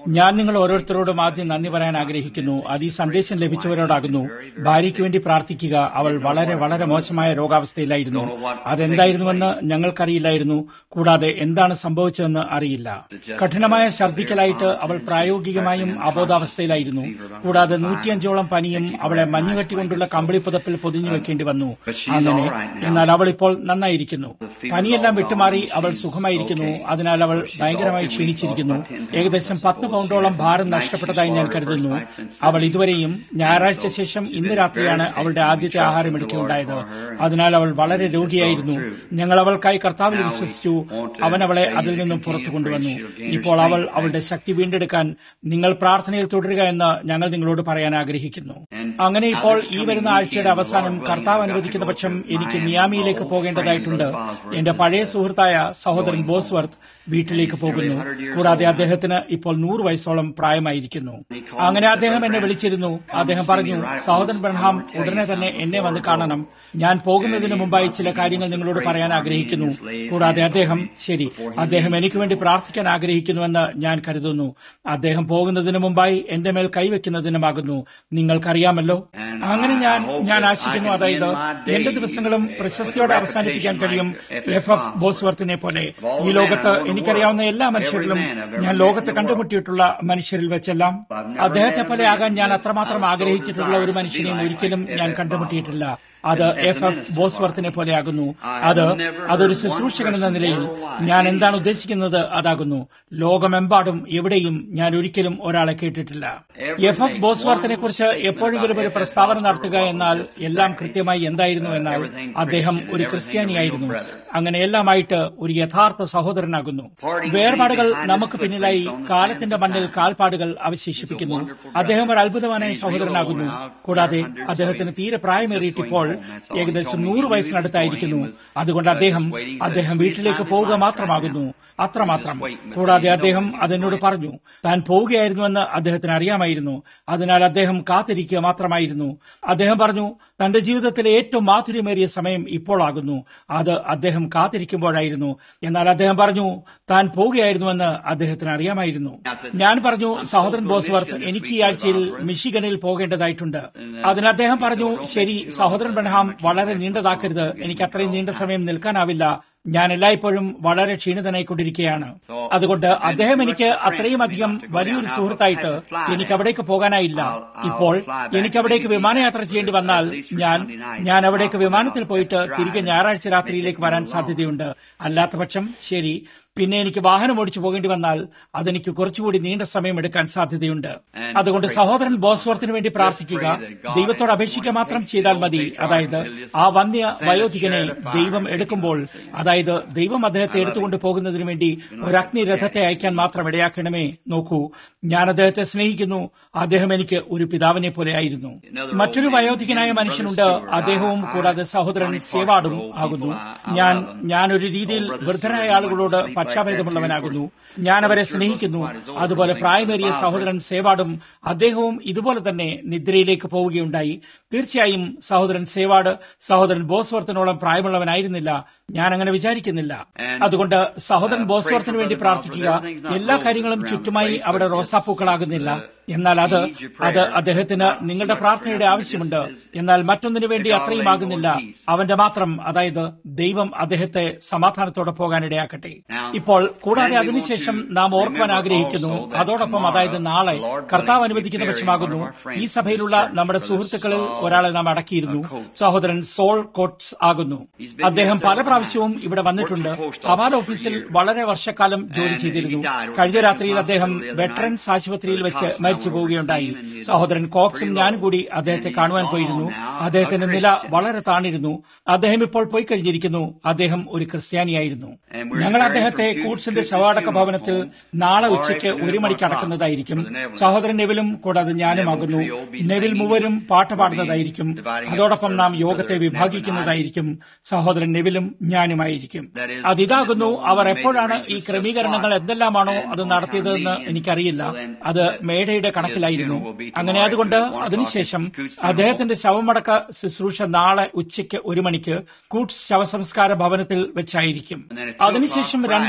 ഞാൻ നിങ്ങൾ ഓരോരുത്തരോടും ആദ്യം നന്ദി പറയാൻ ആഗ്രഹിക്കുന്നു അത് ഈ സന്ദേശം ലഭിച്ചവരോടാകുന്നു ഭാര്യയ്ക്ക് വേണ്ടി പ്രാർത്ഥിക്കുക അവൾ വളരെ വളരെ മോശമായ രോഗാവസ്ഥയിലായിരുന്നു അതെന്തായിരുന്നുവെന്ന് ഞങ്ങൾക്കറിയില്ലായിരുന്നു കൂടാതെ എന്താണ് സംഭവിച്ചതെന്ന് അറിയില്ല കഠിനമായ ഛർദ്ദിക്കലായിട്ട് അവൾ പ്രായോഗികമായും അബോധാവസ്ഥയിലായിരുന്നു കൂടാതെ നൂറ്റിയഞ്ചോളം പനിയും അവളെ മഞ്ഞുകെട്ടിക്കൊണ്ടുള്ള കമ്പിളിപ്പുതപ്പിൽ പൊതിഞ്ഞു വെക്കേണ്ടി വന്നു അങ്ങനെ എന്നാൽ അവൾ ഇപ്പോൾ നന്നായിരിക്കുന്നു പനിയെല്ലാം വിട്ടുമാറി അവൾ സുഖമായിരിക്കുന്നു അതിനാൽ അവൾ ഭയങ്കരമായി ക്ഷീണിച്ചിരിക്കുന്നു ഏകദേശം പത്ത് പൗണ്ടോളം ഭാരം നഷ്ടപ്പെട്ടതായി ഞാൻ കരുതുന്നു അവൾ ഇതുവരെയും ഞായറാഴ്ച ശേഷം ഇന്ന് രാത്രിയാണ് അവളുടെ ആദ്യത്തെ ആഹാരം എടുക്കുകയുണ്ടായത് അതിനാൽ അവൾ വളരെ രോഗിയായിരുന്നു ഞങ്ങൾ അവൾക്കായി കർത്താവിൽ വിശ്വസിച്ചു അവൻ അവളെ അതിൽ നിന്നും പുറത്തു കൊണ്ടുവന്നു ഇപ്പോൾ അവൾ അവളുടെ ശക്തി വീണ്ടെടുക്കാൻ നിങ്ങൾ പ്രാർത്ഥനയിൽ തുടരുക എന്ന് ഞങ്ങൾ നിങ്ങളോട് പറയാൻ ആഗ്രഹിക്കുന്നു അങ്ങനെ ഇപ്പോൾ ഈ വരുന്ന ആഴ്ചയുടെ അവസാനം കർത്താവ് അനുവദിക്കുന്ന പക്ഷം എനിക്ക് മിയാമിയിലേക്ക് പോകേണ്ടതായിട്ടുണ്ട് എന്റെ പഴയ സുഹൃത്തായ സഹോദരൻ ബോസ്വർത്ത് വീട്ടിലേക്ക് പോകുന്നു കൂടാതെ അദ്ദേഹത്തിന് ഇപ്പോൾ നൂറ് വയസ്സോളം പ്രായമായിരിക്കുന്നു അങ്ങനെ അദ്ദേഹം എന്നെ വിളിച്ചിരുന്നു അദ്ദേഹം പറഞ്ഞു സഹോദരൻ ബ്രഹാം ഉടനെ തന്നെ എന്നെ വന്ന് കാണണം ഞാൻ പോകുന്നതിന് മുമ്പായി ചില കാര്യങ്ങൾ നിങ്ങളോട് പറയാൻ ആഗ്രഹിക്കുന്നു കൂടാതെ അദ്ദേഹം ശരി അദ്ദേഹം എനിക്ക് വേണ്ടി പ്രാർത്ഥിക്കാൻ ആഗ്രഹിക്കുന്നുവെന്ന് ഞാൻ കരുതുന്നു അദ്ദേഹം പോകുന്നതിന് മുമ്പായി എന്റെ മേൽ കൈവയ്ക്കുന്നതിനുമാകുന്നു നിങ്ങൾക്കറിയാമല്ലോ അങ്ങനെ ഞാൻ ഞാൻ ആശിക്കുന്നു അതായത് എന്റെ ദിവസങ്ങളും പ്രശസ്തിയോടെ അവസാനിപ്പിക്കാൻ കഴിയും എഫ് എഫ് ബോസ്വർത്തിനെ പോലെ ഈ ലോകത്ത് എനിക്കറിയാവുന്ന എല്ലാ മനുഷ്യരിലും ഞാൻ ലോകത്ത് കണ്ടുമുട്ടിയിട്ടുള്ള മനുഷ്യരിൽ വെച്ചെല്ലാം അദ്ദേഹത്തെ പോലെ ആകാൻ ഞാൻ അത്രമാത്രം ആഗ്രഹിച്ചിട്ടുള്ള ഒരു മനുഷ്യനെയും ഒരിക്കലും ഞാൻ കണ്ടുമുട്ടിയിട്ടില്ല അത് എഫ് എഫ് ബോസ്വർത്തിനെ പോലെയാകുന്നു അത് അതൊരു ശുശ്രൂഷകൻ എന്ന നിലയിൽ ഞാൻ എന്താണ് ഉദ്ദേശിക്കുന്നത് അതാകുന്നു ലോകമെമ്പാടും എവിടെയും ഞാൻ ഒരിക്കലും ഒരാളെ കേട്ടിട്ടില്ല എഫ് എഫ് ബോസ്വർത്തിനെ കുറിച്ച് എപ്പോഴെങ്കിലും ഒരു പ്രസ്താവന നടത്തുക എന്നാൽ എല്ലാം കൃത്യമായി എന്തായിരുന്നു എന്നാൽ അദ്ദേഹം ഒരു ക്രിസ്ത്യാനിയായിരുന്നു അങ്ങനെ എല്ലാമായിട്ട് ഒരു യഥാർത്ഥ സഹോദരനാകുന്നു വേർപാടുകൾ നമുക്ക് പിന്നിലായി കാലത്തിന്റെ മണ്ണിൽ കാൽപ്പാടുകൾ അവശേഷിപ്പിക്കുന്നു അദ്ദേഹം ഒരു അത്ഭുതമായ സഹോദരനാകുന്നു കൂടാതെ അദ്ദേഹത്തിന് തീരെ പ്രായമേറിയിട്ടിപ്പോൾ ഏകദേശം നൂറ് വയസ്സിനടുത്തായിരിക്കുന്നു അതുകൊണ്ട് അദ്ദേഹം അദ്ദേഹം വീട്ടിലേക്ക് പോവുക മാത്രമാകുന്നു അത്രമാത്രം കൂടാതെ അദ്ദേഹം അതെന്നോട് പറഞ്ഞു താൻ പോവുകയായിരുന്നുവെന്ന് അദ്ദേഹത്തിന് അറിയാമായിരുന്നു അതിനാൽ അദ്ദേഹം കാത്തിരിക്കുക മാത്രമായിരുന്നു അദ്ദേഹം പറഞ്ഞു തന്റെ ജീവിതത്തിലെ ഏറ്റവും മാധുര്യമേറിയ സമയം ഇപ്പോഴാകുന്നു അത് അദ്ദേഹം കാത്തിരിക്കുമ്പോഴായിരുന്നു എന്നാൽ അദ്ദേഹം പറഞ്ഞു താൻ പോവുകയായിരുന്നുവെന്ന് അദ്ദേഹത്തിന് അറിയാമായിരുന്നു ഞാൻ പറഞ്ഞു സഹോദരൻ ബോസ്വർത്ത് എനിക്ക് ഈ ആഴ്ചയിൽ മിഷിഗനിൽ പോകേണ്ടതായിട്ടുണ്ട് അതിന് അദ്ദേഹം പറഞ്ഞു ശരി സഹോദരൻ ബ്രഹാം വളരെ നീണ്ടതാക്കരുത് എനിക്ക് അത്രയും നീണ്ട സമയം നിൽക്കാനാവില്ല ഞാൻ എല്ലായ്പ്പോഴും വളരെ ക്ഷീണിതനായിക്കൊണ്ടിരിക്കുകയാണ് അതുകൊണ്ട് അദ്ദേഹം എനിക്ക് അത്രയും അധികം വലിയൊരു സുഹൃത്തായിട്ട് എനിക്ക് അവിടേക്ക് പോകാനായില്ല ഇപ്പോൾ എനിക്ക് അവിടേക്ക് വിമാനയാത്ര ചെയ്യേണ്ടി വന്നാൽ ഞാൻ ഞാൻ അവിടേക്ക് വിമാനത്തിൽ പോയിട്ട് തിരികെ ഞായറാഴ്ച രാത്രിയിലേക്ക് വരാൻ സാധ്യതയുണ്ട് അല്ലാത്ത പക്ഷം ശരി പിന്നെ എനിക്ക് വാഹനം ഓടിച്ചു പോകേണ്ടി വന്നാൽ അതെനിക്ക് കുറച്ചുകൂടി നീണ്ട സമയം എടുക്കാൻ സാധ്യതയുണ്ട് അതുകൊണ്ട് സഹോദരൻ ബോസ്വർത്തിന് വേണ്ടി പ്രാർത്ഥിക്കുക ദൈവത്തോട് അപേക്ഷിക്കുക മാത്രം ചെയ്താൽ മതി അതായത് ആ വന്യ വയോധികനെ ദൈവം എടുക്കുമ്പോൾ അതായത് ദൈവം അദ്ദേഹത്തെ എടുത്തുകൊണ്ട് പോകുന്നതിന് വേണ്ടി ഒരു അഗ്നിരഥത്തെ അയക്കാൻ മാത്രം ഇടയാക്കണമേ നോക്കൂ ഞാൻ അദ്ദേഹത്തെ സ്നേഹിക്കുന്നു അദ്ദേഹം എനിക്ക് ഒരു പിതാവിനെ പോലെ ആയിരുന്നു മറ്റൊരു വയോധികനായ മനുഷ്യനുണ്ട് അദ്ദേഹവും കൂടാതെ സഹോദരൻ സേവാടും ആകുന്നു ഞാൻ ഞാൻ ഒരു രീതിയിൽ വൃദ്ധരായ ആളുകളോട് പക്ഷാഭേദമുള്ളവനാകുന്നു ഞാൻ അവരെ സ്നേഹിക്കുന്നു അതുപോലെ പ്രായമേറിയ സഹോദരൻ സേവാടും അദ്ദേഹവും ഇതുപോലെ തന്നെ നിദ്രയിലേക്ക് പോവുകയുണ്ടായി തീർച്ചയായും സഹോദരൻ സേവാട് സഹോദരൻ ബോസ്വർത്തിനോളം പ്രായമുള്ളവനായിരുന്നില്ല ഞാൻ അങ്ങനെ വിചാരിക്കുന്നില്ല അതുകൊണ്ട് സഹോദരൻ ബോസ്വർത്തിന് വേണ്ടി പ്രാർത്ഥിക്കുക എല്ലാ കാര്യങ്ങളും ചുറ്റുമായി അവിടെ റോസാപ്പൂക്കളാകുന്നില്ല എന്നാൽ അത് അത് അദ്ദേഹത്തിന് നിങ്ങളുടെ പ്രാർത്ഥനയുടെ ആവശ്യമുണ്ട് എന്നാൽ മറ്റൊന്നിനു വേണ്ടി അത്രയും ആകുന്നില്ല അവന്റെ മാത്രം അതായത് ദൈവം അദ്ദേഹത്തെ സമാധാനത്തോടെ പോകാനിടയാക്കട്ടെ ഇപ്പോൾ കൂടാതെ അതിനുശേഷം നാം ഓർക്കുവാൻ ആഗ്രഹിക്കുന്നു അതോടൊപ്പം അതായത് നാളെ കർത്താവ് അനുവദിക്കുന്ന പക്ഷമാകുന്നു ഈ സഭയിലുള്ള നമ്മുടെ സുഹൃത്തുക്കളിൽ ഒരാളെ നാം അടക്കിയിരുന്നു സഹോദരൻ സോൾ കോട്ട്സ് ആകുന്നു അദ്ദേഹം പല പ്രാവശ്യവും ഇവിടെ വന്നിട്ടുണ്ട് ഹവാല ഓഫീസിൽ വളരെ വർഷക്കാലം ജോലി ചെയ്തിരുന്നു കഴിഞ്ഞ രാത്രിയിൽ അദ്ദേഹം വെറ്ററൻസ് ആശുപത്രിയിൽ വെച്ച് മരിച്ചു പോവുകയുണ്ടായി സഹോദരൻ കോക്സും ഞാനും കൂടി അദ്ദേഹത്തെ കാണുവാൻ പോയിരുന്നു അദ്ദേഹത്തിന്റെ നില വളരെ താണിരുന്നു അദ്ദേഹം ഇപ്പോൾ പോയി കഴിഞ്ഞിരിക്കുന്നു അദ്ദേഹം ഒരു ക്രിസ്ത്യാനിയായിരുന്നു ഞങ്ങൾ അദ്ദേഹത്തെ കൂട്സിന്റെ ശവാടക ഭവനത്തിൽ നാളെ ഉച്ചയ്ക്ക് ഒരു മണിക്ക് അടക്കുന്നതായിരിക്കും സഹോദരൻ നെവിലും കൂടാതെ ഞാനുമാകുന്നു നെവിൽ മൂവരും പാട്ട് പാടുന്നതായിരിക്കും അതോടൊപ്പം നാം യോഗത്തെ വിഭാഗിക്കുന്നതായിരിക്കും സഹോദരൻ നെവിലും ഞാനുമായിരിക്കും അതിതാകുന്നു അവർ എപ്പോഴാണ് ഈ ക്രമീകരണങ്ങൾ എന്തെല്ലാമാണോ അത് നടത്തിയതെന്ന് എനിക്കറിയില്ല അത് മേടയുടെ കണക്കിലായിരുന്നു അങ്ങനെ അതുകൊണ്ട് അതിനുശേഷം അദ്ദേഹത്തിന്റെ ശവമടക്ക ശുശ്രൂഷ നാളെ ഉച്ചയ്ക്ക് ഒരു മണിക്ക് കൂട്സ് ശവസംസ്കാര ഭവനത്തിൽ വെച്ചായിരിക്കും അതിനുശേഷം രണ്ട്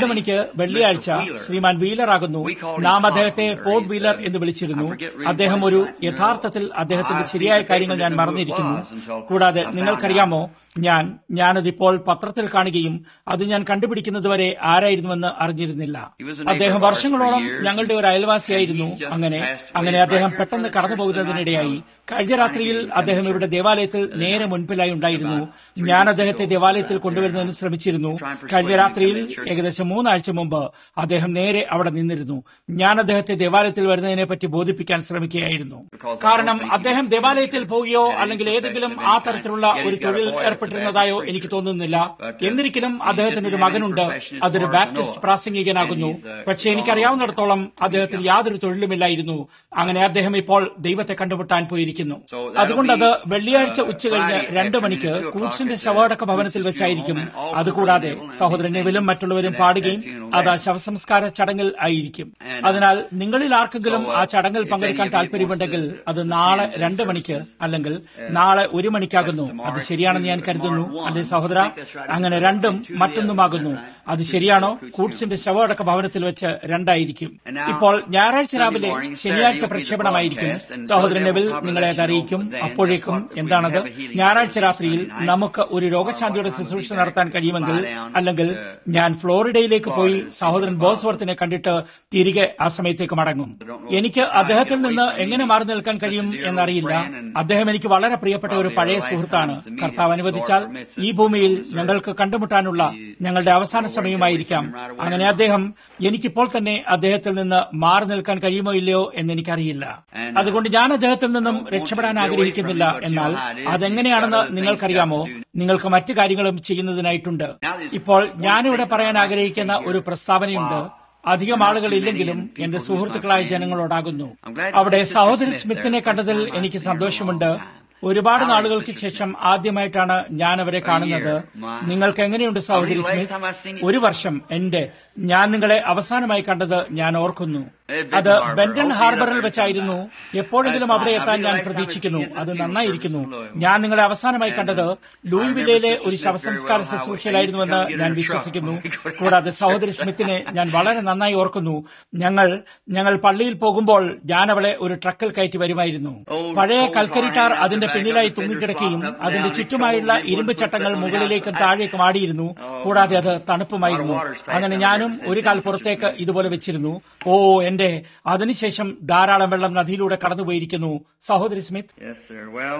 രണ്ടു മണിക്ക് വെള്ളിയാഴ്ച ശ്രീമാൻ വീലർ ആകുന്നു നാം അദ്ദേഹത്തെ പോഡ് വീലർ എന്ന് വിളിച്ചിരുന്നു അദ്ദേഹം ഒരു യഥാർത്ഥത്തിൽ അദ്ദേഹത്തിന്റെ ശരിയായ കാര്യങ്ങൾ ഞാൻ മറന്നിരിക്കുന്നു കൂടാതെ നിങ്ങൾക്കറിയാമോ ഞാൻ ഞാനതിപ്പോൾ പത്രത്തിൽ കാണുകയും അത് ഞാൻ കണ്ടുപിടിക്കുന്നതുവരെ ആരായിരുന്നുവെന്ന് അറിഞ്ഞിരുന്നില്ല അദ്ദേഹം വർഷങ്ങളോളം ഞങ്ങളുടെ ഒരു അയൽവാസിയായിരുന്നു അങ്ങനെ അങ്ങനെ അദ്ദേഹം പെട്ടെന്ന് കടന്നു പോകുന്നതിനിടയായി കഴിഞ്ഞ രാത്രിയിൽ അദ്ദേഹം ഇവിടെ ദേവാലയത്തിൽ നേരെ മുൻപിലായി ഉണ്ടായിരുന്നു ഞാൻ അദ്ദേഹത്തെ ദേവാലയത്തിൽ കൊണ്ടുവരുന്നതിന് ശ്രമിച്ചിരുന്നു കഴിഞ്ഞ രാത്രിയിൽ ഏകദേശം മൂന്നാഴ്ച മുമ്പ് അദ്ദേഹം നേരെ അവിടെ നിന്നിരുന്നു ഞാൻ അദ്ദേഹത്തെ ദേവാലയത്തിൽ വരുന്നതിനെ പറ്റി ബോധിപ്പിക്കാൻ ശ്രമിക്കുകയായിരുന്നു കാരണം അദ്ദേഹം ദേവാലയത്തിൽ പോവുകയോ അല്ലെങ്കിൽ ഏതെങ്കിലും ആ തരത്തിലുള്ള ഒരു തൊഴിൽ ഏർപ്പെട്ടിരുന്നതായോ എനിക്ക് തോന്നുന്നില്ല എന്നിരിക്കലും അദ്ദേഹത്തിന് ഒരു മകനുണ്ട് അതൊരു ബാപ്റ്റിസ്റ്റ് പ്രാസംഗികനാകുന്നു പക്ഷെ എനിക്കറിയാവുന്നിടത്തോളം അദ്ദേഹത്തിന് യാതൊരു തൊഴിലുമില്ലായിരുന്നു അങ്ങനെ അദ്ദേഹം ഇപ്പോൾ ദൈവത്തെ കണ്ടുമുട്ടാൻ പോയിരിക്കുന്നു അതുകൊണ്ട് അത് വെള്ളിയാഴ്ച ഉച്ച കഴിഞ്ഞ് രണ്ടു മണിക്ക് കൂട്സിന്റെ ശവടക്ക ഭവനത്തിൽ വെച്ചായിരിക്കും അതുകൂടാതെ സഹോദരൻ നെവിലും മറ്റുള്ളവരും പാടുകയും അത് ആ ശവസംസ്കാര ചടങ്ങിൽ ആയിരിക്കും അതിനാൽ നിങ്ങളിൽ ആർക്കെങ്കിലും ആ ചടങ്ങിൽ പങ്കെടുക്കാൻ താല്പര്യമുണ്ടെങ്കിൽ അത് നാളെ രണ്ട് മണിക്ക് അല്ലെങ്കിൽ നാളെ ഒരു മണിക്കാകുന്നു അത് ശരിയാണെന്ന് ഞാൻ കരുതുന്നു അല്ലെ സഹോദര അങ്ങനെ രണ്ടും മറ്റൊന്നുമാകുന്നു അത് ശരിയാണോ കൂട്സിന്റെ ശവടക്ക ഭവനത്തിൽ വെച്ച് രണ്ടായിരിക്കും ഇപ്പോൾ ഞായറാഴ്ച രാവിലെ ശനിയാഴ്ച പ്രക്ഷേപണമായിരിക്കും സഹോദരൻ നെവിൽ നിങ്ങളെ അത് അറിയിക്കും അപ്പോഴേക്കും എന്താണത് ഞായറാഴ്ച രാത്രിയിൽ നമുക്ക് ഒരു രോഗശാന്തിയുടെ ശുശ്രൂഷ നടത്താൻ കഴിയുമെങ്കിൽ അല്ലെങ്കിൽ ഞാൻ ഫ്ലോറിഡയിലേക്ക് പോയി സഹോദരൻ ബോസ്വർത്തിനെ കണ്ടിട്ട് തിരികെ ആ സമയത്തേക്ക് മടങ്ങും എനിക്ക് അദ്ദേഹത്തിൽ നിന്ന് എങ്ങനെ മാറി നിൽക്കാൻ കഴിയും എന്നറിയില്ല അദ്ദേഹം എനിക്ക് വളരെ പ്രിയപ്പെട്ട ഒരു പഴയ സുഹൃത്താണ് കർത്താവ് അനുവദിച്ചാൽ ഈ ഭൂമിയിൽ ഞങ്ങൾക്ക് കണ്ടുമുട്ടാനുള്ള ഞങ്ങളുടെ അവസാന സമയമായിരിക്കാം അങ്ങനെ അദ്ദേഹം എനിക്കിപ്പോൾ തന്നെ അദ്ദേഹത്തിൽ നിന്ന് മാറി നിൽക്കാൻ കഴിയുമോ ഇല്ലയോ എന്ന് എനിക്കറിയില്ല അതുകൊണ്ട് ഞാൻ അദ്ദേഹത്തിൽ നിന്നും രക്ഷപ്പെടാൻ ആഗ്രഹിക്കുന്നില്ല എന്നാൽ അതെങ്ങനെയാണെന്ന് നിങ്ങൾക്കറിയാമോ നിങ്ങൾക്ക് മറ്റു കാര്യങ്ങളും ചെയ്യുന്നതിനായിട്ടുണ്ട് ഇപ്പോൾ ഞാനിവിടെ പറയാൻ ആഗ്രഹിക്കുന്ന ഒരു പ്രസ്താവനയുണ്ട് അധികം ആളുകൾ ഇല്ലെങ്കിലും എന്റെ സുഹൃത്തുക്കളായ ജനങ്ങളോടാകുന്നു അവിടെ സഹോദരി സ്മിത്തിനെ കണ്ടതിൽ എനിക്ക് സന്തോഷമുണ്ട് ഒരുപാട് നാളുകൾക്ക് ശേഷം ആദ്യമായിട്ടാണ് ഞാൻ അവരെ കാണുന്നത് നിങ്ങൾക്ക് എങ്ങനെയുണ്ട് സഹോദരി സ്മിത്ത് ഒരു വർഷം എന്റെ ഞാൻ നിങ്ങളെ അവസാനമായി കണ്ടത് ഞാൻ ഓർക്കുന്നു അത് ബെന്റൺ ഹാർബറിൽ വെച്ചായിരുന്നു എപ്പോഴെങ്കിലും അവിടെ എത്താൻ ഞാൻ പ്രതീക്ഷിക്കുന്നു അത് നന്നായിരിക്കുന്നു ഞാൻ നിങ്ങളെ അവസാനമായി കണ്ടത് ലൂയിവില്ലയിലെ ഒരു ശവസംസ്കാര ശുശ്രൂഷയിലായിരുന്നുവെന്ന് ഞാൻ വിശ്വസിക്കുന്നു കൂടാതെ സഹോദരി സ്മിത്തിനെ ഞാൻ വളരെ നന്നായി ഓർക്കുന്നു ഞങ്ങൾ ഞങ്ങൾ പള്ളിയിൽ പോകുമ്പോൾ ഞാൻ അവളെ ഒരു ട്രക്കിൽ കയറ്റി വരുമായിരുന്നു പഴയ കൽക്കരിട്ടാർ അതിന്റെ പിന്നിലായി തൂങ്ങിക്കിടക്കുകയും അതിന്റെ ചുറ്റുമായുള്ള ഇരുമ്പ് ചട്ടങ്ങൾ മുകളിലേക്കും താഴേക്കും ആടിയിരുന്നു കൂടാതെ അത് തണുപ്പുമായിരുന്നു അങ്ങനെ ഞാനും ഒരു കാൽ പുറത്തേക്ക് ഇതുപോലെ വെച്ചിരുന്നു ഓ എന്റെ അതിനുശേഷം ധാരാളം വെള്ളം നദിയിലൂടെ കടന്നുപോയിരിക്കുന്നു സഹോദരി സ്മിത്ത് Yes, sir. Well,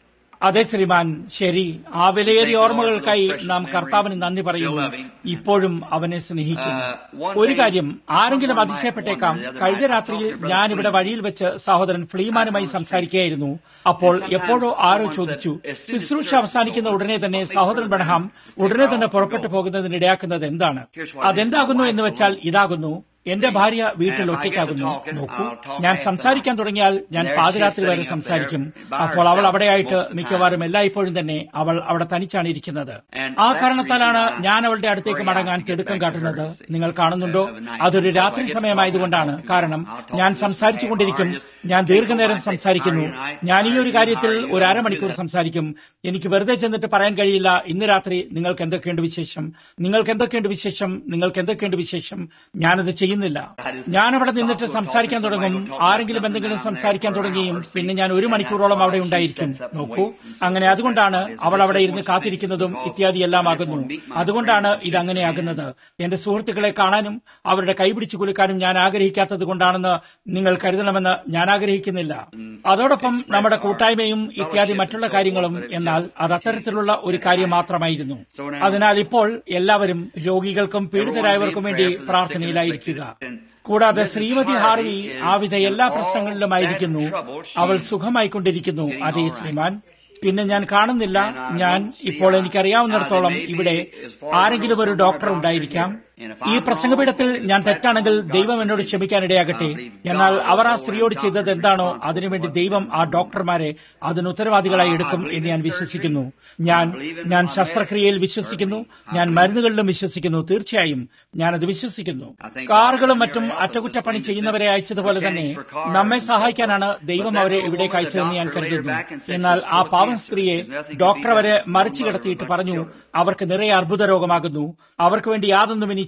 അതെ ശ്രീമാൻ ശരി ആ വിലയേറിയ ഓർമ്മകൾക്കായി നാം കർത്താവിന് നന്ദി പറയുന്നു ഇപ്പോഴും അവനെ സ്നേഹിക്കുന്നു ഒരു കാര്യം ആരെങ്കിലും അതിശയപ്പെട്ടേക്കാം കഴിഞ്ഞ രാത്രിയിൽ ഞാൻ ഇവിടെ വഴിയിൽ വെച്ച് സഹോദരൻ ഫ്ലീമാനുമായി സംസാരിക്കുകയായിരുന്നു അപ്പോൾ എപ്പോഴോ ആരോ ചോദിച്ചു ശുശ്രൂഷ അവസാനിക്കുന്ന ഉടനെ തന്നെ സഹോദരൻ ബണഹാം ഉടനെ തന്നെ പുറപ്പെട്ടു പോകുന്നതിനിടയാക്കുന്നത് എന്താണ് അതെന്താകുന്നു എന്ന് വെച്ചാൽ ഇതാകുന്നു എന്റെ ഭാര്യ വീട്ടിൽ ഒറ്റയ്ക്കാകുന്നു നോക്കൂ ഞാൻ സംസാരിക്കാൻ തുടങ്ങിയാൽ ഞാൻ പാതിരാത്രി വരെ സംസാരിക്കും അപ്പോൾ അവൾ അവിടെയായിട്ട് മിക്കവാറും എല്ലായ്പ്പോഴും തന്നെ അവൾ അവിടെ തനിച്ചാണ് ഇരിക്കുന്നത് ആ കാരണത്താലാണ് ഞാൻ അവളുടെ അടുത്തേക്ക് മടങ്ങാൻ തിടുക്കം കാട്ടുന്നത് നിങ്ങൾ കാണുന്നുണ്ടോ അതൊരു രാത്രി സമയമായതുകൊണ്ടാണ് കാരണം ഞാൻ സംസാരിച്ചു കൊണ്ടിരിക്കും ഞാൻ ദീർഘനേരം സംസാരിക്കുന്നു ഞാൻ ഈ ഒരു കാര്യത്തിൽ ഒരു അരമണിക്കൂർ സംസാരിക്കും എനിക്ക് വെറുതെ ചെന്നിട്ട് പറയാൻ കഴിയില്ല ഇന്ന് രാത്രി നിങ്ങൾക്ക് എന്തൊക്കെയുണ്ട് വിശേഷം നിങ്ങൾക്ക് എന്തൊക്കെയുണ്ട് വിശേഷം നിങ്ങൾക്ക് എന്തൊക്കെയുണ്ട് വിശേഷം ഞാനത് ചെയ്യുന്നില്ല ഞാൻ അവിടെ നിന്നിട്ട് സംസാരിക്കാൻ തുടങ്ങും ആരെങ്കിലും എന്തെങ്കിലും സംസാരിക്കാൻ തുടങ്ങുകയും പിന്നെ ഞാൻ ഒരു മണിക്കൂറോളം അവിടെ ഉണ്ടായിരിക്കും നോക്കൂ അങ്ങനെ അതുകൊണ്ടാണ് അവൾ അവിടെ ഇരുന്ന് കാത്തിരിക്കുന്നതും ഇത്യാദി എല്ലാം ആകുന്നു അതുകൊണ്ടാണ് ഇത് അങ്ങനെയാകുന്നത് എന്റെ സുഹൃത്തുക്കളെ കാണാനും അവരുടെ കൈപിടിച്ചു കുലുക്കാനും ഞാൻ ആഗ്രഹിക്കാത്തത് കൊണ്ടാണെന്ന് നിങ്ങൾ കരുതണമെന്ന് ഞാൻ ആഗ്രഹിക്കുന്നില്ല അതോടൊപ്പം നമ്മുടെ കൂട്ടായ്മയും ഇത്യാദി മറ്റുള്ള കാര്യങ്ങളും എന്നാൽ അത് അത്തരത്തിലുള്ള ഒരു കാര്യം മാത്രമായിരുന്നു അതിനാൽ ഇപ്പോൾ എല്ലാവരും രോഗികൾക്കും പീഡിതരായവർക്കും വേണ്ടി പ്രാർത്ഥനയിലായിരിക്കുക കൂടാതെ ശ്രീമതി ഹാർവി ആവിധ എല്ലാ പ്രശ്നങ്ങളിലുമായിരിക്കുന്നു അവൾ സുഖമായിക്കൊണ്ടിരിക്കുന്നു അതേ ശ്രീമാൻ പിന്നെ ഞാൻ കാണുന്നില്ല ഞാൻ ഇപ്പോൾ എനിക്കറിയാവുന്നിടത്തോളം ഇവിടെ ആരെങ്കിലും ഒരു ഡോക്ടർ ഉണ്ടായിരിക്കാം ഈ പ്രസംഗപീഠത്തിൽ ഞാൻ തെറ്റാണെങ്കിൽ ദൈവം എന്നോട് ക്ഷമിക്കാനിടയാകട്ടെ എന്നാൽ അവർ ആ സ്ത്രീയോട് ചെയ്തത് എന്താണോ അതിനുവേണ്ടി ദൈവം ആ ഡോക്ടർമാരെ അതിന് ഉത്തരവാദികളായി എടുക്കും എന്ന് ഞാൻ വിശ്വസിക്കുന്നു ഞാൻ ഞാൻ ശസ്ത്രക്രിയയിൽ വിശ്വസിക്കുന്നു ഞാൻ മരുന്നുകളിലും വിശ്വസിക്കുന്നു തീർച്ചയായും ഞാനത് വിശ്വസിക്കുന്നു കാറുകളും മറ്റും അറ്റകുറ്റപ്പണി ചെയ്യുന്നവരെ അയച്ചതുപോലെ തന്നെ നമ്മെ സഹായിക്കാനാണ് ദൈവം അവരെ ഇവിടേക്ക് അയച്ചതെന്ന് ഞാൻ കരുതുന്നു എന്നാൽ ആ പാവം സ്ത്രീയെ ഡോക്ടർ അവരെ മറിച്ചു കിടത്തിയിട്ട് പറഞ്ഞു അവർക്ക് നിറയെ അർബുദ രോഗമാകുന്നു അവർക്ക് വേണ്ടി യാതൊന്നും ഇനി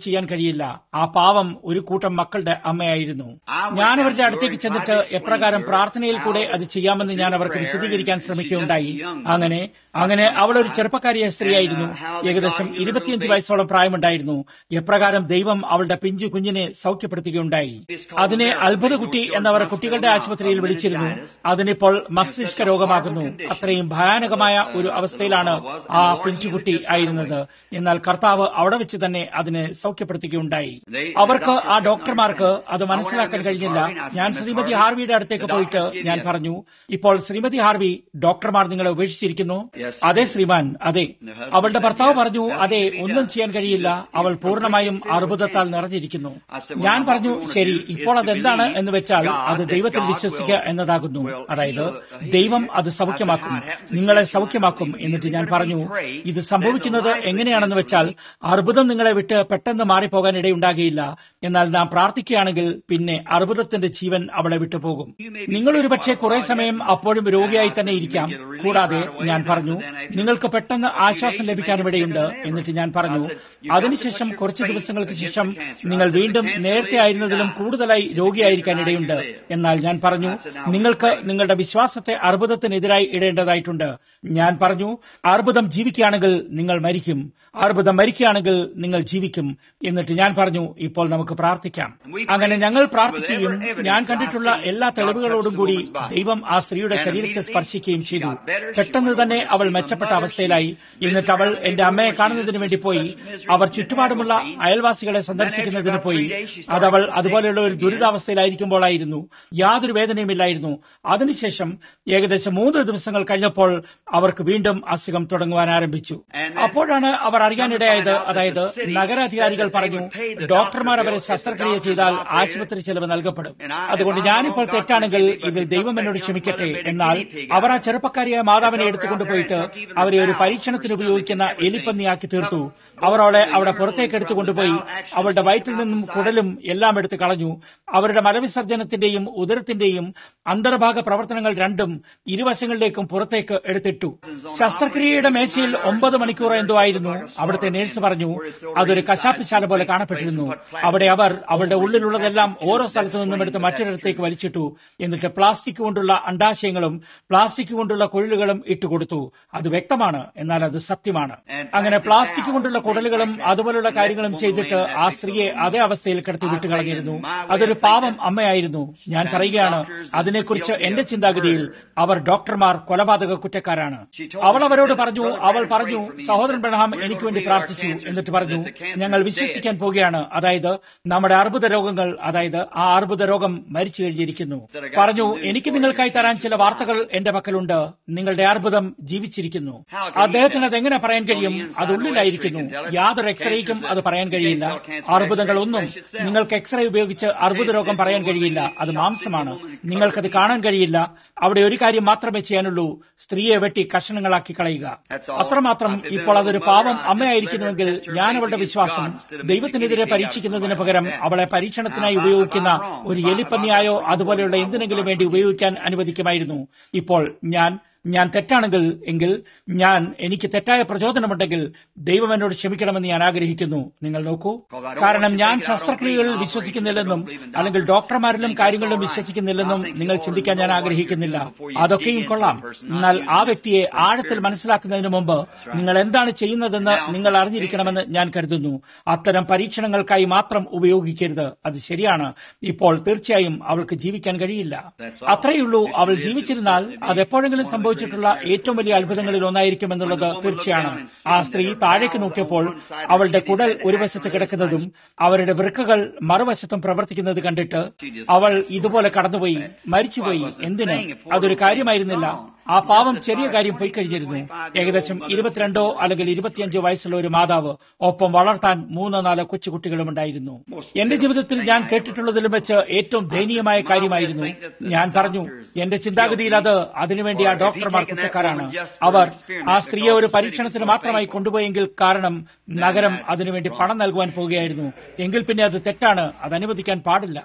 ചെയ്യാൻ കഴിയില്ല ആ പാവം ഒരു കൂട്ടം മക്കളുടെ അമ്മയായിരുന്നു ഞാൻ അവരുടെ അടുത്തേക്ക് ചെന്നിട്ട് എപ്രകാരം പ്രാർത്ഥനയിൽ കൂടെ അത് ചെയ്യാമെന്ന് ഞാൻ അവർക്ക് വിശദീകരിക്കാൻ ശ്രമിക്കുകയുണ്ടായി അങ്ങനെ അങ്ങനെ അവൾ ഒരു ചെറുപ്പക്കാരിയായ സ്ത്രീയായിരുന്നു ഏകദേശം ഇരുപത്തിയഞ്ച് വയസ്സോളം പ്രായമുണ്ടായിരുന്നു എപ്രകാരം ദൈവം അവളുടെ പിഞ്ചു കുഞ്ഞിനെ സൗഖ്യപ്പെടുത്തുകയുണ്ടായി അതിനെ അത്ഭുത കുട്ടി എന്നവർ കുട്ടികളുടെ ആശുപത്രിയിൽ വിളിച്ചിരുന്നു അതിനിപ്പോൾ മസ്തിഷ്ക രോഗമാകുന്നു അത്രയും ഭയാനകമായ ഒരു അവസ്ഥയിലാണ് ആ പിഞ്ചുകുട്ടി ആയിരുന്നത് എന്നാൽ കർത്താവ് അവിടെ വെച്ച് തന്നെ അതിനെ സൗഖ്യപ്പെടുത്തുകയുണ്ടായി അവർക്ക് ആ ഡോക്ടർമാർക്ക് അത് മനസ്സിലാക്കാൻ കഴിഞ്ഞില്ല ഞാൻ ശ്രീമതി ഹാർവിയുടെ അടുത്തേക്ക് പോയിട്ട് ഞാൻ പറഞ്ഞു ഇപ്പോൾ ശ്രീമതി ഹാർവി ഡോക്ടർമാർ നിങ്ങളെ ഉപേക്ഷിച്ചിരിക്കുന്നു അതെ ശ്രീമാൻ അതെ അവളുടെ ഭർത്താവ് പറഞ്ഞു അതെ ഒന്നും ചെയ്യാൻ കഴിയില്ല അവൾ പൂർണ്ണമായും അർബുദത്താൽ നിറഞ്ഞിരിക്കുന്നു ഞാൻ പറഞ്ഞു ശരി ഇപ്പോൾ അതെന്താണ് എന്ന് വെച്ചാൽ അത് ദൈവത്തിൽ വിശ്വസിക്കുക എന്നതാകുന്നു അതായത് ദൈവം അത് സൗഖ്യമാക്കും നിങ്ങളെ സൗഖ്യമാക്കും എന്നിട്ട് ഞാൻ പറഞ്ഞു ഇത് സംഭവിക്കുന്നത് എങ്ങനെയാണെന്ന് വെച്ചാൽ അർബുദം നിങ്ങളെ വിട്ട് പെട്ടെന്ന് മാറിപ്പോകാൻ ഇടയുണ്ടാകുകയില്ല എന്നാൽ നാം പ്രാർത്ഥിക്കുകയാണെങ്കിൽ പിന്നെ അർബുദത്തിന്റെ ജീവൻ അവളെ വിട്ടുപോകും നിങ്ങൾ ഒരുപക്ഷെ കുറെ സമയം അപ്പോഴും രോഗിയായി തന്നെ ഇരിക്കാം കൂടാതെ ഞാൻ പറഞ്ഞു നിങ്ങൾക്ക് പെട്ടെന്ന് ആശ്വാസം ലഭിക്കാനും ഇടയുണ്ട് എന്നിട്ട് ഞാൻ പറഞ്ഞു അതിനുശേഷം കുറച്ച് ദിവസങ്ങൾക്ക് ശേഷം നിങ്ങൾ വീണ്ടും നേരത്തെ ആയിരുന്നതിലും കൂടുതലായി രോഗിയായിരിക്കാൻ ഇടയുണ്ട് എന്നാൽ ഞാൻ പറഞ്ഞു നിങ്ങൾക്ക് നിങ്ങളുടെ വിശ്വാസത്തെ അർബുദത്തിനെതിരായി ഇടേണ്ടതായിട്ടുണ്ട് ഞാൻ പറഞ്ഞു അർബുദം ജീവിക്കുകയാണെങ്കിൽ നിങ്ങൾ മരിക്കും അർബുദം മരിക്കുകയാണെങ്കിൽ നിങ്ങൾ ജീവിക്കും എന്നിട്ട് ഞാൻ പറഞ്ഞു ഇപ്പോൾ നമുക്ക് പ്രാർത്ഥിക്കാം അങ്ങനെ ഞങ്ങൾ പ്രാർത്ഥിക്കുകയും ഞാൻ കണ്ടിട്ടുള്ള എല്ലാ തെളിവുകളോടും കൂടി ദൈവം ആ സ്ത്രീയുടെ ശരീരത്തെ സ്പർശിക്കുകയും ചെയ്തു പെട്ടെന്ന് തന്നെ അവൾ മെച്ചപ്പെട്ട അവസ്ഥയിലായി എന്നിട്ട് അവൾ എന്റെ അമ്മയെ കാണുന്നതിന് വേണ്ടി പോയി അവർ ചുറ്റുപാടുമുള്ള അയൽവാസികളെ സന്ദർശിക്കുന്നതിന് പോയി അതവൾ അതുപോലെയുള്ള ഒരു ദുരിതാവസ്ഥയിലായിരിക്കുമ്പോഴായിരുന്നു യാതൊരു വേദനയുമില്ലായിരുന്നു അതിനുശേഷം ഏകദേശം മൂന്ന് ദിവസങ്ങൾ കഴിഞ്ഞപ്പോൾ അവർക്ക് വീണ്ടും അസുഖം തുടങ്ങുവാൻ ആരംഭിച്ചു അപ്പോഴാണ് അവർ അറിയാനിടയായത് അതായത് നഗരാധികാരികൾ പറഞ്ഞു ഡോക്ടർമാർ അവരെ ശസ്ത്രക്രിയ ചെയ്താൽ ആശുപത്രി ചെലവ് നൽകപ്പെടും അതുകൊണ്ട് ഞാനിപ്പോൾ തെറ്റാണെങ്കിൽ ഇത് ദൈവം എന്നോട് ക്ഷമിക്കട്ടെ എന്നാൽ അവർ ആ ചെറുപ്പക്കാരിയായ മാതാവിനെ എടുത്തുകൊണ്ടുപോയിട്ട് അവരെ ഒരു പരീക്ഷണത്തിന് ഉപയോഗിക്കുന്ന എലിപ്പന്നിയാക്കി തീർത്തു അവർ അവളെ അവിടെ പുറത്തേക്ക് എടുത്തു കൊണ്ടുപോയി അവളുടെ വയറ്റിൽ നിന്നും കുടലും എല്ലാം എടുത്തു കളഞ്ഞു അവരുടെ മലവിസർജനത്തിന്റെയും ഉദരത്തിന്റെയും അന്തർഭാഗ പ്രവർത്തനങ്ങൾ രണ്ടും ഇരുവശങ്ങളിലേക്കും പുറത്തേക്ക് എടുത്തിട്ടു ശസ്ത്രക്രിയയുടെ മേശയിൽ ഒമ്പത് മണിക്കൂർ എന്തോ ആയിരുന്നു അവിടുത്തെ നേഴ്സ് പറഞ്ഞു അതൊരു കശാപ്പിശാല പോലെ കാണപ്പെട്ടിരുന്നു അവിടെ അവർ അവളുടെ ഉള്ളിലുള്ളതെല്ലാം ഓരോ സ്ഥലത്തു നിന്നും എടുത്ത് മറ്റൊരിടത്തേക്ക് വലിച്ചിട്ടു എന്നിട്ട് പ്ലാസ്റ്റിക് കൊണ്ടുള്ള അണ്ടാശയങ്ങളും പ്ലാസ്റ്റിക് കൊണ്ടുള്ള കുഴലുകളും ഇട്ടുകൊടുത്തു അത് വ്യക്തമാണ് എന്നാൽ അത് സത്യമാണ് അങ്ങനെ പ്ലാസ്റ്റിക് കൊണ്ടുള്ള കുടലുകളും അതുപോലുള്ള കാര്യങ്ങളും ചെയ്തിട്ട് ആ സ്ത്രീയെ അതേ അവസ്ഥയിൽ കിടത്തി വിട്ടുകളഞ്ഞിരുന്നു അതൊരു പാവം അമ്മയായിരുന്നു ഞാൻ പറയുകയാണ് അതിനെക്കുറിച്ച് എന്റെ ചിന്താഗതിയിൽ അവർ ഡോക്ടർമാർ കൊലപാതക കുറ്റക്കാരാണ് അവൾ അവരോട് പറഞ്ഞു അവൾ പറഞ്ഞു സഹോദരൻ ബ്രഹാം എനിക്ക് വേണ്ടി പ്രാർത്ഥിച്ചു എന്നിട്ട് പറഞ്ഞു ഞങ്ങൾ വിശ്വസിക്കാൻ പോവുകയാണ് അതായത് നമ്മുടെ അർബുദ രോഗങ്ങൾ അതായത് ആ അർബുദ രോഗം മരിച്ചു കഴിഞ്ഞിരിക്കുന്നു പറഞ്ഞു എനിക്ക് നിങ്ങൾക്കായി തരാൻ ചില വാർത്തകൾ എന്റെ പക്കലുണ്ട് നിങ്ങളുടെ അർബുദം ജീവിച്ചിരിക്കുന്നു അദ്ദേഹത്തിന് അതെങ്ങനെ പറയാൻ കഴിയും അത് ഉള്ളിലായിരിക്കുന്നു യാതൊരു എക്സ്റേക്കും അത് പറയാൻ കഴിയില്ല അർബുദങ്ങളൊന്നും നിങ്ങൾക്ക് എക്സ്റേ ഉപയോഗിച്ച് അർബുദ രോഗം പറയാൻ കഴിയില്ല അത് മാംസമാണ് നിങ്ങൾക്കത് കാണാൻ കഴിയില്ല അവിടെ ഒരു കാര്യം മാത്രമേ ചെയ്യാനുള്ളൂ സ്ത്രീയെ വെട്ടി കഷണങ്ങളാക്കി കളയുക അത്രമാത്രം ഇപ്പോൾ അതൊരു പാവം അമ്മയായിരിക്കുന്നുവെങ്കിൽ ഞാൻ അവളുടെ വിശ്വാസം ദൈവത്തിനെതിരെ പരീക്ഷിക്കുന്നതിന് പകരം അവളെ പരീക്ഷണത്തിനായി ഉപയോഗിക്കുന്ന ഒരു എലിപ്പന്നിയായോ അതുപോലെയുള്ള എന്തിനെങ്കിലും വേണ്ടി ഉപയോഗിക്കാൻ അനുവദിക്കുമായിരുന്നു ഇപ്പോൾ ഞാൻ ഞാൻ തെറ്റാണെങ്കിൽ എങ്കിൽ ഞാൻ എനിക്ക് തെറ്റായ പ്രചോദനമുണ്ടെങ്കിൽ ദൈവം എന്നോട് ക്ഷമിക്കണമെന്ന് ഞാൻ ആഗ്രഹിക്കുന്നു നിങ്ങൾ നോക്കൂ കാരണം ഞാൻ ശസ്ത്രക്രിയകളിൽ വിശ്വസിക്കുന്നില്ലെന്നും അല്ലെങ്കിൽ ഡോക്ടർമാരിലും കാര്യങ്ങളിലും വിശ്വസിക്കുന്നില്ലെന്നും നിങ്ങൾ ചിന്തിക്കാൻ ഞാൻ ആഗ്രഹിക്കുന്നില്ല അതൊക്കെയും കൊള്ളാം എന്നാൽ ആ വ്യക്തിയെ ആഴത്തിൽ മനസ്സിലാക്കുന്നതിന് മുമ്പ് നിങ്ങൾ എന്താണ് ചെയ്യുന്നതെന്ന് നിങ്ങൾ അറിഞ്ഞിരിക്കണമെന്ന് ഞാൻ കരുതുന്നു അത്തരം പരീക്ഷണങ്ങൾക്കായി മാത്രം ഉപയോഗിക്കരുത് അത് ശരിയാണ് ഇപ്പോൾ തീർച്ചയായും അവൾക്ക് ജീവിക്കാൻ കഴിയില്ല അത്രയുള്ളൂ അവൾ ജീവിച്ചിരുന്നാൽ അത് എപ്പോഴെങ്കിലും സംഭവിച്ചിട്ടുള്ള ഏറ്റവും വലിയ അത്ഭുതങ്ങളിൽ ഒന്നായിരിക്കും എന്നുള്ളത് തീർച്ചയാണ് ആ സ്ത്രീ താഴേക്ക് നോക്കിയപ്പോൾ അവളുടെ കുടൽ ഒരു വശത്ത് കിടക്കുന്നതും അവരുടെ വൃക്കകൾ മറുവശത്തും പ്രവർത്തിക്കുന്നത് കണ്ടിട്ട് അവൾ ഇതുപോലെ കടന്നുപോയി മരിച്ചുപോയി എന്തിന് അതൊരു കാര്യമായിരുന്നില്ല ആ പാവം ചെറിയ കാര്യം പോയി കഴിഞ്ഞിരുന്നു ഏകദേശം ഇരുപത്തിരണ്ടോ അല്ലെങ്കിൽ ഇരുപത്തിയഞ്ചോ വയസ്സുള്ള ഒരു മാതാവ് ഒപ്പം വളർത്താൻ മൂന്നോ നാലോ കൊച്ചുകുട്ടികളും ഉണ്ടായിരുന്നു എന്റെ ജീവിതത്തിൽ ഞാൻ കേട്ടിട്ടുള്ളതിലും വെച്ച് ഏറ്റവും ദയനീയമായ കാര്യമായിരുന്നു ഞാൻ പറഞ്ഞു എന്റെ ചിന്താഗതിയിൽ അത് അതിനുവേണ്ടി ആ ഡോക്ടർമാർ കുറ്റക്കാരാണ് അവർ ആ സ്ത്രീയെ ഒരു പരീക്ഷണത്തിന് മാത്രമായി കൊണ്ടുപോയെങ്കിൽ കാരണം നഗരം അതിനുവേണ്ടി പണം നൽകുവാൻ പോവുകയായിരുന്നു എങ്കിൽ പിന്നെ അത് തെറ്റാണ് അത് അനുവദിക്കാൻ പാടില്ല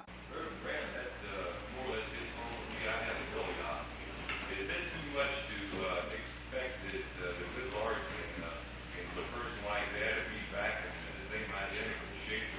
Is it too much to uh, expect that uh, the good Lord can, uh, can put a person like that to be back in the same identical shape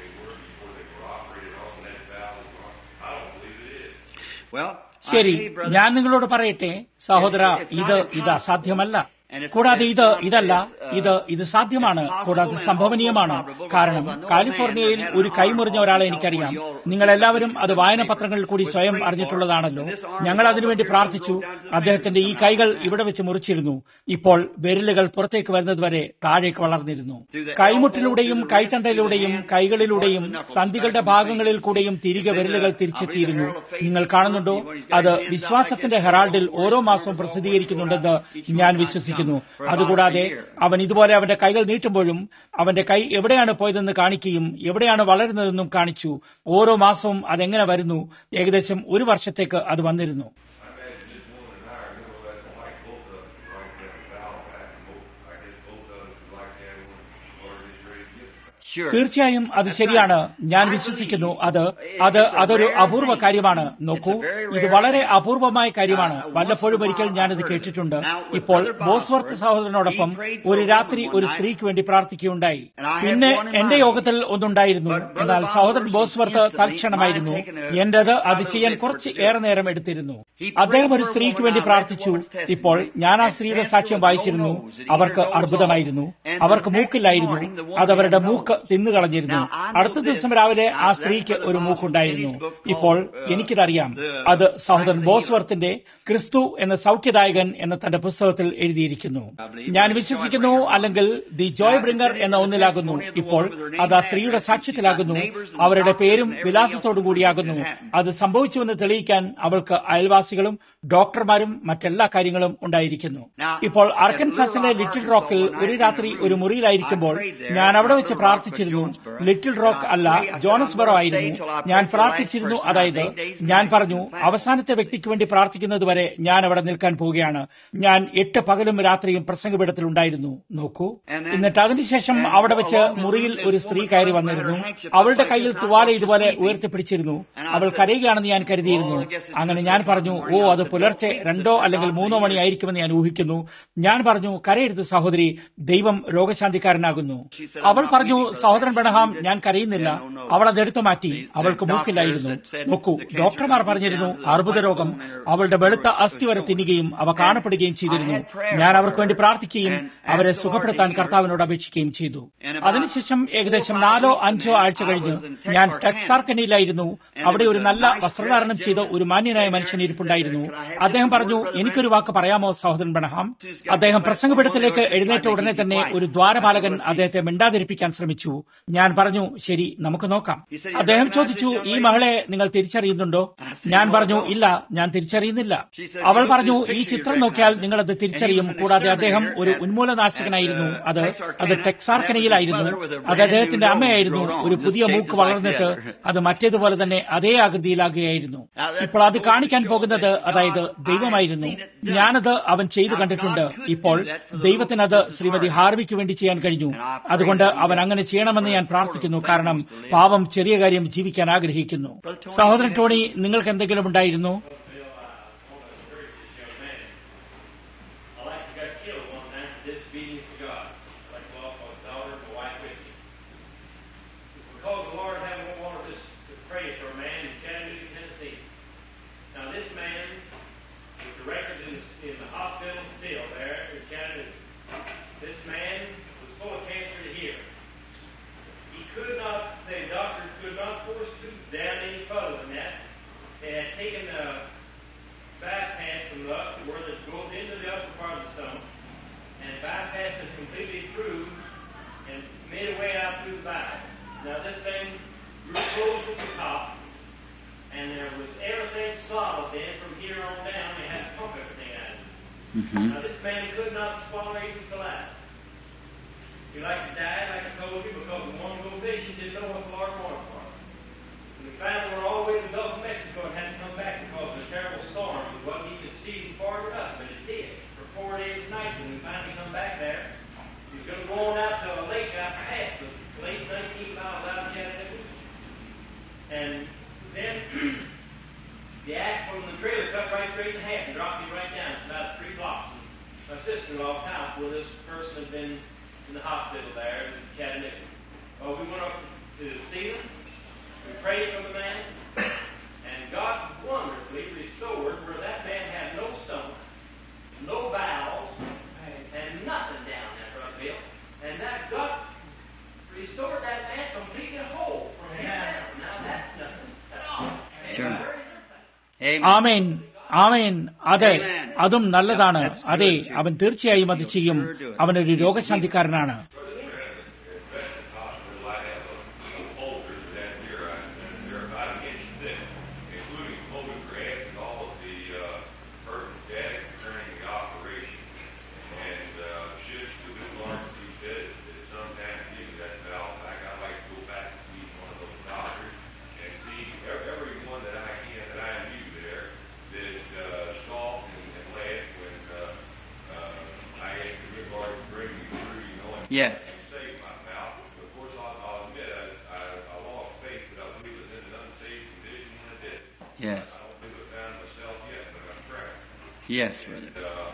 Well, ശരി I- hey, brother, ഞാൻ നിങ്ങളോട് പറയട്ടെ സഹോദര ഇത് ഇത് അസാധ്യമല്ല കൂടാതെ ഇത് ഇതല്ല ഇത് ഇത് സാധ്യമാണ് കൂടാതെ സംഭവനീയമാണ് കാരണം കാലിഫോർണിയയിൽ ഒരു കൈമുറിഞ്ഞ ഒരാളെ എനിക്കറിയാം നിങ്ങൾ എല്ലാവരും അത് വായന പത്രങ്ങളിൽ കൂടി സ്വയം അറിഞ്ഞിട്ടുള്ളതാണല്ലോ ഞങ്ങൾ അതിനുവേണ്ടി പ്രാർത്ഥിച്ചു അദ്ദേഹത്തിന്റെ ഈ കൈകൾ ഇവിടെ വെച്ച് മുറിച്ചിരുന്നു ഇപ്പോൾ വിരലുകൾ പുറത്തേക്ക് വരുന്നതുവരെ താഴേക്ക് വളർന്നിരുന്നു കൈമുട്ടിലൂടെയും കൈത്തണ്ടയിലൂടെയും കൈകളിലൂടെയും സന്ധികളുടെ ഭാഗങ്ങളിൽ കൂടെയും തിരികെ വിരലുകൾ തിരിച്ചെത്തിയിരുന്നു നിങ്ങൾ കാണുന്നുണ്ടോ അത് വിശ്വാസത്തിന്റെ ഹെറാൾഡിൽ ഓരോ മാസവും പ്രസിദ്ധീകരിക്കുന്നുണ്ടെന്ന് ഞാൻ വിശ്വസിക്കുന്നു അതുകൂടാതെ അവൻ ഇതുപോലെ അവന്റെ കൈകൾ നീട്ടുമ്പോഴും അവന്റെ കൈ എവിടെയാണ് പോയതെന്ന് കാണിക്കുകയും എവിടെയാണ് വളരുന്നതെന്നും കാണിച്ചു ഓരോ മാസവും അതെങ്ങനെ വരുന്നു ഏകദേശം ഒരു വർഷത്തേക്ക് അത് വന്നിരുന്നു sure. തീർച്ചയായും അത് ശരിയാണ് ഞാൻ വിശ്വസിക്കുന്നു അത് അത് അതൊരു അപൂർവ കാര്യമാണ് നോക്കൂ ഇത് വളരെ അപൂർവമായ കാര്യമാണ് വല്ലപ്പോഴും ഒരിക്കൽ ഞാനത് കേട്ടിട്ടുണ്ട് ഇപ്പോൾ ബോസ്വർത്ത് സഹോദരനോടൊപ്പം ഒരു രാത്രി ഒരു സ്ത്രീക്ക് വേണ്ടി പ്രാർത്ഥിക്കുകയുണ്ടായി പിന്നെ എന്റെ യോഗത്തിൽ ഒന്നുണ്ടായിരുന്നു എന്നാൽ സഹോദരൻ ബോസ്വർത്ത് തൽക്ഷണമായിരുന്നു എന്റേത് അത് ചെയ്യാൻ കുറച്ച് ഏറെ നേരം എടുത്തിരുന്നു അദ്ദേഹം ഒരു സ്ത്രീക്ക് വേണ്ടി പ്രാർത്ഥിച്ചു ഇപ്പോൾ ഞാൻ ആ സ്ത്രീയുടെ സാക്ഷ്യം വായിച്ചിരുന്നു അവർക്ക് അർബുദമായിരുന്നു അവർക്ക് മൂക്കില്ലായിരുന്നു അത് അവരുടെ മൂക്ക് തിന്നുകളഞ്ഞിരുന്നു അടുത്ത ദിവസം രാവിലെ ആ സ്ത്രീക്ക് ഒരു മൂക്കുണ്ടായിരുന്നു ഇപ്പോൾ എനിക്കിതറിയാം അത് സഹോദരൻ ബോസ്വർത്തിന്റെ ക്രിസ്തു എന്ന സൗഖ്യദായകൻ എന്ന തന്റെ പുസ്തകത്തിൽ എഴുതിയിരിക്കുന്നു ഞാൻ വിശ്വസിക്കുന്നു അല്ലെങ്കിൽ ദി ജോയ് ബ്രിങ്ങർ എന്ന ഒന്നിലാകുന്നു ഇപ്പോൾ അത് ആ സ്ത്രീയുടെ സാക്ഷ്യത്തിലാകുന്നു അവരുടെ പേരും വിലാസത്തോടു കൂടിയാകുന്നു അത് സംഭവിച്ചുവെന്ന് തെളിയിക്കാൻ അവൾക്ക് അയൽവാസികളും ഡോക്ടർമാരും മറ്റെല്ലാ കാര്യങ്ങളും ഉണ്ടായിരിക്കുന്നു ഇപ്പോൾ അർക്കൻസാസിലെ ലിറ്റിൽ റോക്കിൽ ഒരു രാത്രി ഒരു മുറിയിലായിരിക്കുമ്പോൾ ഞാൻ അവിടെ വെച്ച് പ്രാർത്ഥിച്ചിരുന്നു ലിറ്റിൽ റോക്ക് അല്ല ജോണസ്ബറോ ആയിരുന്നു ഞാൻ പ്രാർത്ഥിച്ചിരുന്നു അതായത് ഞാൻ പറഞ്ഞു അവസാനത്തെ വ്യക്തിക്ക് വേണ്ടി പ്രാർത്ഥിക്കുന്നത് വരെ ഞാൻ അവിടെ നിൽക്കാൻ പോവുകയാണ് ഞാൻ എട്ട് പകലും രാത്രിയും പ്രസംഗപീഠത്തിൽ ഉണ്ടായിരുന്നു നോക്കൂ എന്നിട്ട് അതിനുശേഷം അവിടെ വെച്ച് മുറിയിൽ ഒരു സ്ത്രീ കയറി വന്നിരുന്നു അവളുടെ കയ്യിൽ തുവാല ഇതുപോലെ ഉയർത്തിപ്പിടിച്ചിരുന്നു അവൾ കരയുകയാണെന്ന് ഞാൻ കരുതിയിരുന്നു അങ്ങനെ ഞാൻ പറഞ്ഞു ഓ അത് പുലർച്ചെ രണ്ടോ അല്ലെങ്കിൽ മൂന്നോ മണി ആയിരിക്കുമെന്ന് ഞാൻ ഊഹിക്കുന്നു ഞാൻ പറഞ്ഞു കരയരുത് സഹോദരി ദൈവം രോഗശാന്തിക്കാരനാകുന്നു അവൾ പറഞ്ഞു സഹോദരൻ ബണഹാം ഞാൻ കരയുന്നില്ല അവൾ അത് എടുത്തു മാറ്റി അവൾക്ക് മൂക്കില്ലായിരുന്നു നോക്കൂ ഡോക്ടർമാർ പറഞ്ഞിരുന്നു അർബുദ രോഗം അവളുടെ വെളുത്ത അസ്ഥി വരെ തിന്നുകയും അവ കാണപ്പെടുകയും ചെയ്തിരുന്നു ഞാൻ അവർക്ക് വേണ്ടി പ്രാർത്ഥിക്കുകയും അവരെ സുഖപ്പെടുത്താൻ കർത്താവിനോട് അപേക്ഷിക്കുകയും ചെയ്തു അതിനുശേഷം ഏകദേശം നാലോ അഞ്ചോ ആഴ്ച കഴിഞ്ഞ് ഞാൻ ടെക്സാർക്കനിയിലായിരുന്നു അവിടെ ഒരു നല്ല വസ്ത്രധാരണം ചെയ്ത ഒരു മാന്യനായ മനുഷ്യൻ ഇരിപ്പുണ്ടായിരുന്നു അദ്ദേഹം പറഞ്ഞു എനിക്കൊരു വാക്ക് പറയാമോ സഹോദരൻ ബണഹാം അദ്ദേഹം പ്രസംഗപീഠത്തിലേക്ക് എഴുന്നേറ്റ ഉടനെ തന്നെ ഒരു ദ്വാരപാലകൻ അദ്ദേഹത്തെ മിണ്ടാതിരിപ്പിക്കാൻ ശ്രമിച്ചു ഞാൻ പറഞ്ഞു ശരി നമുക്ക് നോക്കാം അദ്ദേഹം ചോദിച്ചു ഈ മകളെ നിങ്ങൾ തിരിച്ചറിയുന്നുണ്ടോ ഞാൻ പറഞ്ഞു ഇല്ല ഞാൻ തിരിച്ചറിയുന്നില്ല അവൾ പറഞ്ഞു ഈ ചിത്രം നോക്കിയാൽ നിങ്ങൾ അത് തിരിച്ചറിയും കൂടാതെ അദ്ദേഹം ഒരു ഉന്മൂലനാശകനായിരുന്നു അത് അത് ടെക്സാർക്കനയിലായിരുന്നു അത് അദ്ദേഹത്തിന്റെ അമ്മയായിരുന്നു ഒരു പുതിയ മൂക്ക് വളർന്നിട്ട് അത് മറ്റേതുപോലെ തന്നെ അതേ ആകൃതിയിലാകുകയായിരുന്നു ഇപ്പോൾ അത് കാണിക്കാൻ പോകുന്നത് അതായത് ദൈവമായിരുന്നു ഞാനത് അവൻ ചെയ്തു കണ്ടിട്ടുണ്ട് ഇപ്പോൾ ദൈവത്തിനത് ശ്രീമതി ഹാർവിക്ക് വേണ്ടി ചെയ്യാൻ കഴിഞ്ഞു അതുകൊണ്ട് അവൻ അങ്ങനെ ചെയ്യണമെന്ന് ഞാൻ പ്രാർത്ഥിക്കുന്നു കാരണം പാവം ചെറിയ കാര്യം ജീവിക്കാൻ ആഗ്രഹിക്കുന്നു സഹോദരൻ ടോണി നിങ്ങൾക്ക് എന്തെങ്കിലും ഉണ്ടായിരുന്നു I like to got killed one time for disobedience to God. Like to lost my daughter and my wife with me. Because the Lord hadn't wanted us to pray for a man in Chattanooga, Tennessee. Now this man was directed in, in the hospital still there in Chattanooga. This man was full of cancer to here. He could not, the doctors could not force tooth down any further than that. They had taken the bypass from the up to where it goes into the upper part of the stomach and bypass it completely through and made a way out through the bypass. Now this thing grew close to the top and there was everything solid then from here on down. They had to pump everything out of it. Now this man could not swallow even saliva. He like to die, like I told you, because the one go fishing didn't know what the Lord wanted for him. And we finally were all the way to the Gulf of Mexico and had to come back because of a terrible storm. It wasn't even season far enough, but it did. For four days and nights when we finally come back there, he was going to go on out to a lake out past the place 19 miles out of Chattanooga. And then the axe from the trailer cut right straight in half and dropped him right down. It's about three blocks. My sister-in-law's house where this person had been in the hospital there in Chattanooga. Well, we went up to see him. We prayed for the man, and God wonderfully Sure. Amen. ആമേൻ ആമേൻ അതെ അതും നല്ലതാണ് അതെ അവൻ തീർച്ചയായും അത് ചെയ്യും അവനൊരു രോഗശാന്തിക്കാരനാണ് hospital, I have a, a folder that here, I, and they're about an inch thick, including photographs and all of the, uh, pertinent data concerning the operation. And, uh, should the good Lord see fit, at some time give me that valve back, I'd like to go back and see one of those doctors and see ev- everyone that I can, that I knew there, that, uh, scoffed and, and laughed when, uh, uh, I asked the good Lord to bring me through, you know, and Yes. and save my mouth. Of course, I'll, I'll admit I, I, I lost faith, but I believe it was in an unsaved condition when I did. it. Yes. I don't believe I found myself yet, but I'm trying. Yes, brother. Uh,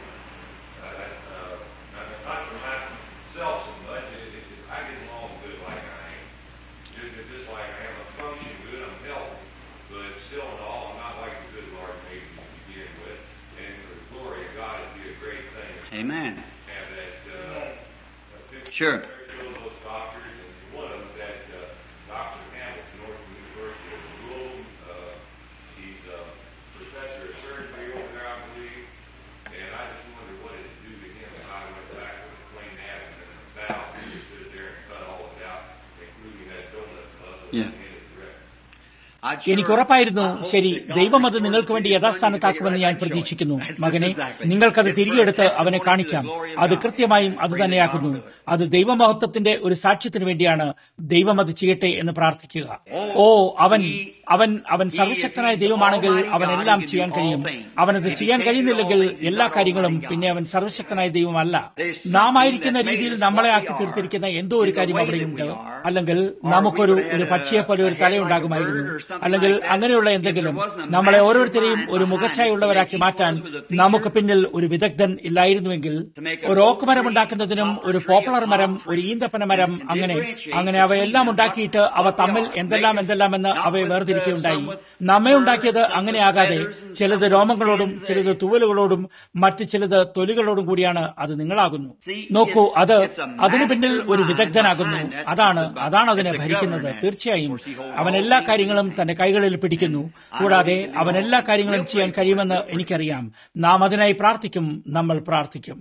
I, I, uh, not, not for myself so much. It, it, it, I get along good like I am. Just, it's just like I am. I function good. I'm healthy, but still in all, I'm not like the good Lord made me to begin with. And for the glory of God, it'd be a great thing to Amen. have that. Uh, picture Sure. show those doctors, and one of them that uh, Dr. Hamilton, Northern University of Louisville, uh, he's a professor of surgery over there, I believe, and I just wonder what it'd do to him if I went back with a plain abdomen and a valve and just stood there and cut all of it out, including that donut puzzle Yeah. in his direct. I'd sure- എനിക്ക് ഉറപ്പായിരുന്നു I hope ശരി that God ദൈവം അത് has നിങ്ങൾക്ക് വേണ്ടി ordered for your son, യഥാസ്ഥാനത്താക്കുമെന്ന് you ഞാൻ can get right പ്രതീക്ഷിക്കുന്നു back and show it. മകനെ That's exactly. നിങ്ങൾക്കത് It's തിരികെടുത്ത് for അവനെ testimony to കാണിക്കാം the glory of അത് God. കൃത്യമായും അത് Praise തന്നെയാക്കുന്നു God for it. അത് ദൈവമഹത്വത്തിന്റെ ഒരു സാക്ഷ്യത്തിന് വേണ്ടിയാണ് ദൈവം അത് ചെയ്യട്ടെ എന്ന് പ്രാർത്ഥിക്കുക ഓ അവൻ അവൻ അവൻ സർവശക്തനായ ദൈവമാണെങ്കിൽ അവൻ എല്ലാം ചെയ്യാൻ കഴിയും അവനത് ചെയ്യാൻ കഴിയുന്നില്ലെങ്കിൽ എല്ലാ കാര്യങ്ങളും പിന്നെ അവൻ സർവശക്തനായ ദൈവമല്ല നാം ആയിരിക്കുന്ന രീതിയിൽ നമ്മളെ ആക്കി തീർത്തിരിക്കുന്ന എന്തോ ഒരു കാര്യം അവിടെയുണ്ട് അല്ലെങ്കിൽ നമുക്കൊരു ഒരു പക്ഷിയെ പോലെ ഒരു തലയുണ്ടാകുമായിരുന്നു അല്ലെങ്കിൽ അങ്ങനെയുള്ള എന്തെങ്കിലും നമ്മളെ ഓരോരുത്തരെയും ഒരു മുഖച്ഛായുള്ളവരാക്കി മാറ്റാൻ നമുക്ക് പിന്നിൽ ഒരു വിദഗ്ധൻ ഇല്ലായിരുന്നുവെങ്കിൽ ഒരു ഓക്ക് മരം ഉണ്ടാക്കുന്നതിനും ഒരു പോപ്പളർ മരം ഒരു ഈന്തപ്പന മരം അങ്ങനെ അങ്ങനെ അവയെല്ലാം ഉണ്ടാക്കിയിട്ട് അവ തമ്മിൽ എന്തെല്ലാം എന്തെല്ലാമെന്ന് അവയെ വേർതിരിക്കുകയുണ്ടായി നമ്മെ ഉണ്ടാക്കിയത് അങ്ങനെയാകാതെ ചിലത് രോമങ്ങളോടും ചിലത് തൂവലുകളോടും മറ്റു ചിലത് തൊലികളോടും കൂടിയാണ് അത് നിങ്ങളാകുന്നു നോക്കൂ അത് അതിനു പിന്നിൽ ഒരു വിദഗ്ധനാകുന്നു അതാണ് അതാണ് അതിനെ ഭരിക്കുന്നത് തീർച്ചയായും അവൻ എല്ലാ കാര്യങ്ങളും തന്റെ കൈകളിൽ പിടിക്കുന്നു കൂടാതെ അവൻ എല്ലാ കാര്യങ്ങളും ചെയ്യാൻ കഴിയുമെന്ന് എനിക്കറിയാം നാം അതിനായി പ്രാർത്ഥിക്കും നമ്മൾ പ്രാർത്ഥിക്കും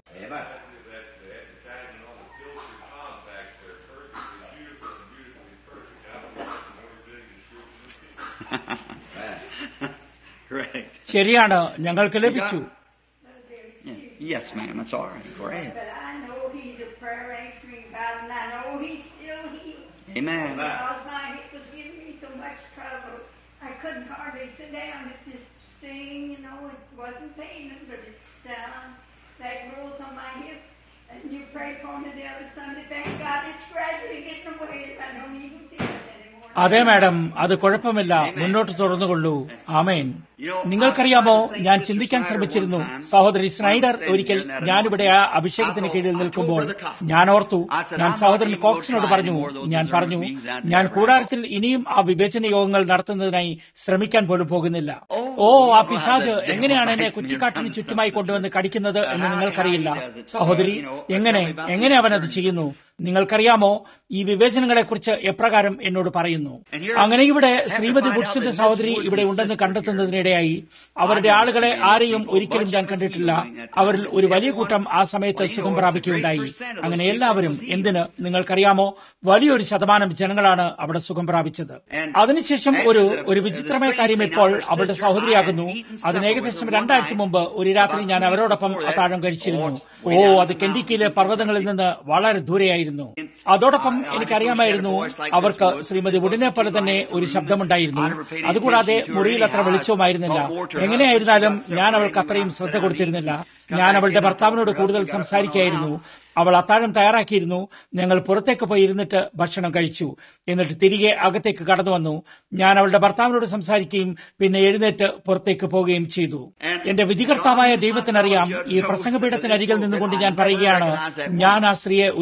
Right. ശരിയാണ് ഞങ്ങൾക്ക് ലഭിച്ചു Yeah. Yes, ma'am. That's all right. Go ahead. But I know He's a prayer answering God, and I know He's still healing. Amen. Because my hip was giving me so much trouble, I couldn't hardly sit down and just sing, you know. It wasn't paining, but it's down. That growth on my hip. And you prayed for me the other Sunday. Thank God it's gradually getting away. I don't even feel it anymore. അതെ madam അത് കുഴപ്പമില്ല മുന്നോട്ട് തുടർന്നുകൊള്ളൂ ആമേൻ നിങ്ങൾക്കറിയാമോ ഞാൻ ചിന്തിക്കാൻ ശ്രമിച്ചിരുന്നു സഹോദരി Snyder ഒരിക്കൽ ഞാനിവിടെ ആ അഭിഷേകത്തിന് കീഴിൽ നിൽക്കുമ്പോൾ ഞാൻ ഓർത്തു ഞാൻ സഹോദരൻ കോക്സിനോട് പറഞ്ഞു ഞാൻ പറഞ്ഞു ഞാൻ കൂടാരത്തിൽ ഇനിയും ആ വിവേചന യോഗങ്ങൾ നടത്തുന്നതിനായി ശ്രമിക്കാൻ പോലും പോകുന്നില്ല ഓ ആ പിശാജ് എങ്ങനെയാണ് എന്നെ കുറ്റിക്കാട്ടിന് ചുറ്റുമായി കൊണ്ടുവന്ന് കടിക്കുന്നത് എന്ന് നിങ്ങൾക്കറിയില്ല സഹോദരി എങ്ങനെ എങ്ങനെ അവൻ അത് ചെയ്യുന്നു നിങ്ങൾക്കറിയാമോ ഈ വിവേചനങ്ങളെക്കുറിച്ച് എപ്രകാരം എന്നോട് പറയുന്നു അങ്ങനെ ഇവിടെ ശ്രീമതി വുഡ്സിന്റെ സഹോദരി ഇവിടെ ഉണ്ടെന്ന് കണ്ടെത്തുന്നതിനിടെയായി അവരുടെ ആളുകളെ ആരെയും ഒരിക്കലും ഞാൻ കണ്ടിട്ടില്ല അവരിൽ ഒരു വലിയ കൂട്ടം ആ സമയത്ത് സുഖം പ്രാപിക്കുകയുണ്ടായി അങ്ങനെ എല്ലാവരും എന്തിന് നിങ്ങൾക്കറിയാമോ വലിയൊരു ശതമാനം ജനങ്ങളാണ് അവിടെ സുഖം പ്രാപിച്ചത് അതിനുശേഷം ഒരു ഒരു വിചിത്രമായ കാര്യം ഇപ്പോൾ അവളുടെ സഹോദരിയാകുന്നു അതിന് ഏകദേശം രണ്ടാഴ്ച മുമ്പ് ഒരു രാത്രി ഞാൻ അവരോടൊപ്പം അത്താഴം കഴിച്ചിരുന്നു ഓ അത് കെൻഡിക്കിയിലെ പർവ്വതങ്ങളിൽ നിന്ന് വളരെ ദൂരെയായിരുന്നു അതോടൊപ്പം എനിക്കറിയാമായിരുന്നു അവർക്ക് ശ്രീമതി വുഡിനെ പോലെ തന്നെ ഒരു ശബ്ദമുണ്ടായിരുന്നു അതുകൂടാതെ മുറിയിൽ അത്ര വെളിച്ചവുമായിരുന്നില്ല എങ്ങനെയായിരുന്നാലും ഞാൻ അവൾക്ക് അത്രയും ശ്രദ്ധ കൊടുത്തിരുന്നില്ല ഞാൻ അവളുടെ ഭർത്താവിനോട് കൂടുതൽ സംസാരിക്കുകയായിരുന്നു അവൾ അത്താഴം തയ്യാറാക്കിയിരുന്നു ഞങ്ങൾ പുറത്തേക്ക് പോയി ഇരുന്നിട്ട് ഭക്ഷണം കഴിച്ചു എന്നിട്ട് തിരികെ അകത്തേക്ക് കടന്നു വന്നു ഞാൻ അവളുടെ ഭർത്താവിനോട് സംസാരിക്കുകയും പിന്നെ എഴുന്നേറ്റ് പുറത്തേക്ക് പോവുകയും ചെയ്തു എന്റെ വിധികർത്താവായ ദൈവത്തിനറിയാം ഈ പ്രസംഗപീഠത്തിനരികിൽ നിന്നുകൊണ്ട് ഞാൻ പറയുകയാണ് ഞാൻ ആ സ്ത്രീയെ ഒരിക്കലും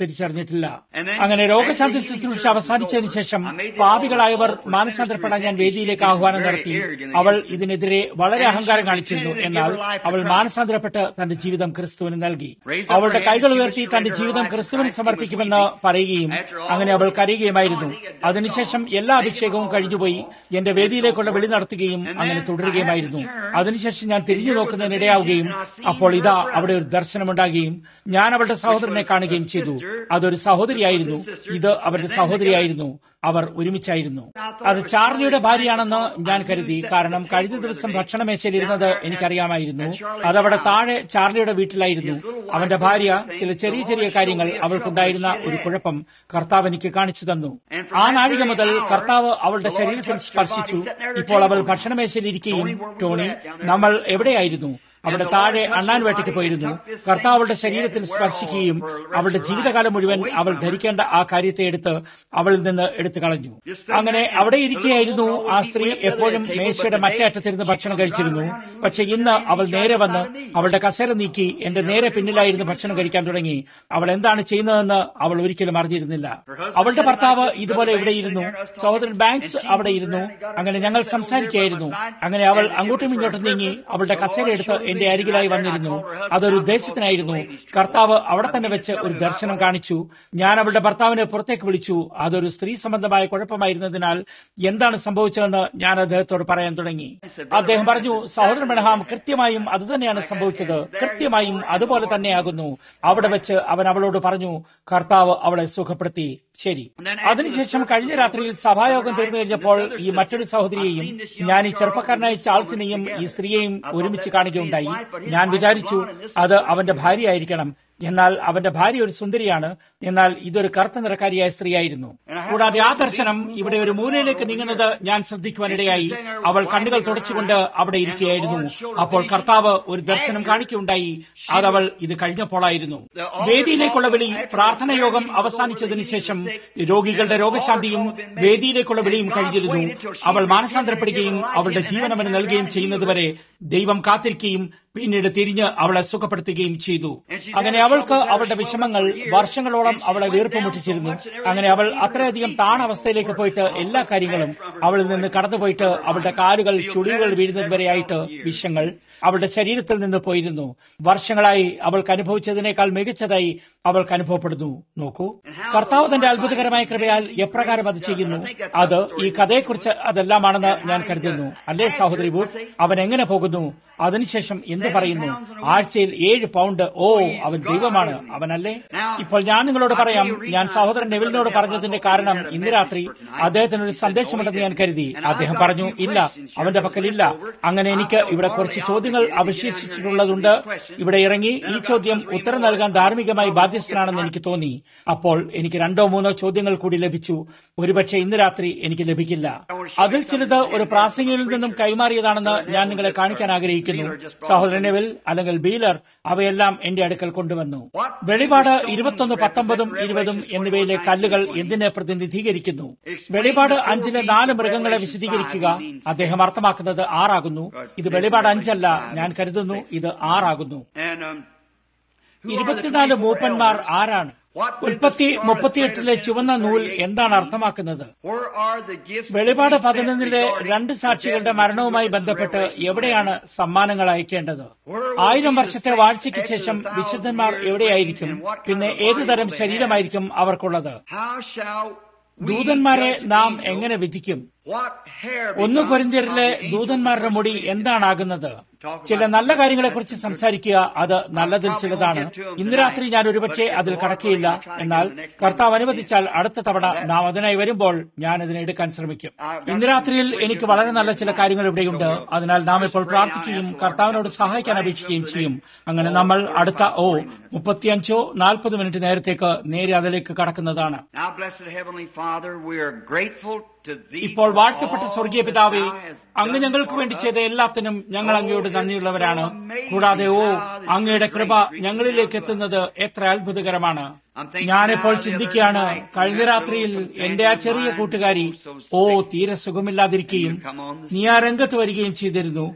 തിരിച്ചറിഞ്ഞിട്ടില്ല അങ്ങനെ രോഗശാന്തി ശുശ്രൂഷ അവസാനിച്ചതിന് ശേഷം പാപികളായവർ മാനസാന്തരപ്പെടാൻ ഞാൻ വേദിയിലേക്ക് ആഹ്വാനം നടത്തി അവൾ ഇതിനെതിരെ വളരെ അഹങ്കാരം കാണിച്ചിരുന്നു എന്നാൽ അവൾ മാനസാന്തരപ്പെട്ട് തന്റെ ജീവിതം ക്രിസ്തുവിന് നൽകി അവളുടെ കൈകൾ ഉയർത്തി തന്റെ ജീവിതം ക്രിസ്തുവിന് സമർപ്പിക്കുമെന്ന് പറയുകയും അങ്ങനെ അവൾ കരയുകയുമായിരുന്നു അതിനുശേഷം എല്ലാ അഭിഷേകവും കഴിഞ്ഞുപോയി എന്റെ വേദിയിലേക്കുള്ള വെളി നടത്തുകയും അങ്ങനെ തുടരുകയുമായിരുന്നു അതിനുശേഷം ഞാൻ തിരിഞ്ഞു നോക്കുന്നതിനിടയാവുകയും അപ്പോൾ ഇതാ അവിടെ ഒരു ദർശനമുണ്ടാകുകയും ഞാൻ അവളുടെ സഹോദരനെ കാണുകയും ചെയ്തു അതൊരു സഹോദരിയായിരുന്നു ഇത് അവരുടെ സഹോദരിയായിരുന്നു അവർ ഒരുമിച്ചായിരുന്നു അത് ചാർലിയുടെ ഭാര്യയാണെന്ന് ഞാൻ കരുതി കാരണം കഴിഞ്ഞ ദിവസം ഭക്ഷണമേശയിൽ ഇരുന്നത് എനിക്കറിയാമായിരുന്നു അതവിടെ താഴെ ചാർലിയുടെ വീട്ടിലായിരുന്നു അവന്റെ ഭാര്യ ചില ചെറിയ ചെറിയ കാര്യങ്ങൾ അവൾക്കുണ്ടായിരുന്ന ഒരു കുഴപ്പം കർത്താവ് എനിക്ക് കാണിച്ചു തന്നു ആ നാഴിക മുതൽ കർത്താവ് അവളുടെ ശരീരത്തിൽ സ്പർശിച്ചു ഇപ്പോൾ അവൾ ഭക്ഷണമേശയിൽ ഇരിക്കുകയും ടോണി നമ്മൾ എവിടെയായിരുന്നു അവിടെ താഴെ അണ്ണാൻ വേട്ടയ്ക്ക് പോയിരുന്നു കർത്താവ് അവളുടെ ശരീരത്തിൽ സ്പർശിക്കുകയും അവളുടെ ജീവിതകാലം മുഴുവൻ അവൾ ധരിക്കേണ്ട ആ കാര്യത്തെ എടുത്ത് അവളിൽ നിന്ന് എടുത്തു കളഞ്ഞു അങ്ങനെ അവിടെ ഇരിക്കുകയായിരുന്നു ആ സ്ത്രീ എപ്പോഴും മേശയുടെ മറ്റേ അറ്റത്തിരുന്ന് ഭക്ഷണം കഴിച്ചിരുന്നു പക്ഷെ ഇന്ന് അവൾ നേരെ വന്ന് അവളുടെ കസേര നീക്കി എന്റെ നേരെ പിന്നിലായിരുന്നു ഭക്ഷണം കഴിക്കാൻ തുടങ്ങി അവൾ എന്താണ് ചെയ്യുന്നതെന്ന് അവൾ ഒരിക്കലും അറിഞ്ഞിരുന്നില്ല അവളുടെ ഭർത്താവ് ഇതുപോലെ ഇവിടെ ഇരുന്നു സഹോദരൻ ബാങ്ക്സ് അവിടെ ഇരുന്നു അങ്ങനെ ഞങ്ങൾ സംസാരിക്കുകയായിരുന്നു അങ്ങനെ അവൾ അങ്ങോട്ടും ഇങ്ങോട്ടും നീങ്ങി അവളുടെ കസേര എടുത്ത് എന്റെ അരികിലായി വന്നിരുന്നു അതൊരു ഉദ്ദേശത്തിനായിരുന്നു കർത്താവ് അവിടെ തന്നെ വെച്ച് ഒരു ദർശനം കാണിച്ചു ഞാൻ അവളുടെ ഭർത്താവിനെ പുറത്തേക്ക് വിളിച്ചു അതൊരു സ്ത്രീ സംബന്ധമായ കുഴപ്പമായിരുന്നതിനാൽ എന്താണ് സംഭവിച്ചതെന്ന് ഞാൻ അദ്ദേഹത്തോട് പറയാൻ തുടങ്ങി അദ്ദേഹം പറഞ്ഞു സഹോദരൻ ബെണഹാം കൃത്യമായും അതുതന്നെയാണ് സംഭവിച്ചത് കൃത്യമായും അതുപോലെ തന്നെയാകുന്നു അവിടെ വെച്ച് അവൻ അവളോട് പറഞ്ഞു കർത്താവ് അവളെ സുഖപ്പെടുത്തി ശരി അതിനുശേഷം കഴിഞ്ഞ രാത്രിയിൽ സഭായോഗം തീർന്നു കഴിഞ്ഞപ്പോൾ ഈ മറ്റൊരു സഹോദരിയെയും ഞാൻ ഈ ചെറുപ്പക്കാരനായ ചാൾസിനെയും ഈ സ്ത്രീയെയും ഒരുമിച്ച് കാണുകയുണ്ടായി ഞാൻ വിചാരിച്ചു അത് അവന്റെ ഭാര്യയായിരിക്കണം എന്നാൽ അവന്റെ ഭാര്യ ഒരു സുന്ദരിയാണ് എന്നാൽ ഇതൊരു കറുത്ത നിറക്കാരിയായ സ്ത്രീയായിരുന്നു കൂടാതെ ആ ദർശനം ഇവിടെ ഒരു മൂലയിലേക്ക് നീങ്ങുന്നത് ഞാൻ ശ്രദ്ധിക്കുവാനിടയായി അവൾ കണ്ണുകൾ തുടച്ചുകൊണ്ട് അവിടെ ഇരിക്കുകയായിരുന്നു അപ്പോൾ കർത്താവ് ഒരു ദർശനം കാണിക്കുകയുണ്ടായി അതവൾ ഇത് കഴിഞ്ഞപ്പോളായിരുന്നു വേദിയിലേക്കുള്ള വിളി പ്രാർത്ഥന യോഗം അവസാനിച്ചതിന് ശേഷം രോഗികളുടെ രോഗശാന്തിയും വേദിയിലേക്കുള്ള വിളിയും കഴിഞ്ഞിരുന്നു അവൾ മാനസാന്തരപ്പെടുകയും അവളുടെ ജീവൻ അവന് നൽകുകയും ചെയ്യുന്നതുവരെ ദൈവം കാത്തിരിക്കുകയും പിന്നീട് തിരിഞ്ഞ് അവളെ സുഖപ്പെടുത്തുകയും ചെയ്തു അങ്ങനെ അവൾക്ക് അവളുടെ വിഷമങ്ങൾ വർഷങ്ങളോളം അവളെ വീർപ്പുമുട്ടിച്ചിരുന്നു അങ്ങനെ അവൾ അത്രയധികം താണവസ്ഥയിലേക്ക് പോയിട്ട് എല്ലാ കാര്യങ്ങളും അവളിൽ നിന്ന് കടന്നുപോയിട്ട് അവളുടെ കാലുകൾ ചുളിവുകൾ വീഴുന്നത് വരെയായിട്ട് വിഷങ്ങൾ അവളുടെ ശരീരത്തിൽ നിന്ന് പോയിരുന്നു വർഷങ്ങളായി അവൾക്ക് അനുഭവിച്ചതിനേക്കാൾ മികച്ചതായി അവൾക്ക് അനുഭവപ്പെടുന്നു നോക്കൂ കർത്താവ് തന്റെ അത്ഭുതകരമായ കൃപയാൽ എപ്രകാരം അത് ചെയ്യുന്നു അത് ഈ കഥയെക്കുറിച്ച് അതെല്ലാമാണെന്ന് ഞാൻ കരുതുന്നു അല്ലേ സഹോദരി വൂഡ് അവൻ എങ്ങനെ പോകുന്നു അതിനുശേഷം എന്ത് പറയുന്നു ആഴ്ചയിൽ ഏഴ് പൗണ്ട് ഓ അവൻ ദൈവമാണ് അവനല്ലേ ഇപ്പോൾ ഞാൻ നിങ്ങളോട് പറയാം ഞാൻ സഹോദരൻ നെവിലിനോട് പറഞ്ഞതിന്റെ കാരണം ഇന്ന് രാത്രി അദ്ദേഹത്തിന് ഒരു സന്ദേശമുണ്ടെന്ന് ഞാൻ കരുതി അദ്ദേഹം പറഞ്ഞു ഇല്ല അവന്റെ പക്കലില്ല അങ്ങനെ എനിക്ക് ഇവിടെ കുറച്ച് ചോദ്യങ്ങൾ അവശേഷിച്ചിട്ടുള്ളതുണ്ട് ഇവിടെ ഇറങ്ങി ഈ ചോദ്യം ഉത്തരം നൽകാൻ ധാർമ്മികമായി ബാധ്യസ്ഥനാണെന്ന് എനിക്ക് തോന്നി അപ്പോൾ എനിക്ക് രണ്ടോ മൂന്നോ ചോദ്യങ്ങൾ കൂടി ലഭിച്ചു ഒരുപക്ഷെ ഇന്ന് രാത്രി എനിക്ക് ലഭിക്കില്ല അതിൽ ചിലത് ഒരു പ്രാസംഗികനിൽ നിന്നും കൈമാറിയതാണെന്ന് ഞാൻ നിങ്ങളെ കാണിക്കാൻ ആഗ്രഹിക്കുന്നു സഹോദരനെവിൽ അല്ലെങ്കിൽ ബീലർ അവയെല്ലാം എന്റെ അടുക്കൽ കൊണ്ടുവന്നു വെളിപാട് ഇരുപത്തൊന്ന് പത്തൊമ്പതും ഇരുപതും എന്നിവയിലെ കല്ലുകൾ എന്തിനെ പ്രതിനിധീകരിക്കുന്നു വെളിപാട് അഞ്ചിലെ നാല് മൃഗങ്ങളെ വിശദീകരിക്കുക അദ്ദേഹം അർത്ഥമാക്കുന്നത് ആറാകുന്നു ഇത് വെളിപാട് അഞ്ചല്ല ഞാൻ കരുതുന്നു ഇത് ആറാകുന്നു And um, who are the ഇരുപത്തിനാല് 24 മൂപ്പന്മാർ elders? ആരാണ് What did the ഉൽപ്പത്തി scarlet മുപ്പത്തിയെട്ടിലെ thread ചുവന്ന of നൂൽ Genesis എന്താണ് 38? അർത്ഥമാക്കുന്നത് Where are the gifts വെളിപാട് to be spent പതിനൊന്നിലെ regarding രണ്ട് the സാക്ഷികളുടെ death of the മരണവുമായി two witnesses of ബന്ധപ്പെട്ട് Revelation എവിടെയാണ് സമ്മാനങ്ങൾ അയക്കേണ്ടത് Where will ആയിരം be the വർഷത്തെ saints വാഴ്ചയ്ക്ക് after ശേഷം the thousand വിശുദ്ധന്മാർ years എവിടെയായിരിക്കും reign, and what kind പിന്നെ of a ഏതു body തരം will they ശരീരമായിരിക്കും അവർക്കുള്ളത് How shall we ദൂതന്മാരെ judge നാം angels? എങ്ങനെ വിധിക്കും What hair ഒന്ന് becomes കൊരിന്ത്യരിലെ of the angels ദൂതന്മാരുടെ of മുടി the first എന്താണാകുന്നത് ചില നല്ല കാര്യങ്ങളെക്കുറിച്ച് സംസാരിക്കുക അത് നല്ലതിൽ ചിലതാണ് ഇന്ന് രാത്രി ഞാൻ ഒരുപക്ഷെ അതിൽ കടക്കുകയില്ല എന്നാൽ കർത്താവ് അനുവദിച്ചാൽ അടുത്ത തവണ നാം അതിനായി വരുമ്പോൾ ഞാൻ അതിനെ എടുക്കാൻ ശ്രമിക്കും ഇന്ന് രാത്രിയിൽ എനിക്ക് വളരെ നല്ല ചില കാര്യങ്ങൾ ഇവിടെയുണ്ട് അതിനാൽ നാം ഇപ്പോൾ പ്രാർത്ഥിക്കുകയും കർത്താവിനോട് സഹായിക്കാൻ അപേക്ഷിക്കുകയും ചെയ്യും അങ്ങനെ നമ്മൾ അടുത്ത ഓ മുപ്പത്തിയഞ്ചോ നാൽപ്പത് മിനിറ്റ് നേരത്തേക്ക് നേരെ അതിലേക്ക് കടക്കുന്നതാണ് Now, blessed Heavenly Father, we are grateful to Thee ഇപ്പോൾ for വാഴ്ത്തപ്പെട്ട all സ്വർഗീയ that പിതാവേ Thou hast അങ്ങ് done ഞങ്ങൾക്ക് for വേണ്ടി us. ചെയ്ത എല്ലാത്തിനും ഞങ്ങൾ അങ്ങയോട് നന്ദിയുള്ളവരാണ് കൂടാതെ ഓ അങ്ങയുടെ കൃപ ഞങ്ങളിലേക്ക് എത്തുന്നത് എത്ര അത്ഭുതകരമാണ് ഞാനിപ്പോൾ ചിന്തിക്കുകയാണ് കഴിഞ്ഞ രാത്രിയിൽ എന്റെ ആ ചെറിയ കൂട്ടുകാരി ഓ തീരെ സുഖമില്ലാതിരിക്കുകയും നീ ആ രംഗത്ത് വരികയും ചെയ്തിരുന്നു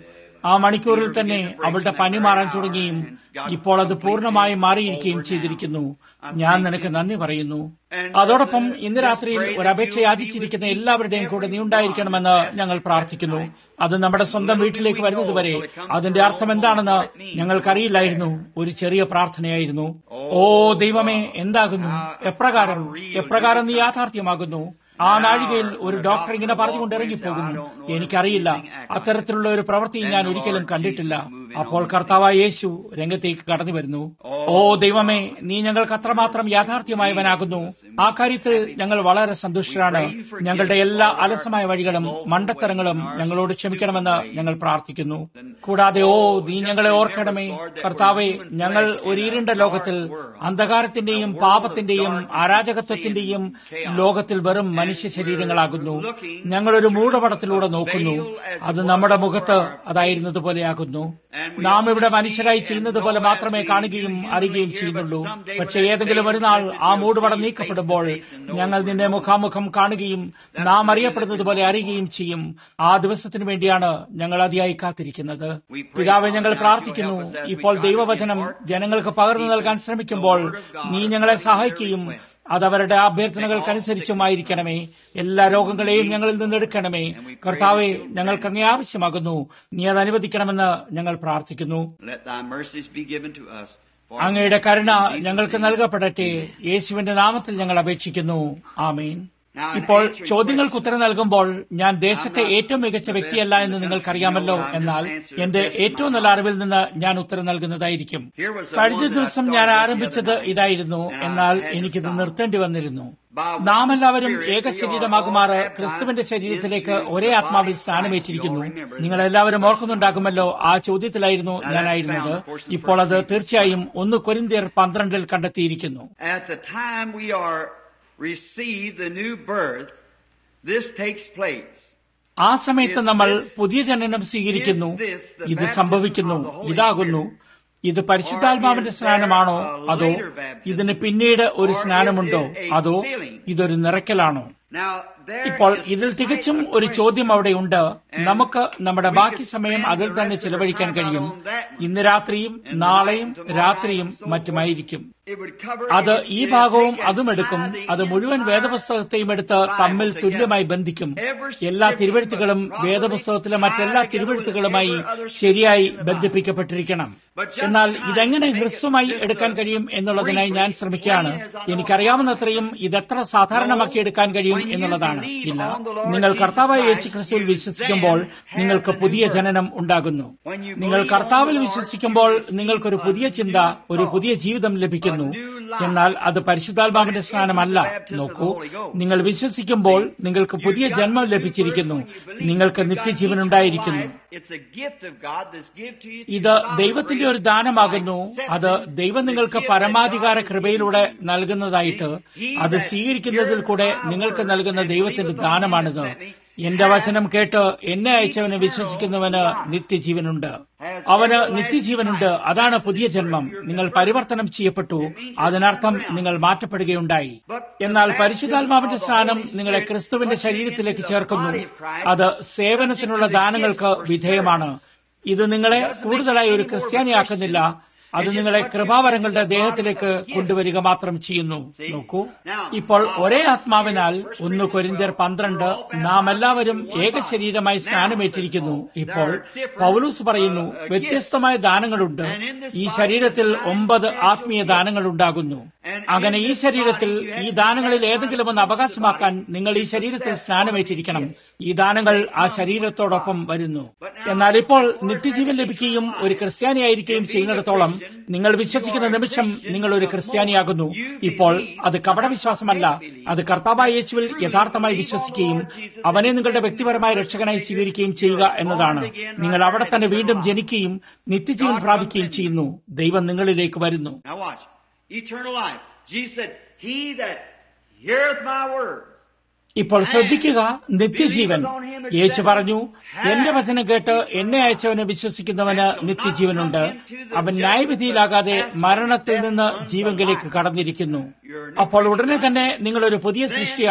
ആ മണിക്കൂറിൽ തന്നെ അവളുടെ പനി മാറാൻ തുടങ്ങിയും ഇപ്പോൾ അത് പൂർണ്ണമായും മാറിയിരിക്കുകയും ചെയ്തിരിക്കുന്നു ഞാൻ നിനക്ക് നന്ദി പറയുന്നു അതോടൊപ്പം ഇന്ന് രാത്രിയിൽ ഒരു അപേക്ഷ യാചിച്ചിരിക്കുന്ന എല്ലാവരുടെയും കൂടെ നീ ഉണ്ടായിരിക്കണമെന്ന് ഞങ്ങൾ പ്രാർത്ഥിക്കുന്നു അത് നമ്മുടെ സ്വന്തം വീട്ടിലേക്ക് വരുന്നതുവരെ അതിന്റെ അർത്ഥം എന്താണെന്ന് ഞങ്ങൾക്കറിയില്ലായിരുന്നു ഒരു ചെറിയ പ്രാർത്ഥനയായിരുന്നു ഓ ദൈവമേ എന്താകുന്നു എപ്രകാരം എപ്രകാരം നീ യാഥാർത്ഥ്യമാകുന്നു ആ നാഴികയിൽ ഒരു ഡോക്ടർ ഇങ്ങനെ പറഞ്ഞുകൊണ്ട് ഇറങ്ങിപ്പോകുന്നു എനിക്കറിയില്ല അത്തരത്തിലുള്ള ഒരു പ്രവൃത്തി ഞാൻ ഒരിക്കലും കണ്ടിട്ടില്ല അപ്പോൾ കർത്താവായ യേശു രംഗത്തേക്ക് കടന്നു വരുന്നു ഓ ദൈവമേ നീ ഞങ്ങൾക്ക് അത്രമാത്രം യാഥാർത്ഥ്യമായവനാകുന്നു ആ കാര്യത്തിൽ ഞങ്ങൾ വളരെ സന്തുഷ്ടരാണ് ഞങ്ങളുടെ എല്ലാ അലസമായ വഴികളും മണ്ടത്തരങ്ങളും ഞങ്ങളോട് ക്ഷമിക്കണമെന്ന് ഞങ്ങൾ പ്രാർത്ഥിക്കുന്നു കൂടാതെ ഓ നീ ഞങ്ങളെ ഓർക്കണമേ കർത്താവെ ഞങ്ങൾ ഒരു ഇരുണ്ട ലോകത്തിൽ അന്ധകാരത്തിന്റെയും പാപത്തിന്റെയും അരാജകത്വത്തിന്റെയും ലോകത്തിൽ വെറും മനുഷ്യ ശരീരങ്ങളാകുന്നു ഞങ്ങളൊരു മൂടപടത്തിലൂടെ നോക്കുന്നു അത് നമ്മുടെ മുഖത്ത് അതായിരുന്നത് പോലെയാകുന്നു നാം ഇവിടെ മനുഷ്യരായി ചെയ്യുന്നത് പോലെ മാത്രമേ കാണുകയും അറിയുകയും ചെയ്യുന്നുള്ളൂ പക്ഷെ ഏതെങ്കിലും ഒരു നാൾ ആ മൂടുപടം നീക്കപ്പെടുമ്പോൾ ഞങ്ങൾ നിന്നെ മുഖാമുഖം കാണുകയും നാം അറിയപ്പെടുന്നത് പോലെ അറിയുകയും ചെയ്യും ആ ദിവസത്തിന് വേണ്ടിയാണ് ഞങ്ങൾ അതിയായി കാത്തിരിക്കുന്നത് പിതാവെ ഞങ്ങൾ പ്രാർത്ഥിക്കുന്നു ഇപ്പോൾ ദൈവവചനം ജനങ്ങൾക്ക് പകർന്നു നൽകാൻ ശ്രമിക്കുമ്പോൾ നീ ഞങ്ങളെ സഹായിക്കുകയും അതവരുടെ അഭ്യർത്ഥനകൾക്കനുസരിച്ചുമായിരിക്കണമേ എല്ലാ രോഗങ്ങളെയും ഞങ്ങളിൽ നിന്ന് എടുക്കണമേ കർത്താവെ ഞങ്ങൾക്ക് അങ്ങേ ആവശ്യമാകുന്നു നീ അത് അനുവദിക്കണമെന്ന് ഞങ്ങൾ പ്രാർത്ഥിക്കുന്നു Let thy mercies be given to us. For അങ്ങയുടെ കരുണ ഞങ്ങൾക്ക് നൽകപ്പെടട്ടെ യേശുവിന്റെ നാമത്തിൽ ഞങ്ങൾ അപേക്ഷിക്കുന്നു ആമീൻ ഇപ്പോൾ ചോദ്യങ്ങൾക്ക് ഉത്തരം നൽകുമ്പോൾ ഞാൻ ദേശത്തെ ഏറ്റവും മികച്ച വ്യക്തിയല്ല എന്ന് നിങ്ങൾക്കറിയാമല്ലോ എന്നാൽ എന്റെ ഏറ്റവും നല്ല അറിവിൽ നിന്ന് ഞാൻ ഉത്തരം നൽകുന്നതായിരിക്കും കഴിഞ്ഞ ദിവസം ഞാൻ ആരംഭിച്ചത് ഇതായിരുന്നു എന്നാൽ എനിക്കിത് നിർത്തേണ്ടി വന്നിരുന്നു നാം എല്ലാവരും ഏക ശരീരമാകുമാറ് ക്രിസ്തുവിന്റെ ശരീരത്തിലേക്ക് ഒരേ ആത്മാവിൽ സ്നാനമേറ്റിരിക്കുന്നു നിങ്ങൾ എല്ലാവരും ഓർക്കുന്നുണ്ടാകുമല്ലോ ആ ചോദ്യത്തിലായിരുന്നു ഞാനായിരുന്നത് ഇപ്പോൾ അത് തീർച്ചയായും ഒന്ന് കൊരിന്തിയർ പന്ത്രണ്ടിൽ കണ്ടെത്തിയിരിക്കുന്നു At the time we are received the new birth, this takes place. ആ സമയത്ത് നമ്മൾ പുതിയ ജനനം സ്വീകരിക്കുന്നു ഇത് സംഭവിക്കുന്നു ഇതാകുന്നു ഇത് പരിശുദ്ധാത്മാവിന്റെ സ്നാനമാണോ അതോ ഇതിന് പിന്നീട് ഒരു സ്നാനമുണ്ടോ അതോ ഇതൊരു നിറയ്ക്കലാണോ Now, there ഇപ്പോൾ is ഇതിൽ തികച്ചും ഒരു ചോദ്യം അവിടെയുണ്ട് നമുക്ക് നമ്മുടെ ബാക്കി സമയം അതിൽ തന്നെ ചിലവഴിക്കാൻ കഴിയും ഇന്ന് രാത്രിയും നാളെയും രാത്രിയും മറ്റുമായിരിക്കും it would cover അത് in- ഈ in ഭാഗവും big അതും എടുക്കും entirely അത് മുഴുവൻ entire വേദപുസ്തകത്തെയും എടുത്ത് തമ്മിൽ തുല്യമായി ബന്ധിക്കും എല്ലാ തിരുവഴുത്തുകളും വേദപുസ്തകത്തിലെ മറ്റെല്ലാ തിരുവഴുത്തുകളുമായി ശരിയായി ബന്ധിപ്പിക്കപ്പെട്ടിരിക്കണം എന്നാൽ ഇതെങ്ങനെ ഹ്രസ്വമായി എടുക്കാൻ കഴിയും എന്നുള്ളതിനായി ഞാൻ ശ്രമിക്കുകയാണ് എനിക്കറിയാവുന്നത്രയും ഇതെത്ര സാധാരണമാക്കി എടുക്കാൻ കഴിയും എന്നുള്ളതാണ് ഇല്ല നിങ്ങൾ കർത്താവായ യേശു ക്രിസ്തുവിൽ വിശ്വസിക്കുമ്പോൾ നിങ്ങൾക്ക് പുതിയ ജനനം ഉണ്ടാകുന്നു നിങ്ങൾ കർത്താവിൽ വിശ്വസിക്കുമ്പോൾ നിങ്ങൾക്കൊരു പുതിയ ചിന്ത ഒരു പുതിയ ജീവിതം ലഭിക്കുന്നു എന്നാൽ അത് പരിശുദ്ധാത്മാവിന്റെ സ്നാനമല്ല നോക്കൂ നിങ്ങൾ വിശ്വസിക്കുമ്പോൾ നിങ്ങൾക്ക് പുതിയ ജന്മം ലഭിച്ചിരിക്കുന്നു നിങ്ങൾക്ക് നിത്യജീവൻ ഉണ്ടായിരിക്കുന്നു It's a gift of God that's given to you. ഇത് ദൈവത്തിന്റെ ഒരു ദാനമാകുന്നു അത് ദൈവം നിങ്ങൾക്ക് പരമാധികാര കൃപയിലൂടെ നൽകുന്നതായിട്ട് അത് സ്വീകരിക്കുന്നതിൽ കൂടെ നിങ്ങൾക്ക് നൽകുന്ന ദൈവത്തിന്റെ ദാനമാണിത് എന്റെ വചനം കേട്ട് എന്നെ അയച്ചവന് വിശ്വസിക്കുന്നവന് നിത്യജീവനുണ്ട് അവന് നിത്യജീവനുണ്ട് അതാണ് പുതിയ ജന്മം നിങ്ങൾ പരിവർത്തനം ചെയ്യപ്പെട്ടു അതിനർത്ഥം നിങ്ങൾ മാറ്റപ്പെടുകയുണ്ടായി എന്നാൽ പരിശുദ്ധാത്മാവിന്റെ സ്ഥാനം നിങ്ങളെ ക്രിസ്തുവിന്റെ ശരീരത്തിലേക്ക് ചേർക്കുന്നു അത് സേവനത്തിനുള്ള ദാനങ്ങൾക്ക് വിധേയമാണ് ഇത് നിങ്ങളെ കൂടുതലായി ഒരു ക്രിസ്ത്യാനിയാക്കുന്നില്ല അത് നിങ്ങളെ കൃപാവരങ്ങളുടെ ദേഹത്തിലേക്ക് കൊണ്ടുവരിക മാത്രം ചെയ്യുന്നു നോക്കൂ ഇപ്പോൾ ഒരേ ആത്മാവിനാൽ ഒന്ന് കൊരിന്ത്യർ പന്ത്രണ്ട് നാം എല്ലാവരും ഏക ശരീരമായി സ്നാനമേറ്റിരിക്കുന്നു ഇപ്പോൾ പൗലൂസ് പറയുന്നു വ്യത്യസ്തമായ ദാനങ്ങളുണ്ട് ഈ ശരീരത്തിൽ ഒമ്പത് ആത്മീയ ദാനങ്ങൾ ഉണ്ടാകുന്നു അങ്ങനെ ഈ ശരീരത്തിൽ ഈ ദാനങ്ങളിൽ ഏതെങ്കിലും ഒന്ന് അവകാശമാക്കാൻ നിങ്ങൾ ഈ ശരീരത്തിൽ സ്നാനമേറ്റിരിക്കണം ഈ ദാനങ്ങൾ ആ ശരീരത്തോടൊപ്പം വരുന്നു എന്നാൽ ഇപ്പോൾ നിത്യജീവൻ ലഭിക്കുകയും ഒരു ക്രിസ്ത്യാനിയായിരിക്കുകയും ചെയ്യുന്നിടത്തോളം നിങ്ങൾ വിശ്വസിക്കുന്ന നിമിഷം നിങ്ങൾ ഒരു ക്രിസ്ത്യാനിയാകുന്നു ഇപ്പോൾ അത് കപടവിശ്വാസമല്ല അത് കർത്താവായ യേശുവിൽ യഥാർത്ഥമായി വിശ്വസിക്കുകയും അവനെ നിങ്ങളുടെ വ്യക്തിപരമായ രക്ഷകനായി സ്വീകരിക്കുകയും ചെയ്യുക എന്നതാണ് നിങ്ങൾ അവിടെ തന്നെ വീണ്ടും ജനിക്കുകയും നിത്യജീവൻ പ്രാപിക്കുകയും ചെയ്യുന്നു ദൈവം നിങ്ങളിലേക്ക് വരുന്നു Now watch. Eternal life. Jesus said, He that heareth my words. ഇപ്പോൾ ശ്രദ്ധിക്കുക നിത്യജീവൻ യേശു പറഞ്ഞു എന്റെ വചനം കേട്ട് എന്നെ അയച്ചവനെ വിശ്വസിക്കുന്നവന് നിത്യജീവനുണ്ട് അവൻ ന്യായവിധിയിലാകാതെ മരണത്തിൽ നിന്ന് ജീവങ്കിലേക്ക് കടന്നിരിക്കുന്നു അപ്പോൾ ഉടനെ തന്നെ നിങ്ങൾ ഒരു പുതിയ സൃഷ്ടിയാണ്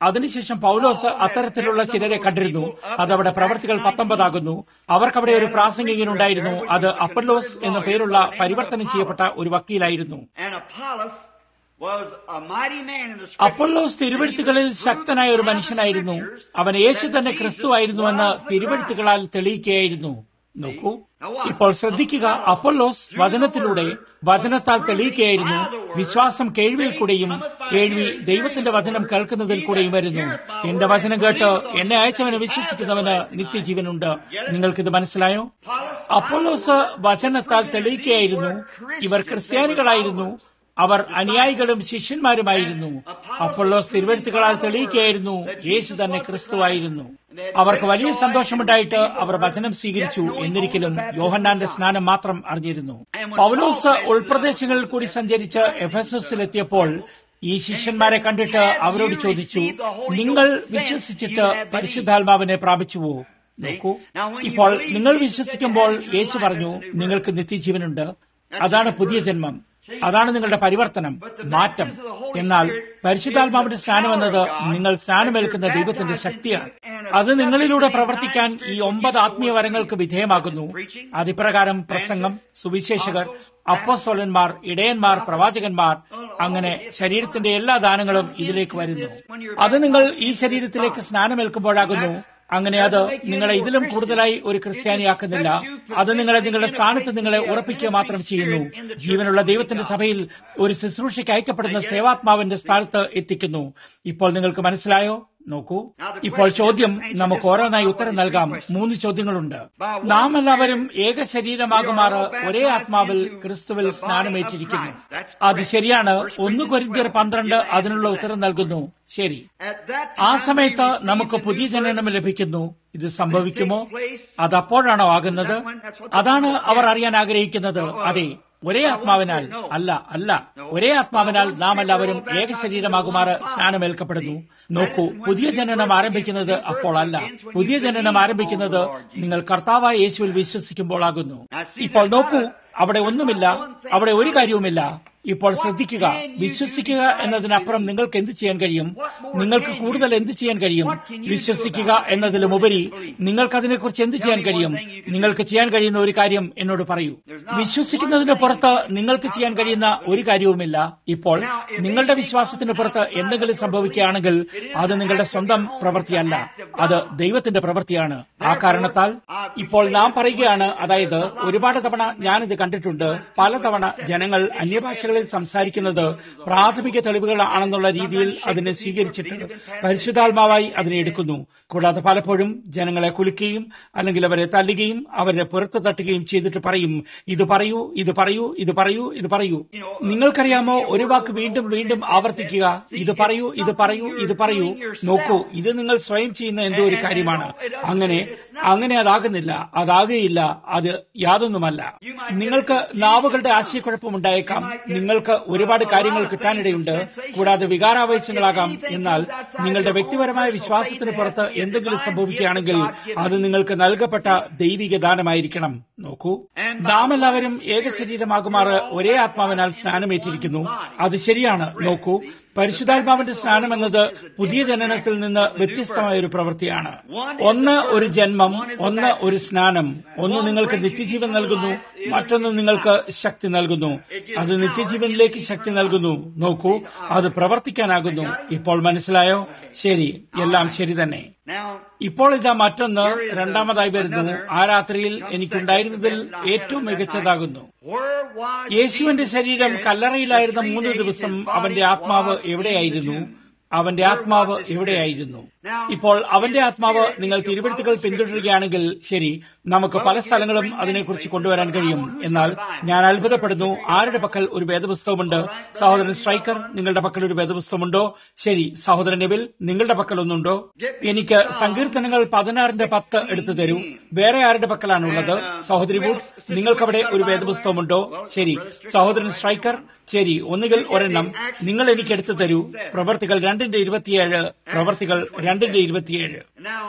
അതിനുശേഷം പൗലോസ് അത്തരത്തിലുള്ള ചിലരെ കണ്ടിരുന്നു അതവിടെ പ്രവർത്തികൾ പത്തൊമ്പതാകുന്നു അവർക്കവിടെ ഒരു പ്രാസംഗികനുണ്ടായിരുന്നു അത് അപ്പല്ലോസ് എന്ന പേരുള്ള പരിവർത്തനം ചെയ്യപ്പെട്ട ഒരു വക്കീലായിരുന്നു And Apollos was a mighty man in the scripture. Apollos തിരുവെഴുത്തുകളിൽ ശക്തനായ ഒരു മനുഷ്യനായിരുന്നു അവൻ യേശു തന്നെ ക്രിസ്തു ആയിരുന്നുവെന്ന് തിരുവെഴുത്തുകളാൽ തെളിയിക്കുകയായിരുന്നു നോക്കൂ ഇപ്പോൾ ശ്രദ്ധിക്കുക അപ്പൊല്ലോസ് വചനത്തിലൂടെ വചനത്താൽ തെളിയിക്കുകയായിരുന്നു വിശ്വാസം കേൾവിയിൽ കൂടെയും കേൾവി ദൈവത്തിന്റെ വചനം കേൾക്കുന്നതിൽ കൂടെയും വരുന്നു എന്റെ വചനം കേട്ട് എന്നെ അയച്ചവനെ വിശ്വസിക്കുന്നവന് നിത്യജീവനുണ്ട് നിങ്ങൾക്കിത് മനസ്സിലായോ അപ്പൊല്ലോസ് വചനത്താൽ തെളിയിക്കുകയായിരുന്നു ഇവർ ക്രിസ്ത്യാനികളായിരുന്നു അവർ അനുയായികളും ശിഷ്യന്മാരുമായിരുന്നു അപ്പൊള്ളോസ് തിരുവഴുത്തുകളാൽ തെളിയിക്കുകയായിരുന്നു യേശു തന്നെ ക്രിസ്തുവായിരുന്നു അവർക്ക് വലിയ സന്തോഷമുണ്ടായിട്ട് അവർ വചനം സ്വീകരിച്ചു എന്നിരിക്കലും യോഹന്നാന്റെ സ്നാനം മാത്രം അറിഞ്ഞിരുന്നു പൗലോസ് ഉൾപ്രദേശങ്ങളിൽ കൂടി സഞ്ചരിച്ച് എഫസസിലെത്തിയപ്പോൾ ഈ ശിഷ്യന്മാരെ കണ്ടിട്ട് അവരോട് ചോദിച്ചു നിങ്ങൾ വിശ്വസിച്ചിട്ട് പരിശുദ്ധാത്മാവിനെ പ്രാപിച്ചുവോ നോക്കൂ ഇപ്പോൾ നിങ്ങൾ വിശ്വസിക്കുമ്പോൾ യേശു പറഞ്ഞു നിങ്ങൾക്ക് നിത്യജീവനുണ്ട് അതാണ് പുതിയ ജന്മം അതാണ് നിങ്ങളുടെ പരിവർത്തനം മാറ്റം എന്നാൽ പരിശുദ്ധാത്മാവിന്റെ സ്നാനം എന്നത് നിങ്ങൾ സ്നാനമേൽക്കുന്ന ദൈവത്തിന്റെ ശക്തിയാണ് അത് നിങ്ങളിലൂടെ പ്രവർത്തിക്കാൻ ഈ ഒമ്പത് ആത്മീയ വരങ്ങൾക്ക് വിധേയമാകുന്നു അതിപ്രകാരം പ്രസംഗം സുവിശേഷകർ അപ്പസ്തോലന്മാർ ഇടയന്മാർ പ്രവാചകന്മാർ അങ്ങനെ ശരീരത്തിന്റെ എല്ലാ ദാനങ്ങളും ഇതിലേക്ക് വരുന്നു അത് നിങ്ങൾ ഈ ശരീരത്തിലേക്ക് സ്നാനമേൽക്കുമ്പോഴാകുന്നു അങ്ങനെ അത് നിങ്ങളെ ഇതിലും കൂടുതലായി ഒരു ക്രിസ്ത്യാനിയാക്കുന്നില്ല അത് നിങ്ങളെ നിങ്ങളുടെ സ്ഥാനത്ത് നിങ്ങളെ ഉറപ്പിക്കുക മാത്രം ചെയ്യുന്നു ജീവനുള്ള ദൈവത്തിന്റെ സഭയിൽ ഒരു ശുശ്രൂഷയ്ക്ക് അയക്കപ്പെടുന്ന സേവാത്മാവിന്റെ സ്ഥാനത്ത് എത്തിക്കുന്നു ഇപ്പോൾ നിങ്ങൾക്ക് മനസ്സിലായോ നോക്കൂ ഇപ്പോൾ ചോദ്യം നമുക്ക് ഓരോന്നായി ഉത്തരം നൽകാം മൂന്ന് ചോദ്യങ്ങളുണ്ട് നാം എല്ലാവരും ഏക ശരീരമാകുമാറ് ഒരേ ആത്മാവിൽ ക്രിസ്തുവിൽ സ്നാനമേറ്റിരിക്കുന്നു അത് ശരിയാണ് ഒന്ന് കൊരിന്തിയർ പന്ത്രണ്ട് അതിനുള്ള ഉത്തരം നൽകുന്നു ശരി At that ആ time, സമയത്ത് we receive നമുക്ക് the പുതിയ new ജനനം birth. ലഭിക്കുന്നു ഇത് സംഭവിക്കുമോ അത് അപ്പോഴാണോ ആകുന്നത് അതാണ് അവർ അറിയാൻ ആഗ്രഹിക്കുന്നത് അതെ ഒരേ ആത്മാവിനാൽ അല്ല അല്ല ഒരേ ആത്മാവിനാൽ നാം എല്ലാവരും ഏക ശരീരമാകുമാറ് സ്നാനമേൽക്കപ്പെടുന്നു നോക്കൂ പുതിയ ജനനം ആരംഭിക്കുന്നത് അപ്പോൾ അല്ല പുതിയ ജനനം ആരംഭിക്കുന്നത് നിങ്ങൾ കർത്താവായ യേശുവിൽ വിശ്വസിക്കുമ്പോൾ ആകുന്നു ഇപ്പോൾ നോക്കൂ അവിടെ ഒന്നുമില്ല അവിടെ ഒരു കാര്യവുമില്ല ഇപ്പോൾ ശ്രദ്ധിക്കുക വിശ്വസിക്കുക എന്നതിനപ്പുറം നിങ്ങൾക്ക് എന്ത് ചെയ്യാൻ കഴിയും നിങ്ങൾക്ക് കൂടുതൽ എന്ത് ചെയ്യാൻ കഴിയും വിശ്വസിക്കുക എന്നതിലുമുപരി നിങ്ങൾക്ക് അതിനെക്കുറിച്ച് എന്ത് ചെയ്യാൻ കഴിയും നിങ്ങൾക്ക് ചെയ്യാൻ കഴിയുന്ന ഒരു കാര്യം എന്നോട് പറയൂ വിശ്വസിക്കുന്നതിന് പുറത്ത് നിങ്ങൾക്ക് ചെയ്യാൻ കഴിയുന്ന ഒരു കാര്യവുമില്ല ഇപ്പോൾ നിങ്ങളുടെ വിശ്വാസത്തിന് പുറത്ത് എന്തെങ്കിലും സംഭവിക്കുകയാണെങ്കിൽ അത് നിങ്ങളുടെ സ്വന്തം പ്രവൃത്തിയല്ല അത് ദൈവത്തിന്റെ പ്രവൃത്തിയാണ് ആ കാരണത്താൽ ഇപ്പോൾ നാം പറയുകയാണ് അതായത് ഒരുപാട് തവണ ഞാനിത് കണ്ടിട്ടുണ്ട് പലതവണ ജനങ്ങൾ അന്യഭാഷകളിൽ സംസാരിക്കുന്നത് പ്രാഥമിക തെളിവുകളാണെന്നുള്ള രീതിയിൽ അതിനെ സ്വീകരിച്ചിട്ട് പരിശുദ്ധാത്മാവായി അതിനെ എടുക്കുന്നു കൂടാതെ പലപ്പോഴും ജനങ്ങളെ കുലുക്കുകയും അല്ലെങ്കിൽ അവരെ തല്ലുകയും അവരെ പുറത്ത് തട്ടുകയും ചെയ്തിട്ട് പറയും ഇത് പറയൂ ഇത് പറയൂ ഇത് പറയൂ ഇത് പറയൂ നിങ്ങൾക്കറിയാമോ ഒരു വാക്ക് വീണ്ടും വീണ്ടും ആവർത്തിക്കുക ഇത് പറയൂ ഇത് പറയൂ ഇത് പറയൂ നോക്കൂ ഇത് നിങ്ങൾ സ്വയം ചെയ്യുന്ന എന്തോ ഒരു കാര്യമാണ് അങ്ങനെ അങ്ങനെ അതാകുന്നില്ല അതാകുകയില്ല അത് യാതൊന്നുമല്ല നിങ്ങൾക്ക് നാവുകളുടെ ആശയക്കുഴപ്പമുണ്ടായേക്കാം നിങ്ങൾക്ക് ഒരുപാട് കാര്യങ്ങൾ കിട്ടാനിടയുണ്ട് കൂടാതെ വികാരാവേശങ്ങളാകാം എന്നാൽ നിങ്ങളുടെ വ്യക്തിപരമായ വിശ്വാസത്തിന് പുറത്ത് എന്തെങ്കിലും സംഭവിക്കുകയാണെങ്കിൽ അത് നിങ്ങൾക്ക് നൽകപ്പെട്ട ദൈവിക ദാനമായിരിക്കണം നോക്കൂ നാം എല്ലാവരും ഏക ശരീരമാകുമാറ് ഒരേ ആത്മാവിനാൽ സ്നാനമേറ്റിരിക്കുന്നു അത് ശരിയാണ് നോക്കൂ പരിശുദ്ധാത്മാവിന്റെ സ്നാനം എന്നത് പുതിയ ജനനത്തിൽ നിന്ന് വ്യത്യസ്തമായ ഒരു പ്രവൃത്തിയാണ് ഒന്ന് ഒരു ജന്മം ഒന്ന് ഒരു സ്നാനം ഒന്ന് നിങ്ങൾക്ക് നിത്യജീവൻ നൽകുന്നു മറ്റൊന്ന് നിങ്ങൾക്ക് ശക്തി നൽകുന്നു അത് നിത്യജീവനിലേക്ക് ശക്തി നൽകുന്നു നോക്കൂ അത് പ്രവർത്തിക്കാനാകുന്നു ഇപ്പോൾ മനസ്സിലായോ ശരി എല്ലാം ശരി തന്നെ Now, ഇപ്പോൾ ഇതാ മറ്റൊന്ന് രണ്ടാമതായി വരുന്നു ആ രാത്രിയിൽ എനിക്കുണ്ടായിരുന്നതിൽ ഏറ്റവും മികച്ചതാകുന്നു where was യേശുവിന്റെ Jesus' ശരീരം spirit കല്ലറയിലായിരുന്ന for three മൂന്ന് days ദിവസം his body അവന്റെ ആത്മാവ് was in എവിടെയായിരുന്നു the tomb? അവന്റെ ആത്മാവ് എവിടെയായിരുന്നു ഇപ്പോൾ അവന്റെ ആത്മാവ് നിങ്ങൾ തിരുവഴുത്തുകൾ പിന്തുടരുകയാണെങ്കിൽ ശരി നമുക്ക് പല സ്ഥലങ്ങളും അതിനെക്കുറിച്ച് കൊണ്ടുവരാൻ കഴിയും എന്നാൽ ഞാൻ അത്ഭുതപ്പെടുന്നു ആരുടെ പക്കൽ ഒരു വേദപുസ്തകമുണ്ട് സഹോദരൻ സ്ട്രൈക്കർ നിങ്ങളുടെ പക്കൽ ഒരു വേദപുസ്തകമുണ്ടോ ശരി സഹോദരൻ നെവിൽ നിങ്ങളുടെ പക്കൽ ഒന്നുണ്ടോ എനിക്ക് സങ്കീർത്തനങ്ങൾ പതിനാറിന്റെ പത്ത് എടുത്തു തരൂ വേറെ ആരുടെ പക്കലാണുള്ളത് സഹോദരി വുഡ് നിങ്ങൾക്കവിടെ ഒരു വേദപുസ്തകമുണ്ടോ ശരി സഹോദരൻ സ്ട്രൈക്കർ ശരി ഒന്നുകിൽ ഒരെണ്ണം നിങ്ങൾ എനിക്ക് എടുത്തു തരൂ പ്രവർത്തികൾ രണ്ടിന്റെ ഇരുപത്തിയേഴ് പ്രവർത്തികൾ രണ്ടിന്റെ ഇരുപത്തിയേഴ് Now,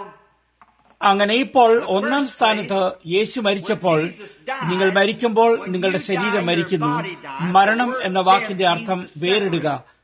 അങ്ങനെ ഇപ്പോൾ ഒന്നാം സ്ഥാനത്ത് യേശു മരിച്ചപ്പോൾ നിങ്ങൾ മരിക്കുമ്പോൾ നിങ്ങളുടെ ശരീരം മരിക്കുന്നു മരണം എന്ന വാക്കിന്റെ അർത്ഥം വേറിടുക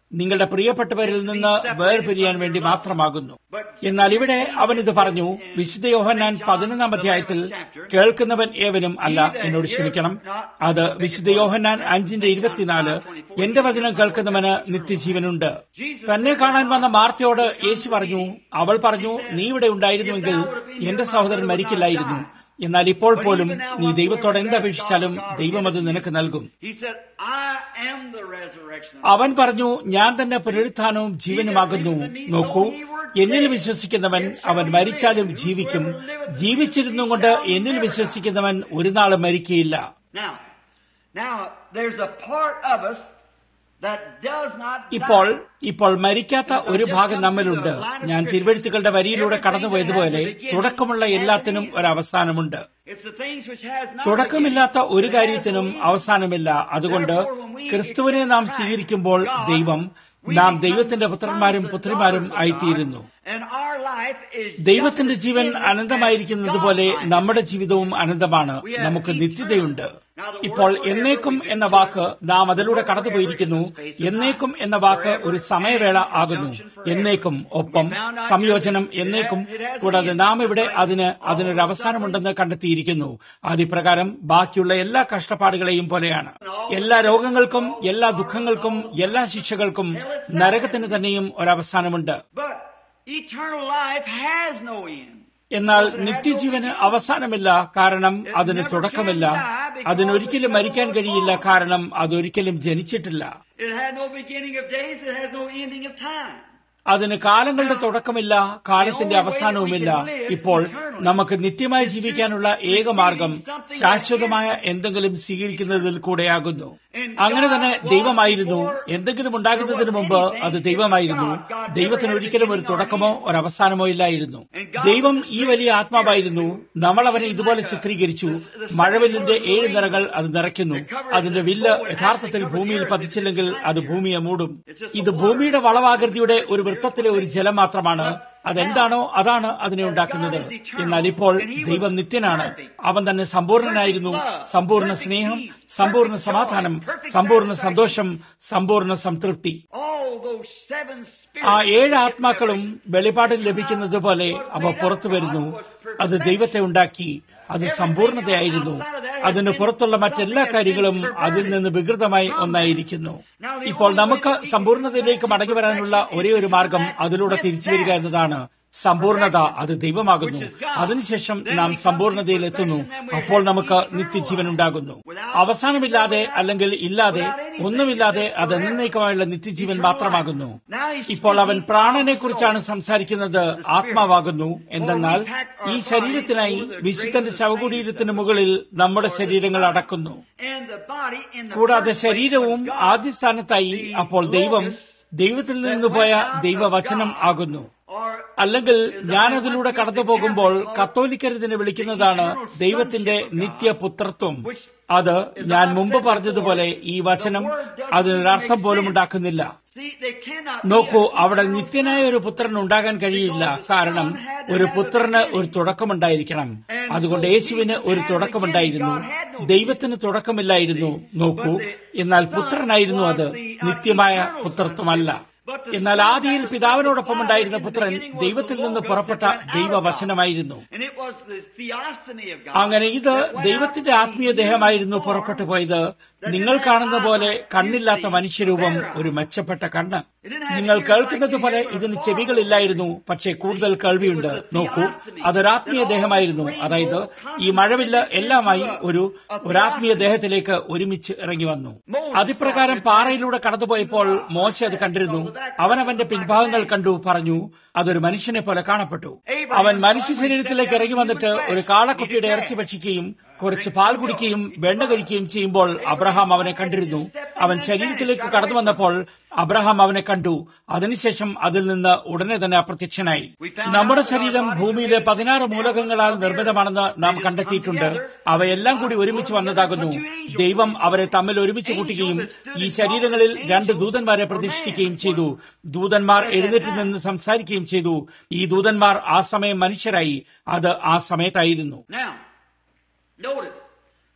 നിങ്ങളുടെ പ്രിയപ്പെട്ടവരിൽ നിന്ന് വേർപിരിയാൻ വേണ്ടി മാത്രമാകുന്നു എന്നാൽ ഇവിടെ അവൻ ഇത് പറഞ്ഞു വിശുദ്ധ യോഹന്നാൻ പതിനൊന്നാം അധ്യായത്തിൽ കേൾക്കുന്നവൻ ഏവനും അല്ല എന്നോട് ക്ഷമിക്കണം അത് വിശുദ്ധ യോഹന്നാൻ അഞ്ചിന്റെ ഇരുപത്തിനാല് എന്റെ വചനം കേൾക്കുന്നവന് നിത്യജീവനുണ്ട് തന്നെ കാണാൻ വന്ന മാർത്തയോട് യേശു പറഞ്ഞു അവൾ പറഞ്ഞു നീ ഇവിടെ ഉണ്ടായിരുന്നുവെങ്കിൽ എന്റെ സഹോദരൻ മരിക്കില്ലായിരുന്നു എന്നാൽ ഇപ്പോൾ പോലും നീ ദൈവത്തോട് എന്തപേക്ഷിച്ചാലും ദൈവം അത് നിനക്ക് നൽകും He said, I am the resurrection. അവൻ പറഞ്ഞു ഞാൻ തന്നെ പുനരുത്ഥാനവും ജീവനുമാകുന്നു നോക്കൂ എന്നിൽ വിശ്വസിക്കുന്നവൻ അവൻ മരിച്ചാലും ജീവിക്കും ജീവിച്ചിരുന്നു കൊണ്ട് എന്നിൽ വിശ്വസിക്കുന്നവൻ ഒരു നാളും മരിക്കയില്ല Now, now, there's a part of us that does not ഇപ്പോൾ die. ഇപ്പോൾ മരിക്കാത്ത ഒരു ഭാഗം നമ്മിലുണ്ട് ഞാൻ തിരുവഴുത്തുകളുടെ വരിയിലൂടെ കടന്നുപോയതുപോലെ തുടക്കമുള്ള എല്ലാത്തിനും ഒരു അവസാനമുണ്ട് It's the things which has not തുടക്കമില്ലാത്ത ഒരു കാര്യത്തിനും അവസാനമില്ല അതുകൊണ്ട് ക്രിസ്തുവിനെ നാം സ്വീകരിക്കുമ്പോൾ ദൈവം നാം ദൈവത്തിന്റെ പുത്രന്മാരും പുത്രിമാരും ആയിത്തീരുന്നു And our life is ദൈവത്തിന്റെ ജീവൻ അനന്തമായിരിക്കുന്നത് പോലെ നമ്മുടെ ജീവിതവും അനന്തമാണ് നമുക്ക് നിത്യതയുണ്ട് ഇപ്പോൾ എന്നേക്കും എന്ന വാക്ക് നാം അതിലൂടെ കടന്നുപോയിരിക്കുന്നു എന്നേക്കും എന്ന വാക്ക് ഒരു സമയവേള ആകുന്നു എന്നേക്കും ഒപ്പം സംയോജനം എന്നേക്കും കൂടാതെ നാം ഇവിടെ അതിന് അതിനൊരു അവസാനമുണ്ടെന്ന് കണ്ടെത്തിയിരിക്കുന്നു അതിപ്രകാരം ബാക്കിയുള്ള എല്ലാ കഷ്ടപ്പാടുകളെയും പോലെയാണ് എല്ലാ രോഗങ്ങൾക്കും എല്ലാ ദുഃഖങ്ങൾക്കും എല്ലാ ശിക്ഷകൾക്കും നരകത്തിന് തന്നെയും ഒരവസാനമുണ്ട് But eternal life has no end. എന്നാൽ നിത്യജീവന് അവസാനമില്ല കാരണം അതിന് തുടക്കമില്ല അതിനൊരിക്കലും മരിക്കാൻ കഴിയില്ല കാരണം അതൊരിക്കലും ജനിച്ചിട്ടില്ല It had no beginning of days, it has no ending of time. അതിന് കാലങ്ങളുടെ തുടക്കമില്ല കാലത്തിന്റെ അവസാനവുമില്ല ഇപ്പോൾ നമുക്ക് നിത്യമായി ജീവിക്കാനുള്ള ഏക മാർഗം ശാശ്വതമായ എന്തെങ്കിലും സ്വീകരിക്കുന്നതിൽ കൂടെയാകുന്നു അങ്ങനെ തന്നെ ദൈവമായിരുന്നു എന്തെങ്കിലും ഉണ്ടാകുന്നതിന് മുമ്പ് അത് ദൈവമായിരുന്നു ദൈവത്തിന് ഒരിക്കലും ഒരു തുടക്കമോ ഒരു അവസാനമോ ഇല്ലായിരുന്നു ദൈവം ഈ വലിയ ആത്മാവായിരുന്നു നമ്മൾ അവനെ ഇതുപോലെ ചിത്രീകരിച്ചു മഴവില്ലിന്റെ ഏഴ് നിറകൾ അത് നിറയ്ക്കുന്നു അതിന്റെ വില്ല് യഥാർത്ഥത്തിൽ ഭൂമിയിൽ പതിച്ചില്ലെങ്കിൽ അത് ഭൂമിയെ മൂടും ഇത് ഭൂമിയുടെ വളവാകൃതിയുടെ ഒരു വൃത്തത്തിലെ ഒരു ജലം മാത്രമാണ് അതെന്താണോ അതാണ് അതിനെ ഉണ്ടാക്കുന്നത് എന്നാൽ ഇപ്പോൾ ദൈവം നിത്യനാണ് അവൻ തന്നെ സമ്പൂർണനായിരുന്നു സമ്പൂർണ്ണ സ്നേഹം സമ്പൂർണ്ണ സമാധാനം സമ്പൂർണ്ണ സന്തോഷം സമ്പൂർണ്ണ സംതൃപ്തി All those seven ആ spirits. ഏഴ് ആത്മാക്കളും വെളിപാടിൽ ലഭിക്കുന്നത് പോലെ അവ പുറത്തു വരുന്നു അത് ദൈവത്തെ ഉണ്ടാക്കി അത് സമ്പൂർണതയായിരുന്നു അതിന് പുറത്തുള്ള മറ്റെല്ലാ കാര്യങ്ങളും അതിൽ നിന്ന് വികൃതമായി ഒന്നായിരിക്കുന്നു ഇപ്പോൾ നമുക്ക് സമ്പൂർണതയിലേക്ക് മടങ്ങി വരാനുള്ള ഒരേ ഒരു മാർഗം അതിലൂടെ തിരിച്ചു വരിക എന്നതാണ് സമ്പൂർണത അത് ദൈവമാകുന്നു അതിനുശേഷം നാം സമ്പൂർണതയിൽ എത്തുന്നു അപ്പോൾ നമുക്ക് നിത്യജീവൻ ഉണ്ടാകുന്നു അവസാനമില്ലാതെ അല്ലെങ്കിൽ ഇല്ലാതെ ഒന്നുമില്ലാതെ അത് എന്നേക്കുമായുള്ള നിത്യജീവൻ മാത്രമാകുന്നു ഇപ്പോൾ അവൻ പ്രാണനെ കുറിച്ചാണ് സംസാരിക്കുന്നത് ആത്മാവാകുന്നു എന്തെന്നാൽ ഈ ശരീരത്തിനായി വിശുദ്ധന്റെ ശവകുടീരത്തിന് മുകളിൽ നമ്മുടെ ശരീരങ്ങൾ അടക്കുന്നു And the body in the കൂടാതെ first ശരീരവും place was God. ആദ്യ സ്ഥാനത്തായി അപ്പോൾ ദൈവം ദൈവത്തിൽ നിന്ന് പോയ ദൈവവചനം ആകുന്നു Or അല്ലെങ്കിൽ ഞാനതിലൂടെ കടന്നു പോകുമ്പോൾ കത്തോലിക്കർ ഇതിനെ വിളിക്കുന്നതാണ് ദൈവത്തിന്റെ നിത്യപുത്രത്വം അത് ഞാൻ മുമ്പ് പറഞ്ഞതുപോലെ ഈ വചനം അതിനൊരർത്ഥം പോലും ഉണ്ടാക്കുന്നില്ല see, they cannot be നോക്കൂ a അവിടെ eternal നിത്യനായ ഒരു പുത്രൻ ഉണ്ടാകാൻ കഴിയില്ല കാരണം ഒരു പുത്രന് ഒരു തുടക്കമുണ്ടായിരിക്കണം അതുകൊണ്ട് യേശുവിന് ഒരു തുടക്കമുണ്ടായിരുന്നു ദൈവത്തിന് തുടക്കമില്ലായിരുന്നു നോക്കൂ എന്നാൽ പുത്രനായിരുന്നു അത് നിത്യമായ പുത്രത്വമല്ല എന്നാൽ ആദിയിൽ പിതാവിനോടൊപ്പം ഉണ്ടായിരുന്ന പുത്രൻ ദൈവത്തിൽ നിന്ന് പുറപ്പെട്ട ദൈവവചനമായിരുന്നു And it was the theophany of God. അങ്ങനെ ഇത് ദൈവത്തിന്റെ ആത്മീയ ദേഹമായിരുന്നു പുറപ്പെട്ടു പോയത് നിങ്ങൾ കാണുന്ന പോലെ കണ്ണില്ലാത്ത മനുഷ്യരൂപം ഒരു മെച്ചപ്പെട്ട കണ്ണ് നിങ്ങൾ കേൾക്കുന്നത് പോലെ ഇതിന് ചെവികളില്ലായിരുന്നു പക്ഷേ കൂടുതൽ കേൾവിയുണ്ട് നോക്കൂ അതൊരാത്മീയ ദേഹമായിരുന്നു അതായത് ഈ മഴവില്ല് എല്ലാമായി ഒരു ഒരാത്മീയ ദേഹത്തിലേക്ക് ഒരുമിച്ച് ഇറങ്ങി വന്നു അതിപ്രകാരം പാറയിലൂടെ കടന്നുപോയപ്പോൾ മോശ അത് കണ്ടിരുന്നു അവൻ അവന്റെ പിൻഭാഗങ്ങൾ കണ്ടു പറഞ്ഞു അതൊരു മനുഷ്യനെ പോലെ കാണപ്പെട്ടു അവൻ മനുഷ്യ ശരീരത്തിലേക്ക് ഇറങ്ങി വന്നിട്ട് ഒരു കാളക്കുട്ടിയുടെ ഇറച്ചി ഭക്ഷിക്കുകയും കുറച്ച് പാൽ കുടിക്കുകയും വെണ്ണ കഴിക്കുകയും ചെയ്യുമ്പോൾ അബ്രഹാം അവനെ കണ്ടിരുന്നു അവൻ ശരീരത്തിലേക്ക് കടന്നു വന്നപ്പോൾ അബ്രഹാം അവനെ കണ്ടു അതിനുശേഷം അതിൽ നിന്ന് ഉടനെ തന്നെ അപ്രത്യക്ഷനായി നമ്മുടെ ശരീരം ഭൂമിയിലെ പതിനാറ് മൂലകങ്ങളാൽ നിർമ്മിതമാണെന്ന് നാം കണ്ടെത്തിയിട്ടുണ്ട് അവയെല്ലാം കൂടി ഒരുമിച്ച് വന്നതാകുന്നു ദൈവം അവരെ തമ്മിൽ ഒരുമിച്ച് കൂട്ടുകയും ഈ ശരീരങ്ങളിൽ രണ്ട് ദൂതന്മാരെ പ്രതിഷ്ഠിക്കുകയും ചെയ്തു ദൂതന്മാർ എഴുന്നേറ്റ് നിന്ന് സംസാരിക്കുകയും ചെയ്തു ഈ ദൂതന്മാർ ആ സമയം മനുഷ്യരായി അത് ആ സമയത്തായിരുന്നു Now, notice,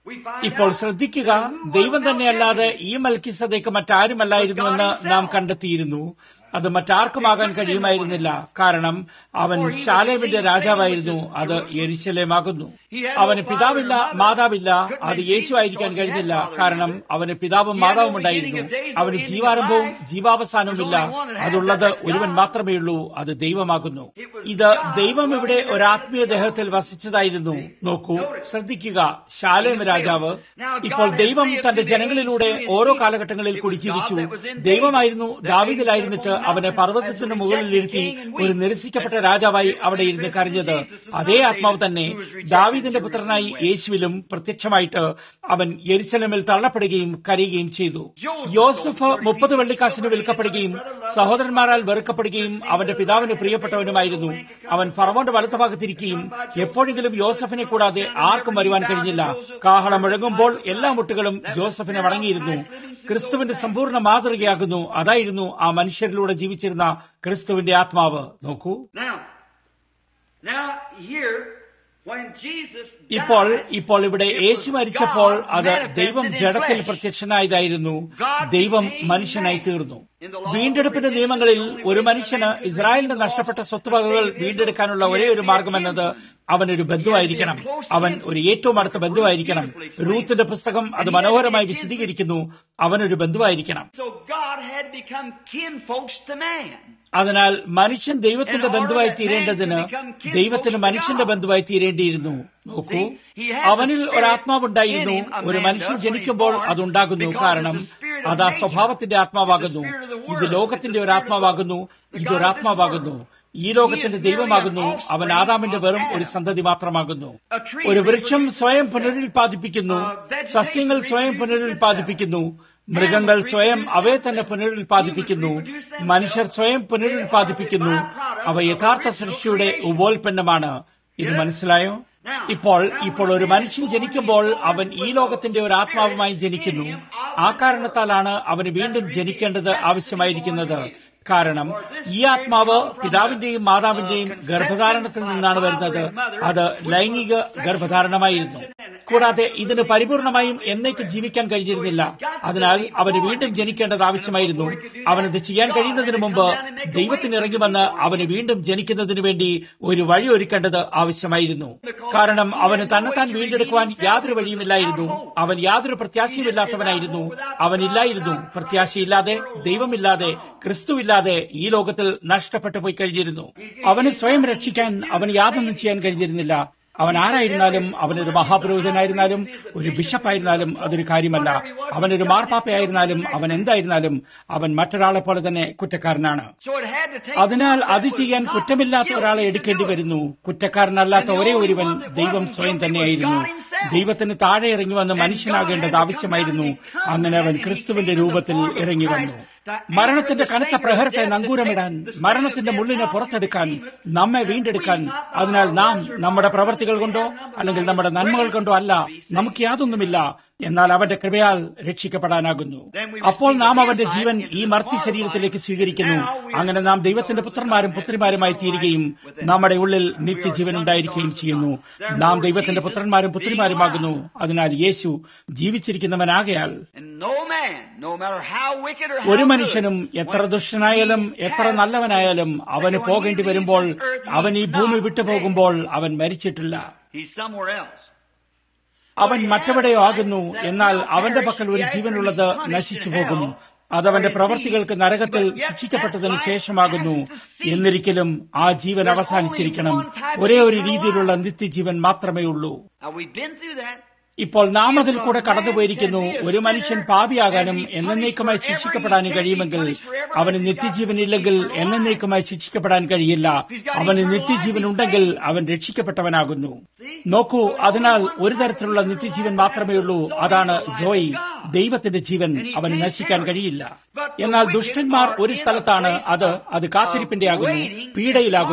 we find ഇപ്പോൾ out ശ്രദ്ധിക്കുക that who was ദൈവം തന്നെയല്ലാതെ Melchizedek? ഈ മൽക്കിസതേക്ക് മറ്റാരുമല്ലായിരുന്നുവെന്ന് നാം കണ്ടെത്തിയിരുന്നു അത് മറ്റാർക്കുമാകാൻ കഴിയുമായിരുന്നില്ല കാരണം അവൻ ശാലേമിന്റെ രാജാവായിരുന്നു അത് യെരുശലേമാകുന്നു അവന് പിതാവില്ല മാതാവില്ല അത് യേശു ആയിരിക്കാൻ കഴിഞ്ഞില്ല കാരണം അവന് പിതാവും മാതാവും ഉണ്ടായിരുന്നു അവന് ജീവാരംഭവും ജീവാവസാനവുമില്ല അതുള്ളത് ഒരുവൻ മാത്രമേ ഉള്ളൂ അത് ദൈവമാകുന്നു ഇത് ദൈവം ഇവിടെ ഒരാത്മീയ ദേഹത്തിൽ വസിച്ചതായിരുന്നു നോക്കൂ ശ്രദ്ധിക്കുക ശാലേം രാജാവ് ഇപ്പോൾ ദൈവം തന്റെ ജനങ്ങളിലൂടെ ഓരോ കാലഘട്ടങ്ങളിൽ കൂടി ജീവിച്ചു ദൈവമായിരുന്നു ദാവിദിലായിരുന്നിട്ട് അവനെ പർവ്വതത്തിന് മുകളിലിരുത്തി ഒരു നിരസിക്കപ്പെട്ട രാജാവായി അവിടെ ഇരുന്ന് കരഞ്ഞത് അതേ ആത്മാവ് തന്നെ ദാവീദിന്റെ പുത്രനായി യേശുവിലും പ്രത്യക്ഷമായിട്ട് അവൻ യെരുസലമിൽ തള്ളപ്പെടുകയും കരയുകയും ചെയ്തു യോസഫ് മുപ്പത് വെള്ളിക്കാശിന് വിൽക്കപ്പെടുകയും സഹോദരന്മാരാൽ വെറുക്കപ്പെടുകയും അവന്റെ പിതാവിന് പ്രിയപ്പെട്ടവനുമായിരുന്നു അവൻ ഫറവോന്റെ വലത്തുഭാഗത്തിരിക്കുകയും എപ്പോഴെങ്കിലും യോസഫിനെ കൂടാതെ ആർക്കും വരുവാൻ കഴിഞ്ഞില്ല കാഹളം മുഴങ്ങുമ്പോൾ എല്ലാ മുട്ടുകളും ജോസഫിനെ വണങ്ങിയിരുന്നു ക്രിസ്തുവിന്റെ സമ്പൂർണ്ണ മാതൃകയാകുന്നു അതായിരുന്നു ആ മനുഷ്യരിലൂടെ ജീവിച്ചിരുന്ന ക്രിസ്തുവിന്റെ ആത്മാവ് നോക്കൂ Now, now here, when Jesus ഇപ്പോൾ died, ഇപ്പോൾ ഇവിടെ it was യേശു മരിച്ചപ്പോൾ God അത് manifested ദൈവം in ജഡത്തിൽ flesh. പ്രത്യക്ഷനായതായിരുന്നു God ദൈവം became മനുഷ്യനായി man. തീർന്നു In the law of വീണ്ടെടുപ്പിന്റെ redemption, നിയമങ്ങളിൽ the only ഒരു way മനുഷ്യന് that man could ഇസ്രായേലിന്റെ redeem നഷ്ടപ്പെട്ട lost സ്വത്തുവകകൾ estate of വീണ്ടെടുക്കാനുള്ള Israel, ഒരേ he had ഒരു to be a മാർഗമെന്നത് kinsman. അവനൊരു ബന്ധുവായിരിക്കണം He had to be a close അവൻ kinsman. ഒരു ഏറ്റവും അടുത്ത ബന്ധുവായിരിക്കണം Beautifully explained. റൂത്തിന്റെ പുസ്തകം അത് മനോഹരമായി വിശദീകരിക്കുന്നു അവനൊരു ബന്ധുവായിരിക്കണം So God had become kinfolks to man. അതിനാൽ മനുഷ്യൻ ദൈവത്തിന്റെ ബന്ധുവായി തീരേണ്ടതിന് ദൈവത്തിന് മനുഷ്യന്റെ ബന്ധുവായി തീരേണ്ടിയിരുന്നു നോക്കൂ അവനിൽ ഒരാത്മാവുണ്ടായിരുന്നു ഒരു മനുഷ്യൻ ജനിക്കുമ്പോൾ അതുണ്ടാകുന്നു കാരണം അത് ആ സ്വഭാവത്തിന്റെ ആത്മാവാകുന്നു ഇത് ലോകത്തിന്റെ ഒരാത്മാവാകുന്നു ഇതൊരാത്മാവാകുന്നു ഈ ലോകത്തിന്റെ ദൈവമാകുന്നു അവൻ ആദാമിന്റെ വെറും ഒരു സന്തതി മാത്രമാകുന്നു ഒരു വൃക്ഷം സ്വയം പുനരുൽപാദിപ്പിക്കുന്നു സസ്യങ്ങൾ സ്വയം പുനരുൽപാദിപ്പിക്കുന്നു മൃഗങ്ങൾ സ്വയം അവയെ തന്നെ പുനരുൽപാദിപ്പിക്കുന്നു മനുഷ്യർ സ്വയം പുനരുൽപാദിപ്പിക്കുന്നു അവ യഥാർത്ഥ സൃഷ്ടിയുടെ ഉപോൽപ്പന്നമാണ് ഇത് മനസ്സിലായോ ഇപ്പോൾ ഇപ്പോൾ ഒരു മനുഷ്യൻ ജനിക്കുമ്പോൾ അവൻ ഈ ലോകത്തിന്റെ ഒരു ആത്മാവുമായി ജനിക്കുന്നു ആ കാരണത്താലാണ് അവന് വീണ്ടും ജനിക്കേണ്ടത് ആവശ്യമായിരിക്കുന്നത് കാരണം ഈ ആത്മാവ് പിതാവിന്റെയും മാതാവിന്റെയും ഗർഭധാരണത്തിൽ നിന്നാണ് വരുന്നത് അത് ലൈംഗിക ഗർഭധാരണമായിരുന്നു കൂടാതെ ഇതിന് പരിപൂർണമായും എന്നേക്ക് ജീവിക്കാൻ കഴിഞ്ഞിരുന്നില്ല അതിനാൽ അവന് വീണ്ടും ജനിക്കേണ്ടത് ആവശ്യമായിരുന്നു അവനത് ചെയ്യാൻ കഴിയുന്നതിന് മുമ്പ് ദൈവത്തിന് ഇറങ്ങി വന്ന് അവന് വീണ്ടും ജനിക്കുന്നതിന് വേണ്ടി ഒരു വഴി ഒരുക്കേണ്ടത് ആവശ്യമായിരുന്നു കാരണം അവന് തന്നെത്താൻ വീണ്ടെടുക്കുവാൻ യാതൊരു വഴിയുമില്ലായിരുന്നു അവൻ യാതൊരു പ്രത്യാശയുമില്ലാത്തവനായിരുന്നു അവനില്ലായിരുന്നു പ്രത്യാശയില്ലാതെ ദൈവമില്ലാതെ ക്രിസ്തുവില്ലാതെ ഈ ലോകത്തിൽ നഷ്ടപ്പെട്ടു പോയി കഴിഞ്ഞിരുന്നു അവന് സ്വയം രക്ഷിക്കാൻ അവന് യാതൊന്നും ചെയ്യാൻ കഴിഞ്ഞിരുന്നില്ല അവൻ ആരായിരുന്നാലും അവനൊരു മഹാപുരോഹിതനായിരുന്നാലും ഒരു ബിഷപ്പായിരുന്നാലും അതൊരു കാര്യമല്ല അവനൊരു മാർപ്പാപ്പയായിരുന്നാലും അവൻ എന്തായിരുന്നാലും അവൻ മറ്റൊരാളെ പോലെ തന്നെ കുറ്റക്കാരനാണ് So it had to take അതിനാൽ അത് ചെയ്യാൻ കുറ്റമില്ലാത്ത ഒരാളെ എടുക്കേണ്ടി വരുന്നു കുറ്റക്കാരനല്ലാത്ത ഒരേ ഒരുവൻ ദൈവം സ്വയം തന്നെയായിരുന്നു ദൈവത്തിന് താഴെ ഇറങ്ങി വന്ന് മനുഷ്യനാകേണ്ടത് ആവശ്യമായിരുന്നു അങ്ങനെ അവൻ ക്രിസ്തുവിന്റെ രൂപത്തിൽ ഇറങ്ങി വന്നു മരണത്തിന്റെ കനത്ത പ്രഹരത്തെ നങ്കൂരമിടാൻ മരണത്തിന്റെ മുള്ളിനെ പുറത്തെടുക്കാൻ നമ്മെ വീണ്ടെടുക്കാൻ അതിനാൽ നാം നമ്മുടെ പ്രവർത്തികൾ കൊണ്ടോ അല്ലെങ്കിൽ നമ്മുടെ നന്മകൾ കൊണ്ടോ അല്ല നമുക്ക് യാതൊന്നുമില്ല എന്നാൽ അവന്റെ കൃപയാൽ രക്ഷിക്കപ്പെടാനാകുന്നു അപ്പോൾ നാം അവന്റെ ജീവൻ ഈ മർത്തി ശരീരത്തിലേക്ക് സ്വീകരിക്കുന്നു അങ്ങനെ നാം ദൈവത്തിന്റെ പുത്രന്മാരും പുത്രിമാരുമായി തീരുകയും നമ്മുടെ ഉള്ളിൽ നിത്യജീവൻ ഉണ്ടായിരിക്കുകയും ചെയ്യുന്നു നാം ദൈവത്തിന്റെ പുത്രന്മാരും പുത്രിമാരുമാകുന്നു അതിനാൽ യേശു ജീവിച്ചിരിക്കുന്നവനാകയാൽ And no man, no matter how wicked or how ഒരു good, മനുഷ്യനും എത്ര ദുഷ്ടനായാലും എത്ര നല്ലവനായാലും അവന് പോകേണ്ടി വരുമ്പോൾ അവൻ ഈ ഭൂമി വിട്ടുപോകുമ്പോൾ അവൻ മരിച്ചിട്ടില്ല he's somewhere else. അവൻ മറ്റെവിടെയോ ആകുന്നു എന്നാൽ അവന്റെ പക്കൽ ഒരു ജീവനുള്ളത് നശിച്ചു പോകും അതവന്റെ പ്രവർത്തികൾക്ക് നരകത്തിൽ ശിക്ഷിക്കപ്പെട്ടതിന് ശേഷമാകുന്നു എന്നിരിക്കലും ആ ജീവൻ അവസാനിച്ചിരിക്കണം ഒരേ ഒരു രീതിയിലുള്ള നിത്യജീവൻ മാത്രമേ ഉള്ളൂ Now we've been through that. ഇപ്പോൾ നാം അതിൽ കൂടെ കടന്നുപോയിരിക്കുന്നു ഒരു മനുഷ്യൻ പാപിയാകാനും എന്നേക്കുമായി ശിക്ഷിക്കപ്പെടാനും കഴിയുമെങ്കിൽ അവന് നിത്യജീവനില്ലെങ്കിൽ എന്നേക്കുമായി ശിക്ഷിക്കപ്പെടാൻ കഴിയില്ല അവന് നിത്യജീവൻ ഉണ്ടെങ്കിൽ അവൻ രക്ഷിക്കപ്പെട്ടവനാകുന്നു നോക്കൂ അതിനാൽ ഒരു തരത്തിലുള്ള നിത്യജീവൻ മാത്രമേ ഉള്ളൂ അതാണ് സോയി ദൈവത്തിന്റെ ജീവൻ അവന് നശിക്കാൻ കഴിയില്ല എന്നാൽ ദുഷ്ടന്മാർ ഒരു സ്ഥലത്താണ് അത് അത് കാത്തിരിപ്പിന്റെ ആകുന്നു പീഡയിലാകുന്നു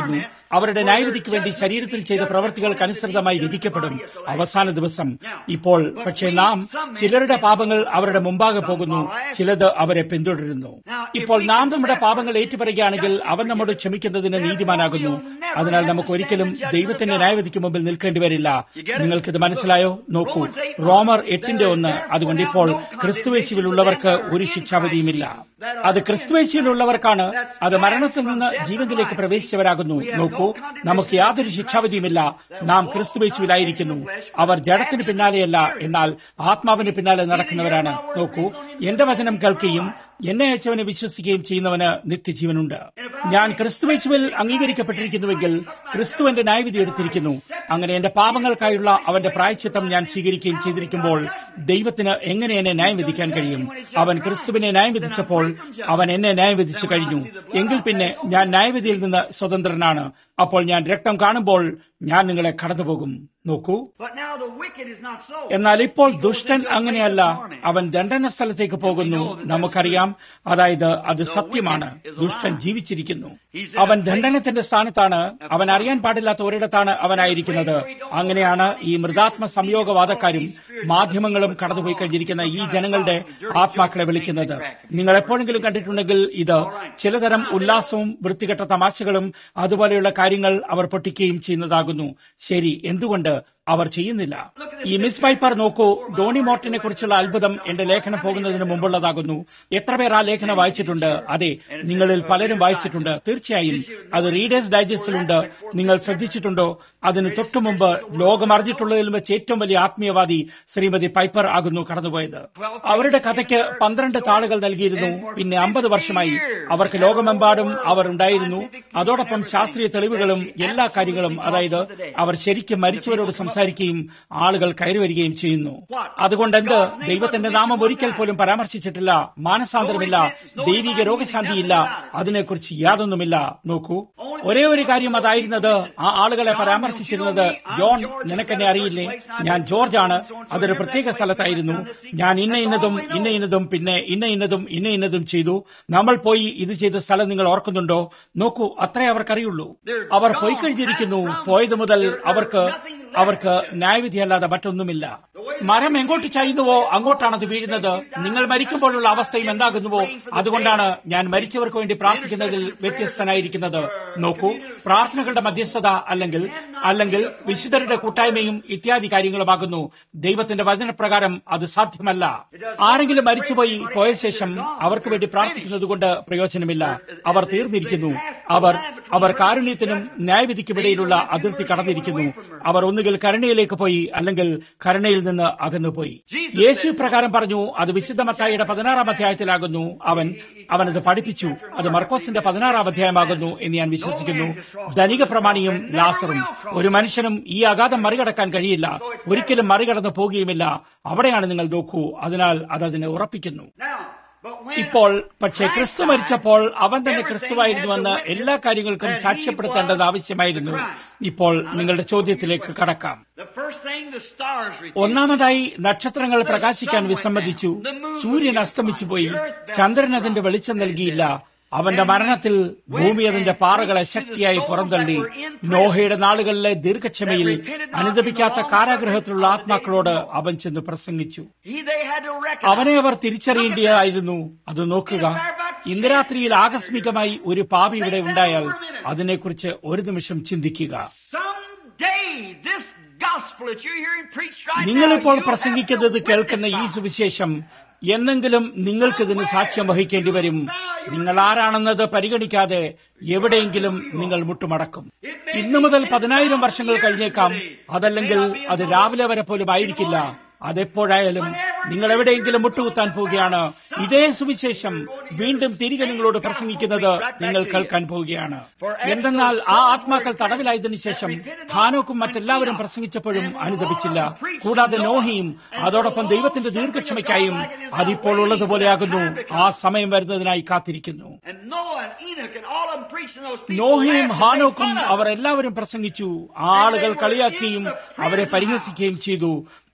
അവരുടെ ന്യായവിധിക്ക് വേണ്ടി ശരീരത്തിൽ ചെയ്ത പ്രവൃത്തികൾക്കനുസൃതമായി വിധിക്കപ്പെടും അവസാന ദിവസം ഇപ്പോൾ പക്ഷേ നാം ചിലരുടെ പാപങ്ങൾ അവരുടെ മുമ്പാകെ പോകുന്നു ചിലത് അവരെ പിന്തുടരുന്നു ഇപ്പോൾ നാം നമ്മുടെ പാപങ്ങൾ ഏറ്റുപറയുകയാണെങ്കിൽ അവൻ നമ്മോട് ക്ഷമിക്കുന്നതിന് നീതിമാനാകുന്നു അതിനാൽ നമുക്ക് ഒരിക്കലും ദൈവത്തിന്റെ ന്യായവിധിക്ക് മുമ്പിൽ നിൽക്കേണ്ടി വരില്ല നിങ്ങൾക്കിത് മനസ്സിലായോ നോക്കൂ റോമർ എട്ടിന്റെ ഒന്ന് അതുകൊണ്ട് ഇപ്പോൾ ക്രിസ്തുവേശുവിലുള്ളവർക്ക് ഒരു ശിക്ഷാവിധിയുമില്ല അത് ക്രിസ്തുവേശുവിലുള്ളവർക്കാണ് അത് മരണത്തിൽ നിന്ന് ജീവനിലേക്ക് പ്രവേശിച്ചവരാകുന്നു നോക്കൂ നമുക്ക് യാതൊരു ശിക്ഷാവിധിയുമില്ല നാം ക്രിസ്തുവേശുവിലായിരിക്കുന്നു അവർ ജഡത്തിന് പിന്നാലെയല്ല എന്നാൽ ആത്മാവിന് പിന്നാലെ നടക്കുന്നവരാണ് നോക്കൂ എന്റെ വചനം കേൾക്കുകയും എന്നെ അയച്ചവനെ വിശ്വസിക്കുകയും ചെയ്യുന്നവന് നിത്യജീവനുണ്ട് ഞാൻ ക്രിസ്തുവേശുവിൽ അംഗീകരിക്കപ്പെട്ടിരിക്കുന്നുവെങ്കിൽ ക്രിസ്തു എന്റെ ന്യായവിധി എടുത്തിരിക്കുന്നു അങ്ങനെ എന്റെ പാപങ്ങൾക്കായുള്ള അവന്റെ പ്രായച്ചിത്തം ഞാൻ സ്വീകരിക്കുകയും ചെയ്തിരിക്കുമ്പോൾ ദൈവത്തിന് എങ്ങനെ എന്നെ ന്യായം വിധിക്കാൻ കഴിയും അവൻ ക്രിസ്തുവിനെ ന്യായം വിധിച്ചപ്പോൾ അവൻ എന്നെ ന്യായം വിധിച്ചു കഴിഞ്ഞു എങ്കിൽ പിന്നെ ഞാൻ ന്യായവിധിയിൽ നിന്ന് സ്വതന്ത്രനാണ് അപ്പോൾ ഞാൻ രക്തം കാണുമ്പോൾ ഞാൻ നിങ്ങളെ കടന്നുപോകും നോക്കൂ But now the wicked is not so. എന്നാൽ ഇപ്പോൾ ദുഷ്ടൻ അങ്ങനെയല്ല അവൻ ദണ്ഡന സ്ഥലത്തേക്ക് പോകുന്നു നമുക്കറിയാം അതായത് അത് സത്യമാണ് ദുഷ്ടൻ ജീവിച്ചിരിക്കുന്നു അവൻ ദണ്ഡനത്തിന്റെ സ്ഥാനത്താണ് അവൻ അറിയാൻ പാടില്ലാത്ത ഒരിടത്താണ് അവനായിരിക്കുന്നത് അങ്ങനെയാണ് ഈ മൃതാത്മ സംയോഗവാദക്കാരും മാധ്യമങ്ങളും കടന്നുപോയി കഴിഞ്ഞിരിക്കുന്ന ഈ ജനങ്ങളുടെ ആത്മാക്കളെ വിളിക്കുന്നത് നിങ്ങൾ എപ്പോഴെങ്കിലും കണ്ടിട്ടുണ്ടെങ്കിൽ ഇത് ചിലതരം ഉല്ലാസവും വൃത്തികെട്ട തമാശകളും അതുപോലെയുള്ള കാര്യങ്ങൾ അവർ പൊട്ടിക്കുകയും ചെയ്യുന്നതാകുന്നു ശരി എന്തുകൊണ്ട് അവർ ചെയ്യുന്നില്ല ഈ മിസ് പൈപ്പർ നോക്കൂ ഡോണി മോർട്ടിനെ കുറിച്ചുള്ള അത്ഭുതം എന്റെ ലേഖനം പോകുന്നതിന് മുമ്പുള്ളതാകുന്നു എത്ര പേർ ആ ലേഖനം വായിച്ചിട്ടുണ്ട് അതെ നിങ്ങളിൽ പലരും വായിച്ചിട്ടുണ്ട് തീർച്ചയായും അത് റീഡേഴ്സ് ഡൈജസ്റ്റിലുണ്ട് നിങ്ങൾ ശ്രദ്ധിച്ചിട്ടുണ്ടോ അതിന് തൊട്ടു മുമ്പ് ലോകം അറിഞ്ഞിട്ടുള്ളതിൽ വെച്ച് ഏറ്റവും വലിയ ആത്മീയവാദി ശ്രീമതി പൈപ്പർ ആകുന്നു കടന്നുപോയത് അവരുടെ കഥയ്ക്ക് പന്ത്രണ്ട് താളുകൾ നൽകിയിരുന്നു പിന്നെ അമ്പത് വർഷമായി അവർക്ക് ലോകമെമ്പാടും അവർ ഉണ്ടായിരുന്നു അതോടൊപ്പം ശാസ്ത്രീയ തെളിവുകളും എല്ലാ കാര്യങ്ങളും അതായത് അവർ ശരിക്കും മരിച്ചവരോട് സംസാരിക്കുകയും ആളുകൾ കയറി വരികയും ചെയ്യുന്നു അതുകൊണ്ട് എന്ത് ദൈവത്തിന്റെ നാമം ഒരിക്കൽ പോലും പരാമർശിച്ചിട്ടില്ല മാനസാന്തരമില്ല ദൈവിക രോഗശാന്തിയില്ല അതിനെക്കുറിച്ച് യാതൊന്നുമില്ല നോക്കൂ ഒരേ ഒരു കാര്യം അതായിരുന്നത് ആ ആളുകളെ പരാമർശിച്ചിരുന്നത് ജോൺ നിനക്കെന്നെ അറിയില്ലേ ഞാൻ ജോർജ് ആണ് അതൊരു പ്രത്യേക സ്ഥലത്തായിരുന്നു ഞാൻ ഇന്ന ഇന്നതും ഇന്ന ഇന്നതും പിന്നെ ഇന്ന ഇന്നതും ഇന്ന ഇന്നതും ചെയ്തു നമ്മൾ പോയി ഇത് ചെയ്ത സ്ഥലം നിങ്ങൾ ഓർക്കുന്നുണ്ടോ നോക്കൂ അത്രേ അവർക്കറിയുള്ളൂ അവർ പോയി കഴിഞ്ഞിരിക്കുന്നു പോയത് മുതൽ അവർക്ക് അവർക്ക് ന്യായവിധിയല്ലാതെ മറ്റൊന്നുമില്ല മരം എങ്ങോട്ട് ചായുന്നുവോ അങ്ങോട്ടാണ് അത് വീഴുന്നത് നിങ്ങൾ മരിക്കുമ്പോഴുള്ള അവസ്ഥയും എന്താകുന്നുവോ അതുകൊണ്ടാണ് ഞാൻ മരിച്ചവർക്ക് വേണ്ടി പ്രാർത്ഥിക്കുന്നതിൽ വ്യത്യസ്തനായിരിക്കുന്നത് നോക്കൂ പ്രാർത്ഥനകളുടെ മധ്യസ്ഥത അല്ലെങ്കിൽ അല്ലെങ്കിൽ വിശുദ്ധരുടെ കൂട്ടായ്മയും ഇത്യാദി കാര്യങ്ങളുമാകുന്നു ദൈവത്തിന്റെ വചനപ്രകാരം അത് സാധ്യമല്ല ആരെങ്കിലും മരിച്ചുപോയി പോയ ശേഷം അവർക്ക് വേണ്ടി പ്രാർത്ഥിക്കുന്നത് കൊണ്ട് പ്രയോജനമില്ല അവർ തീർന്നിരിക്കുന്നു അവർ അവർ കാരുണ്യത്തിനും ന്യായവിധിക്കുമിടയിലുള്ള അതിർത്തി കടന്നിരിക്കുന്നു അവർ ഒന്നുകിൽ കരുണയിലേക്ക് പോയി അല്ലെങ്കിൽ കരുണയിൽ നിന്ന് അകന്നുപോയി യേശു പ്രകാരം പറഞ്ഞു അത് വിശുദ്ധ മത്തായിയുടെ പതിനാറാം അധ്യായത്തിലാകുന്നു അവൻ അവനത് പഠിപ്പിച്ചു അത് മർക്കോസിന്റെ പതിനാറാം അധ്യായമാകുന്നു എന്ന് ഞാൻ വിശ്വസിക്കുന്നു ധനിക പ്രമാണിയും ലാസറും ഒരു മനുഷ്യനും ഈ അഗാധം മറികടക്കാൻ കഴിയില്ല ഒരിക്കലും മറികടന്നു പോകുകയുമില്ല അവിടെയാണ് നിങ്ങൾ നോക്കൂ അതിനാൽ അത് അതിനെ ഉറപ്പിക്കുന്നു Now, but when ഇപ്പോൾ പക്ഷേ ക്രിസ്തു മരിച്ചപ്പോൾ അവൻ തന്നെ ക്രിസ്തുവായിരുന്നുവെന്ന് എല്ലാ കാര്യങ്ങൾക്കും സാക്ഷ്യപ്പെടുത്തേണ്ടത് ആവശ്യമായിരുന്നു ഇപ്പോൾ നിങ്ങളുടെ ചോദ്യത്തിലേക്ക് കടക്കാം the first thing the stars refused. ഒന്നാമതായി നക്ഷത്രങ്ങൾ പ്രകാശിക്കാൻ വിസമ്മതിച്ചു സൂര്യൻ അസ്തമിച്ചു പോയി ചന്ദ്രൻ അതിന്റെ വെളിച്ചം നൽകിയില്ല അവന്റെ മരണത്തിൽ ഭൂമി അതിന്റെ പാറകളെ ശക്തിയായി പുറന്തള്ളി നോഹയുടെ നാളുകളിലെ ദീർഘക്ഷമയിൽ അനുദപിക്കാത്ത കാരാഗ്രഹത്തിലുള്ള ആത്മാക്കളോട് അവൻ ചെന്ന് പ്രസംഗിച്ചു He, they had to recognize. അവനെ അവർ തിരിച്ചറിയേണ്ടിയായിരുന്നു അത് നോക്കുക ഇന്ന് രാത്രിയിൽ ആകസ്മികമായി ഒരു പാപി ഇവിടെ ഉണ്ടായാൽ അതിനെക്കുറിച്ച് ഒരു നിമിഷം ചിന്തിക്കുക Someday, this gospel that you're hearing preached right നിങ്ങളിപ്പോൾ now, you'll have പ്രസംഗിക്കുന്നത് to കേൾക്കുന്ന ഈ witness സുവിശേഷം എന്നെങ്കിലും നിങ്ങൾക്കിതിന് സാക്ഷ്യം വഹിക്കേണ്ടി വരും നിങ്ങൾ ആരാണെന്നത് പരിഗണിക്കാതെ എവിടെയെങ്കിലും നിങ്ങൾ മുട്ടുമടക്കും ഇന്നു മുതൽ പതിനായിരം വർഷങ്ങൾ കഴിഞ്ഞേക്കാം അതല്ലെങ്കിൽ അത് രാവിലെ വരെ പോലും ആയിരിക്കില്ല അതെപ്പോഴായാലും നിങ്ങൾ എവിടെയെങ്കിലും മുട്ടുകുത്താൻ പോവുകയാണ് ഇതേ സുവിശേഷം വീണ്ടും തിരികെ നിങ്ങളോട് പ്രസംഗിക്കുന്നത് നിങ്ങൾ കേൾക്കാൻ പോവുകയാണ് എന്തെന്നാൽ ആ ആത്മാക്കൾ തടവിലായതിനു ശേഷം ഹാനോക്കും മറ്റെല്ലാവരും പ്രസംഗിച്ചപ്പോഴും അനുദപിച്ചില്ല കൂടാതെ നോഹിയും അതോടൊപ്പം ദൈവത്തിന്റെ ദീർഘക്ഷമയ്ക്കായും അതിപ്പോൾ ഉള്ളതുപോലെയാകുന്നു ആ സമയം വരുന്നതിനായി കാത്തിരിക്കുന്നു And Noah and Enoch and all of them preaching those people. നോഹയും laughed and ഹാനോക്കും made fun of അവർ എല്ലാവരും പ്രസംഗിച്ചു ആ ആളുകൾ കളിയാക്കുകയും അവരെ പരിഹസിക്കുകയും ചെയ്തു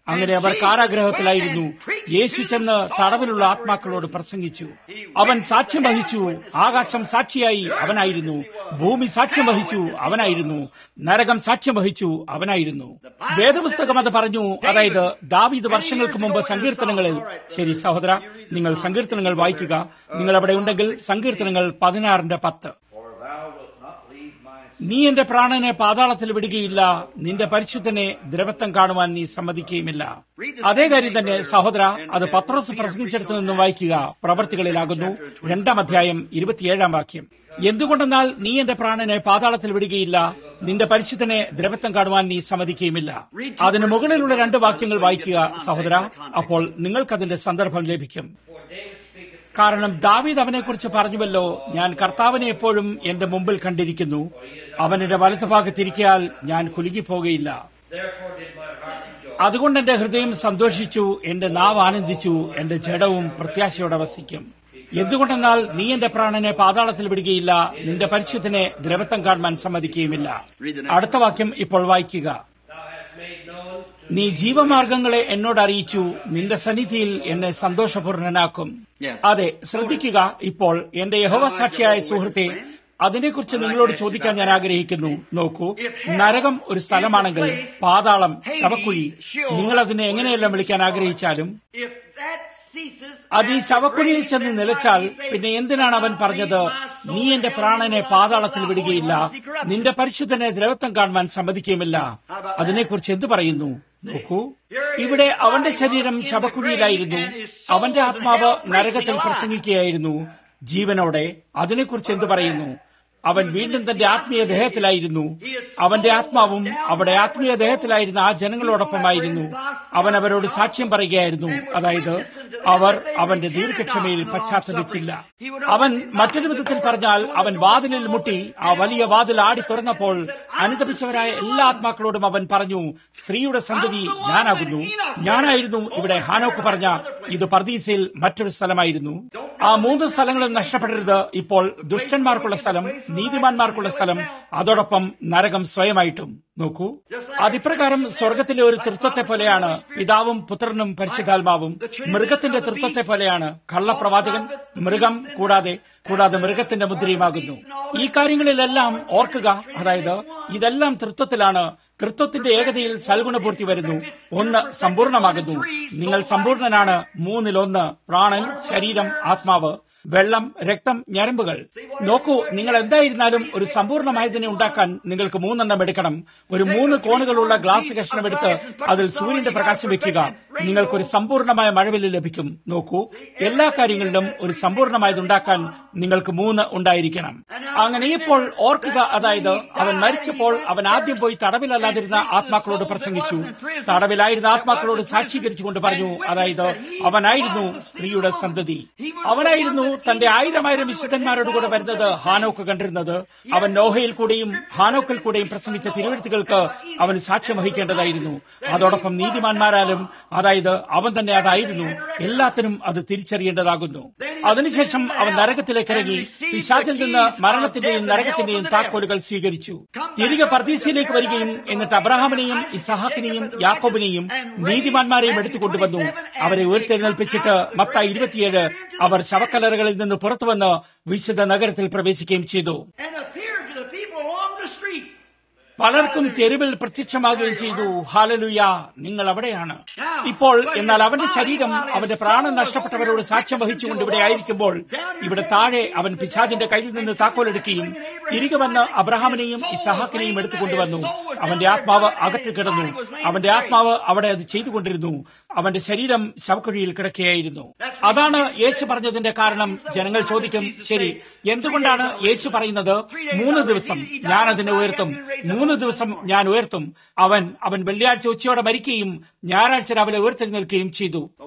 അങ്ങനെ അവർ കാരാഗ്രഹത്തിലായിരുന്നു യേശു ചെന്ന് തടവിലുള്ള ആത്മാക്കളോട് പ്രസംഗിച്ചു അവൻ സാക്ഷ്യം വഹിച്ചു ആകാശം സാക്ഷിയായി അവനായിരുന്നു ഭൂമി സാക്ഷ്യം വഹിച്ചു അവനായിരുന്നു നരകം സാക്ഷ്യം വഹിച്ചു അവനായിരുന്നു വേദപുസ്തകം അത് പറഞ്ഞു അതായത് ദാവീദ് വർഷങ്ങൾക്ക് മുമ്പ് സങ്കീർത്തനങ്ങളിൽ ശരി സഹോദര നിങ്ങൾ സങ്കീർത്തനങ്ങൾ വായിക്കുക നിങ്ങൾ അവിടെ ഉണ്ടെങ്കിൽ സങ്കീർത്തനങ്ങൾ പതിനാറിന്റെ പത്ത് For thou wilt not leave my നീ എന്റെ പ്രാണനെ പാതാളത്തിൽ വിടുകയില്ല നിന്റെ പരിശുദ്ധനെ ദ്രവത്വം കാണുവാൻ നീ സമ്മതിക്കുകയുമില്ല അതേ കാര്യം തന്നെ സഹോദര അത് പത്രോസ് പ്രസംഗിച്ചെടുത്തു നിന്നും വായിക്കുക പ്രവർത്തികളിലാകുന്നു രണ്ടാം അധ്യായം ഇരുപത്തിയേഴാം വാക്യം എന്തുകൊണ്ടെന്നാൽ നീ എന്റെ പ്രാണനെ പാതാളത്തിൽ വിടുകയില്ല നിന്റെ പരിശുദ്ധനെ ദ്രവത്വം കാണുവാൻ നീ സമ്മതിക്കുകയുമില്ല അതിന് മുകളിലുള്ള രണ്ട് വാക്യങ്ങൾ വായിക്കുക സഹോദര അപ്പോൾ നിങ്ങൾക്കതിന്റെ സന്ദർഭം ലഭിക്കും For David speaketh കാരണം ദാവീദ് അവനെക്കുറിച്ച് പറഞ്ഞുവല്ലോ ഞാൻ കർത്താവിനെ എപ്പോഴും എന്റെ മുമ്പിൽ കണ്ടിരിക്കുന്നു അവൻ എന്റെ വലത്തുഭാഗത്തിരിക്കാൽ ഞാൻ കുലുങ്ങിപ്പോകയില്ല Therefore did my heart rejoice. അതുകൊണ്ട് എന്റെ ഹൃദയം സന്തോഷിച്ചു എന്റെ നാവ് ആനന്ദിച്ചു എന്റെ ജഡവും പ്രത്യാശയോടെ വസിക്കും എന്തുകൊണ്ടെന്നാൽ നീ എന്റെ പ്രാണനെ പാതാളത്തിൽ വിടുകയില്ല നിന്റെ പരിശുദ്ധനെ ദ്രവത്വം കാണുവാൻ സമ്മതിക്കുകയുമില്ല അടുത്ത വാക്യം ഇപ്പോൾ വായിക്കുക Thou hast made known to നീ ജീവമാർഗങ്ങളെ എന്നോട് അറിയിച്ചു നിന്റെ സന്നിധിയിൽ എന്നെ സന്തോഷപൂർണനാക്കും Yes. അതെ ശ്രദ്ധിക്കുക ഇപ്പോൾ എന്റെ യഹോവ സാക്ഷിയായ സുഹൃത്തെ അതിനെക്കുറിച്ച് നിങ്ങളോട് ചോദിക്കാൻ ഞാൻ ആഗ്രഹിക്കുന്നു നോക്കൂ നരകം ഒരു സ്ഥലമാണെങ്കിൽ പാതാളം ശവക്കുഴി നിങ്ങൾ അതിനെ എങ്ങനെയെല്ലാം വിളിക്കാൻ ആഗ്രഹിച്ചാലും If that ceases, അത് ഈ ശവക്കുഴിയിൽ ചെന്ന് നിലച്ചാൽ പിന്നെ എന്തിനാണ് അവൻ പറഞ്ഞത് നീ എന്റെ പ്രാണനെ പാതാളത്തിൽ വിടുകയില്ല നിന്റെ പരിശുദ്ധനെ ദ്രവത്വം കാണുവാൻ സമ്മതിക്കുകയുമില്ല അതിനെക്കുറിച്ച് എന്ത് പറയുന്നു നോക്കൂ ഇവിടെ അവന്റെ ശരീരം ശവക്കുഴിയിലായിരുന്നു അവന്റെ ആത്മാവ് നരകത്തിൽ പ്രസംഗിക്കുകയായിരുന്നു ജീവനോടെ അതിനെക്കുറിച്ച് എന്ത് പറയുന്നു അവൻ വീണ്ടും തന്റെ ആത്മീയ ദേഹത്തിലായിരുന്നു അവന്റെ ആത്മാവും അവിടെ ആത്മീയ ദേഹത്തിലായിരുന്ന ആ ജനങ്ങളോടൊപ്പമായിരുന്നു അവൻ അവരോട് സാക്ഷ്യം പറയുകയായിരുന്നു അതായത് അവർ അവന്റെ ദീർഘക്ഷമയിൽ പശ്ചാത്തപിച്ചില്ല അവൻ മറ്റൊരു വിധത്തിൽ പറഞ്ഞാൽ അവൻ വാതിലിൽ മുട്ടി ആ വലിയ വാതിൽ ആടി തുറന്നപ്പോൾ അനുദപിച്ചവരായ എല്ലാ ആത്മാക്കളോടും അവൻ പറഞ്ഞു സ്ത്രീയുടെ സന്തതി ഞാനാകുന്നു ഞാനായിരുന്നു ഇവിടെ ഹാനോക്ക് പറഞ്ഞ ഇത് പർദീസയിൽ മറ്റൊരു സ്ഥലമായിരുന്നു ആ മൂന്ന് സ്ഥലങ്ങളും നഷ്ടപ്പെടരുത് ഇപ്പോൾ ദുഷ്ടന്മാർക്കുള്ള സ്ഥലം നീതിമാന്മാർക്കുള്ള സ്ഥലം അതോടൊപ്പം നരകം സ്വയമായിട്ടും നോക്കൂ അതിപ്രകാരം സ്വർഗത്തിലെ ഒരു തൃത്വത്തെ പോലെയാണ് പിതാവും പുത്രനും പരിശുദ്ധാത്മാവും മൃഗത്തിന്റെ തൃത്വത്തെ പോലെയാണ് കള്ളപ്രവാചകൻ മൃഗം കൂടാതെ കൂടാതെ മൃഗത്തിന്റെ മുദ്രയുമാകുന്നു ഈ കാര്യങ്ങളിലെല്ലാം ഓർക്കുക അതായത് ഇതെല്ലാം തൃത്വത്തിലാണ് തൃത്വത്തിന്റെ ഏകതയിൽ സൽഗുണപൂർത്തി വരുന്നു ഒന്ന് സമ്പൂർണമാകുന്നു നിങ്ങൾ സമ്പൂർണനാണ് മൂന്നിലൊന്ന് പ്രാണൻ ശരീരം ആത്മാവ് വെള്ളം രക്തം ഞരമ്പുകൾ നോക്കൂ നിങ്ങൾ എന്തായിരുന്നാലും ഒരു സമ്പൂർണ്ണമായതിനെ ഉണ്ടാക്കാൻ നിങ്ങൾക്ക് മൂന്നെണ്ണം എടുക്കണം ഒരു മൂന്ന് കോണുകളുള്ള ഗ്ലാസ് കഷ്ണം എടുത്ത് അതിൽ സൂര്യന്റെ പ്രകാശം വെക്കുക നിങ്ങൾക്കൊരു സമ്പൂർണ്ണമായ മഴവില്ല് ലഭിക്കും നോക്കൂ എല്ലാ കാര്യങ്ങളിലും ഒരു സമ്പൂർണ്ണമായത് ഉണ്ടാക്കാൻ നിങ്ങൾക്ക് മൂന്ന് ഉണ്ടായിരിക്കണം അങ്ങനെ ഇപ്പോൾ ഓർക്കുക അതായത് അവൻ മരിച്ചപ്പോൾ അവൻ ആദ്യം പോയി തടവിലല്ലാതിരുന്ന ആത്മാക്കളോട് പ്രസംഗിച്ചു തടവിലായിരുന്ന ആത്മാക്കളോട് സാക്ഷീകരിച്ചുകൊണ്ട് പറഞ്ഞു അതായത് അവനായിരുന്നു സ്ത്രീയുടെ സന്തതി അവനായിരുന്നു തന്റെ ആയിരമായിരം വിശുദ്ധന്മാരോട് കൂടെ വരുന്നത് ഹാനോക്ക് കണ്ടിരുന്നത് അവൻ നോഹയിൽ കൂടെയും ഹാനോക്കിൽ കൂടെയും പ്രസംഗിച്ച തിരുവഴുത്തുകൾക്ക് അവന് സാക്ഷ്യം വഹിക്കേണ്ടതായിരുന്നു അതോടൊപ്പം നീതിമാന്മാരാലും അതായത് അവൻ തന്നെ അതായിരുന്നു എല്ലാത്തിനും അത് തിരിച്ചറിയേണ്ടതാകുന്നു അതിനുശേഷം അവൻ നരകത്തിലേക്ക് ഇറങ്ങി പിശാചിൽ നിന്ന് മരണത്തിന്റെയും നരകത്തിന്റെയും താക്കോലുകൾ സ്വീകരിച്ചു തിരികെ പർദീസയിലേക്ക് വരികയും എന്നിട്ട് അബ്രഹാമിനെയും ഇസഹാക്കിനെയും യാക്കോബിനെയും നീതിമാന്മാരെയും എടുത്തുകൊണ്ടുവന്നു അവരെ ഉയർത്തെഴുന്നേൽപ്പിച്ചിട്ട് മത്ത ഇരുപത്തിയേഴ് അവർ ശവക്കലറുകളിൽ നിന്ന് പുറത്തുവന്ന് വിശുദ്ധ നഗരത്തിൽ പ്രവേശിക്കുകയും ചെയ്തു and appeared to the people along the street. പലർക്കും തെരുവിൽ പ്രത്യക്ഷമാകുകയും ചെയ്തു ഹാലലുയ നിങ്ങൾ അവിടെയാണ് ഇപ്പോൾ എന്നാൽ അവന്റെ ശരീരം അവന്റെ പ്രാണൻ നഷ്ടപ്പെട്ടവരോട് സാക്ഷ്യം വഹിച്ചുകൊണ്ട് ഇവിടെ ആയിരിക്കുമ്പോൾ ഇവിടെ താഴെ അവൻ പിശാചിന്റെ കയ്യിൽ നിന്ന് താക്കോലെടുക്കുകയും തിരികെ വന്ന് അബ്രഹാമിനെയും ഇസഹാക്കിനെയും എടുത്തുകൊണ്ടുവന്നു അവന്റെ ആത്മാവ് അകത്ത് കിടന്നു അവന്റെ ആത്മാവ് അവിടെ അത് ചെയ്തുകൊണ്ടിരുന്നു അവന്റെ ശരീരം ശവക്കുഴിയിൽ കിടക്കുകയായിരുന്നു അതാണ് യേശു പറഞ്ഞതിന്റെ കാരണം ജനങ്ങൾ ചോദിക്കും ശരി എന്തുകൊണ്ടാണ് യേശു പറയുന്നത് മൂന്ന് ദിവസം ഞാൻ അതിനെ ഉയർത്തും മൂന്ന് ദിവസം ഞാൻ ഉയർത്തും അവൻ അവൻ വെള്ളിയാഴ്ച ഉച്ചയോടെ മരിക്കുകയും ഞായറാഴ്ച രാവിലെ ഉയർത്തെഴുന്നേൽക്കുകയും ചെയ്തു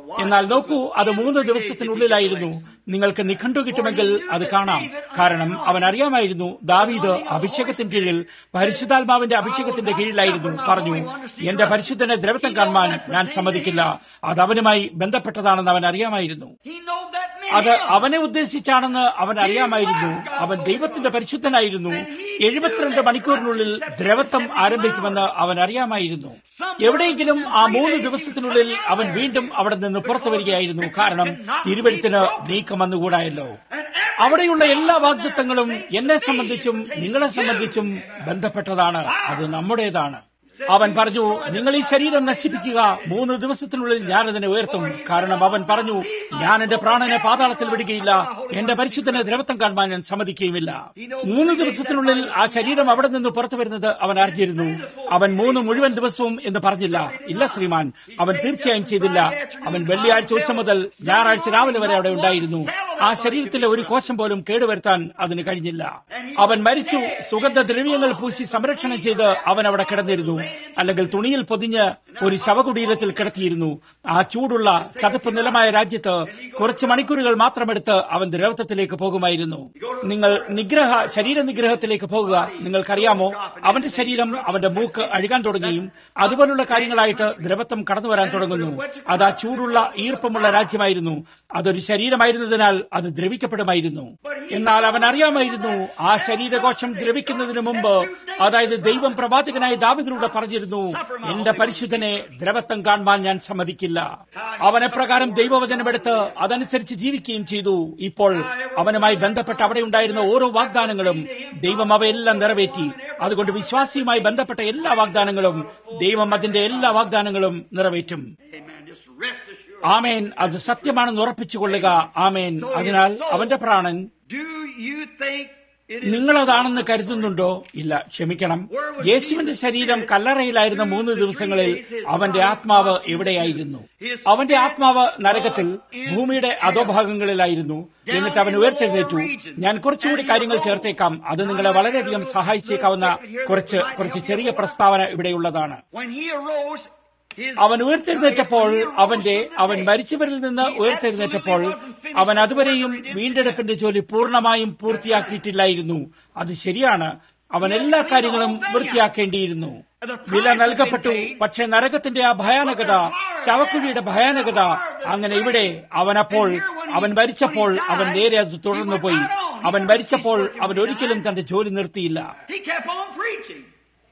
എന്നാൽ നോക്കൂ അത് മൂന്ന് ദിവസത്തിനുള്ളിലായിരുന്നു നിങ്ങൾക്ക് നിഘണ്ടു കിട്ടുമെങ്കിൽ അത് കാണാം കാരണം അവൻ അറിയാമായിരുന്നു ദാവീദ് അഭിഷേകത്തിന് കീഴിൽ പരിശുദ്ധാത്മാവിന്റെ അഭിഷേകത്തിന്റെ കീഴിലായിരുന്നു പറഞ്ഞു എന്റെ പരിശുദ്ധനെ ദ്രവത്വം കാണുവാൻ ഞാൻ സമ്മതിക്കില്ല അത് അവനുമായി ബന്ധപ്പെട്ടതാണെന്ന് അവൻ അറിയാമായിരുന്നു He know that meant അത് him. അവനെ ഉദ്ദേശിച്ചാണെന്ന് അവൻ അറിയാമായിരുന്നു അവൻ ദൈവത്തിന്റെ പരിശുദ്ധനായിരുന്നു എഴുപത്തിരണ്ട് മണിക്കൂറിനുള്ളിൽ ദ്രവത്വം ആരംഭിക്കുമെന്ന് അവൻ അറിയാമായിരുന്നു എവിടെയെങ്കിലും ആ മൂന്ന് ദിവസത്തിനുള്ളിൽ അവൻ വീണ്ടും അവിടെ നിന്ന് പുറത്തു വരികയായിരുന്നു കാരണം തിരുവഴുത്തിന് നീക്കം വന്നുകൂടായല്ലോ അവിടെയുള്ള എല്ലാ വാഗ്ദത്വങ്ങളും എന്നെ സംബന്ധിച്ചും നിങ്ങളെ സംബന്ധിച്ചും ബന്ധപ്പെട്ടതാണ് അത് നമ്മുടേതാണ് അവൻ പറഞ്ഞു നിങ്ങൾ ഈ ശരീരം നശിപ്പിക്കുക മൂന്ന് ദിവസത്തിനുള്ളിൽ ഞാൻ അതിനെ ഉയർത്തും കാരണം അവൻ പറഞ്ഞു ഞാൻ എന്റെ പ്രാണനെ പാതാളത്തിൽ വിടുകയില്ല എന്റെ പരിശുദ്ധനെ ദ്രവത്വം കാണുവാൻ ഞാൻ സമ്മതിക്കുകയുമില്ല മൂന്ന് ദിവസത്തിനുള്ളിൽ ആ ശരീരം അവിടെ നിന്ന് പുറത്തു വരുന്നത് അവൻ അറിഞ്ഞിരുന്നു അവൻ മൂന്ന് മുഴുവൻ ദിവസവും എന്ന് പറഞ്ഞില്ല ഇല്ല ശ്രീമാൻ അവൻ തീർച്ചയായും ചെയ്തില്ല അവൻ വെള്ളിയാഴ്ച ഉച്ച മുതൽ ഞായറാഴ്ച രാവിലെ വരെ അവിടെ ഉണ്ടായിരുന്നു ആ ശരീരത്തിലെ ഒരു കോശം പോലും കേടുവരുത്താൻ അതിന് കഴിഞ്ഞില്ല അവൻ മരിച്ചു സുഗന്ധദ്രവ്യങ്ങൾ പൂശി സംരക്ഷണം ചെയ്ത് അവൻ അവിടെ കിടന്നിരുന്നു അല്ലെങ്കിൽ തുണിയിൽ പൊതിഞ്ഞ് ഒരു ശവകുടീരത്തിൽ കിടത്തിയിരുന്നു ആ ചൂടുള്ള ചതുപ്പ് നിലമായ രാജ്യത്ത് കുറച്ച് മണിക്കൂറുകൾ മാത്രമെടുത്ത് അവൻ ദ്രവത്വത്തിലേക്ക് പോകുമായിരുന്നു നിങ്ങൾ നിഗ്രഹ ശരീര നിഗ്രഹത്തിലേക്ക് പോകുക നിങ്ങൾക്കറിയാമോ അവന്റെ ശരീരം അവന്റെ മൂക്ക് അഴുകാൻ തുടങ്ങുകയും അതുപോലുള്ള കാര്യങ്ങളായിട്ട് ദ്രവത്വം കടന്നു വരാൻ തുടങ്ങുന്നു അത് ആ ചൂടുള്ള ഈർപ്പമുള്ള രാജ്യമായിരുന്നു അതൊരു ശരീരമായിരുന്നതിനാൽ അത് ദ്രവിക്കപ്പെടുമായിരുന്നു എന്നാൽ അവൻ അറിയാമായിരുന്നു ആ ശരീരകോശം ദ്രവിക്കുന്നതിന് മുമ്പ് അതായത് ദൈവം പ്രവാചകനായ ദാവിദിലൂടെ പറഞ്ഞിരുന്നു എന്റെ പരിശുദ്ധനെ ദ്രവത്വം കാണുവാൻ ഞാൻ സമ്മതിക്കില്ല അവൻ എപ്രകാരം ദൈവവചനമെടുത്ത് അതനുസരിച്ച് ജീവിക്കുകയും ചെയ്തു ഇപ്പോൾ അവനുമായി ബന്ധപ്പെട്ട് അവിടെ ഉണ്ടായിരുന്ന ഓരോ വാഗ്ദാനങ്ങളും ദൈവം അവയെല്ലാം നിറവേറ്റി അതുകൊണ്ട് വിശ്വാസിയുമായി ബന്ധപ്പെട്ട എല്ലാ വാഗ്ദാനങ്ങളും ദൈവം അതിന്റെ എല്ലാ വാഗ്ദാനങ്ങളും നിറവേറ്റും Amen. Just rest assured. ആമേൻ അത് സത്യമാണെന്ന് ഉറപ്പിച്ചുകൊള്ളുക ആമേൻ അതിനാൽ അവന്റെ പ്രാണൻ Do you think it is നിങ്ങളതാണെന്ന് കരുതുന്നുണ്ടോ ഇല്ല ക്ഷമിക്കണം യേശുവിന്റെ ശരീരം കല്ലറയിലായിരുന്ന മൂന്ന് ദിവസങ്ങളിൽ അവന്റെ ആത്മാവ് എവിടെയായിരുന്നു അവന്റെ ആത്മാവ് നരകത്തിൽ ഭൂമിയുടെ അധോഭാഗങ്ങളിലായിരുന്നു എന്നിട്ട് അവൻ ഉയർത്തെഴുന്നേറ്റു ഞാൻ കുറച്ചുകൂടി കാര്യങ്ങൾ ചേർത്തേക്കാം അത് നിങ്ങളെ വളരെയധികം സഹായിച്ചേക്കാവുന്ന കുറച്ച് കുറച്ച് ചെറിയ പ്രസ്താവന ഇവിടെയുള്ളതാണ് when he arose? His അവൻ ഉയർത്തെഴുന്നേറ്റപ്പോൾ അവന്റെ അവൻ മരിച്ചവരിൽ നിന്ന് ഉയർത്തെഴുന്നേറ്റപ്പോൾ അവൻ അതുവരെയും വീണ്ടെടുപ്പിന്റെ ജോലി പൂർണ്ണമായും പൂർത്തിയാക്കിയിട്ടില്ലായിരുന്നു അത് ശരിയാണ് അവൻ എല്ലാ കാര്യങ്ങളും വൃത്തിയാക്കേണ്ടിയിരുന്നു വില നൽകപ്പെട്ടു പക്ഷെ നരകത്തിന്റെ ആ ഭയാനകത ശവക്കുഴിയുടെ ഭയാനകത അങ്ങനെ ഇവിടെ അവനപ്പോൾ അവൻ മരിച്ചപ്പോൾ അവൻ നേരെ അത് തുടർന്നു പോയി അവൻ മരിച്ചപ്പോൾ അവൻ ഒരിക്കലും തന്റെ ജോലി നിർത്തിയില്ല he kept on preaching.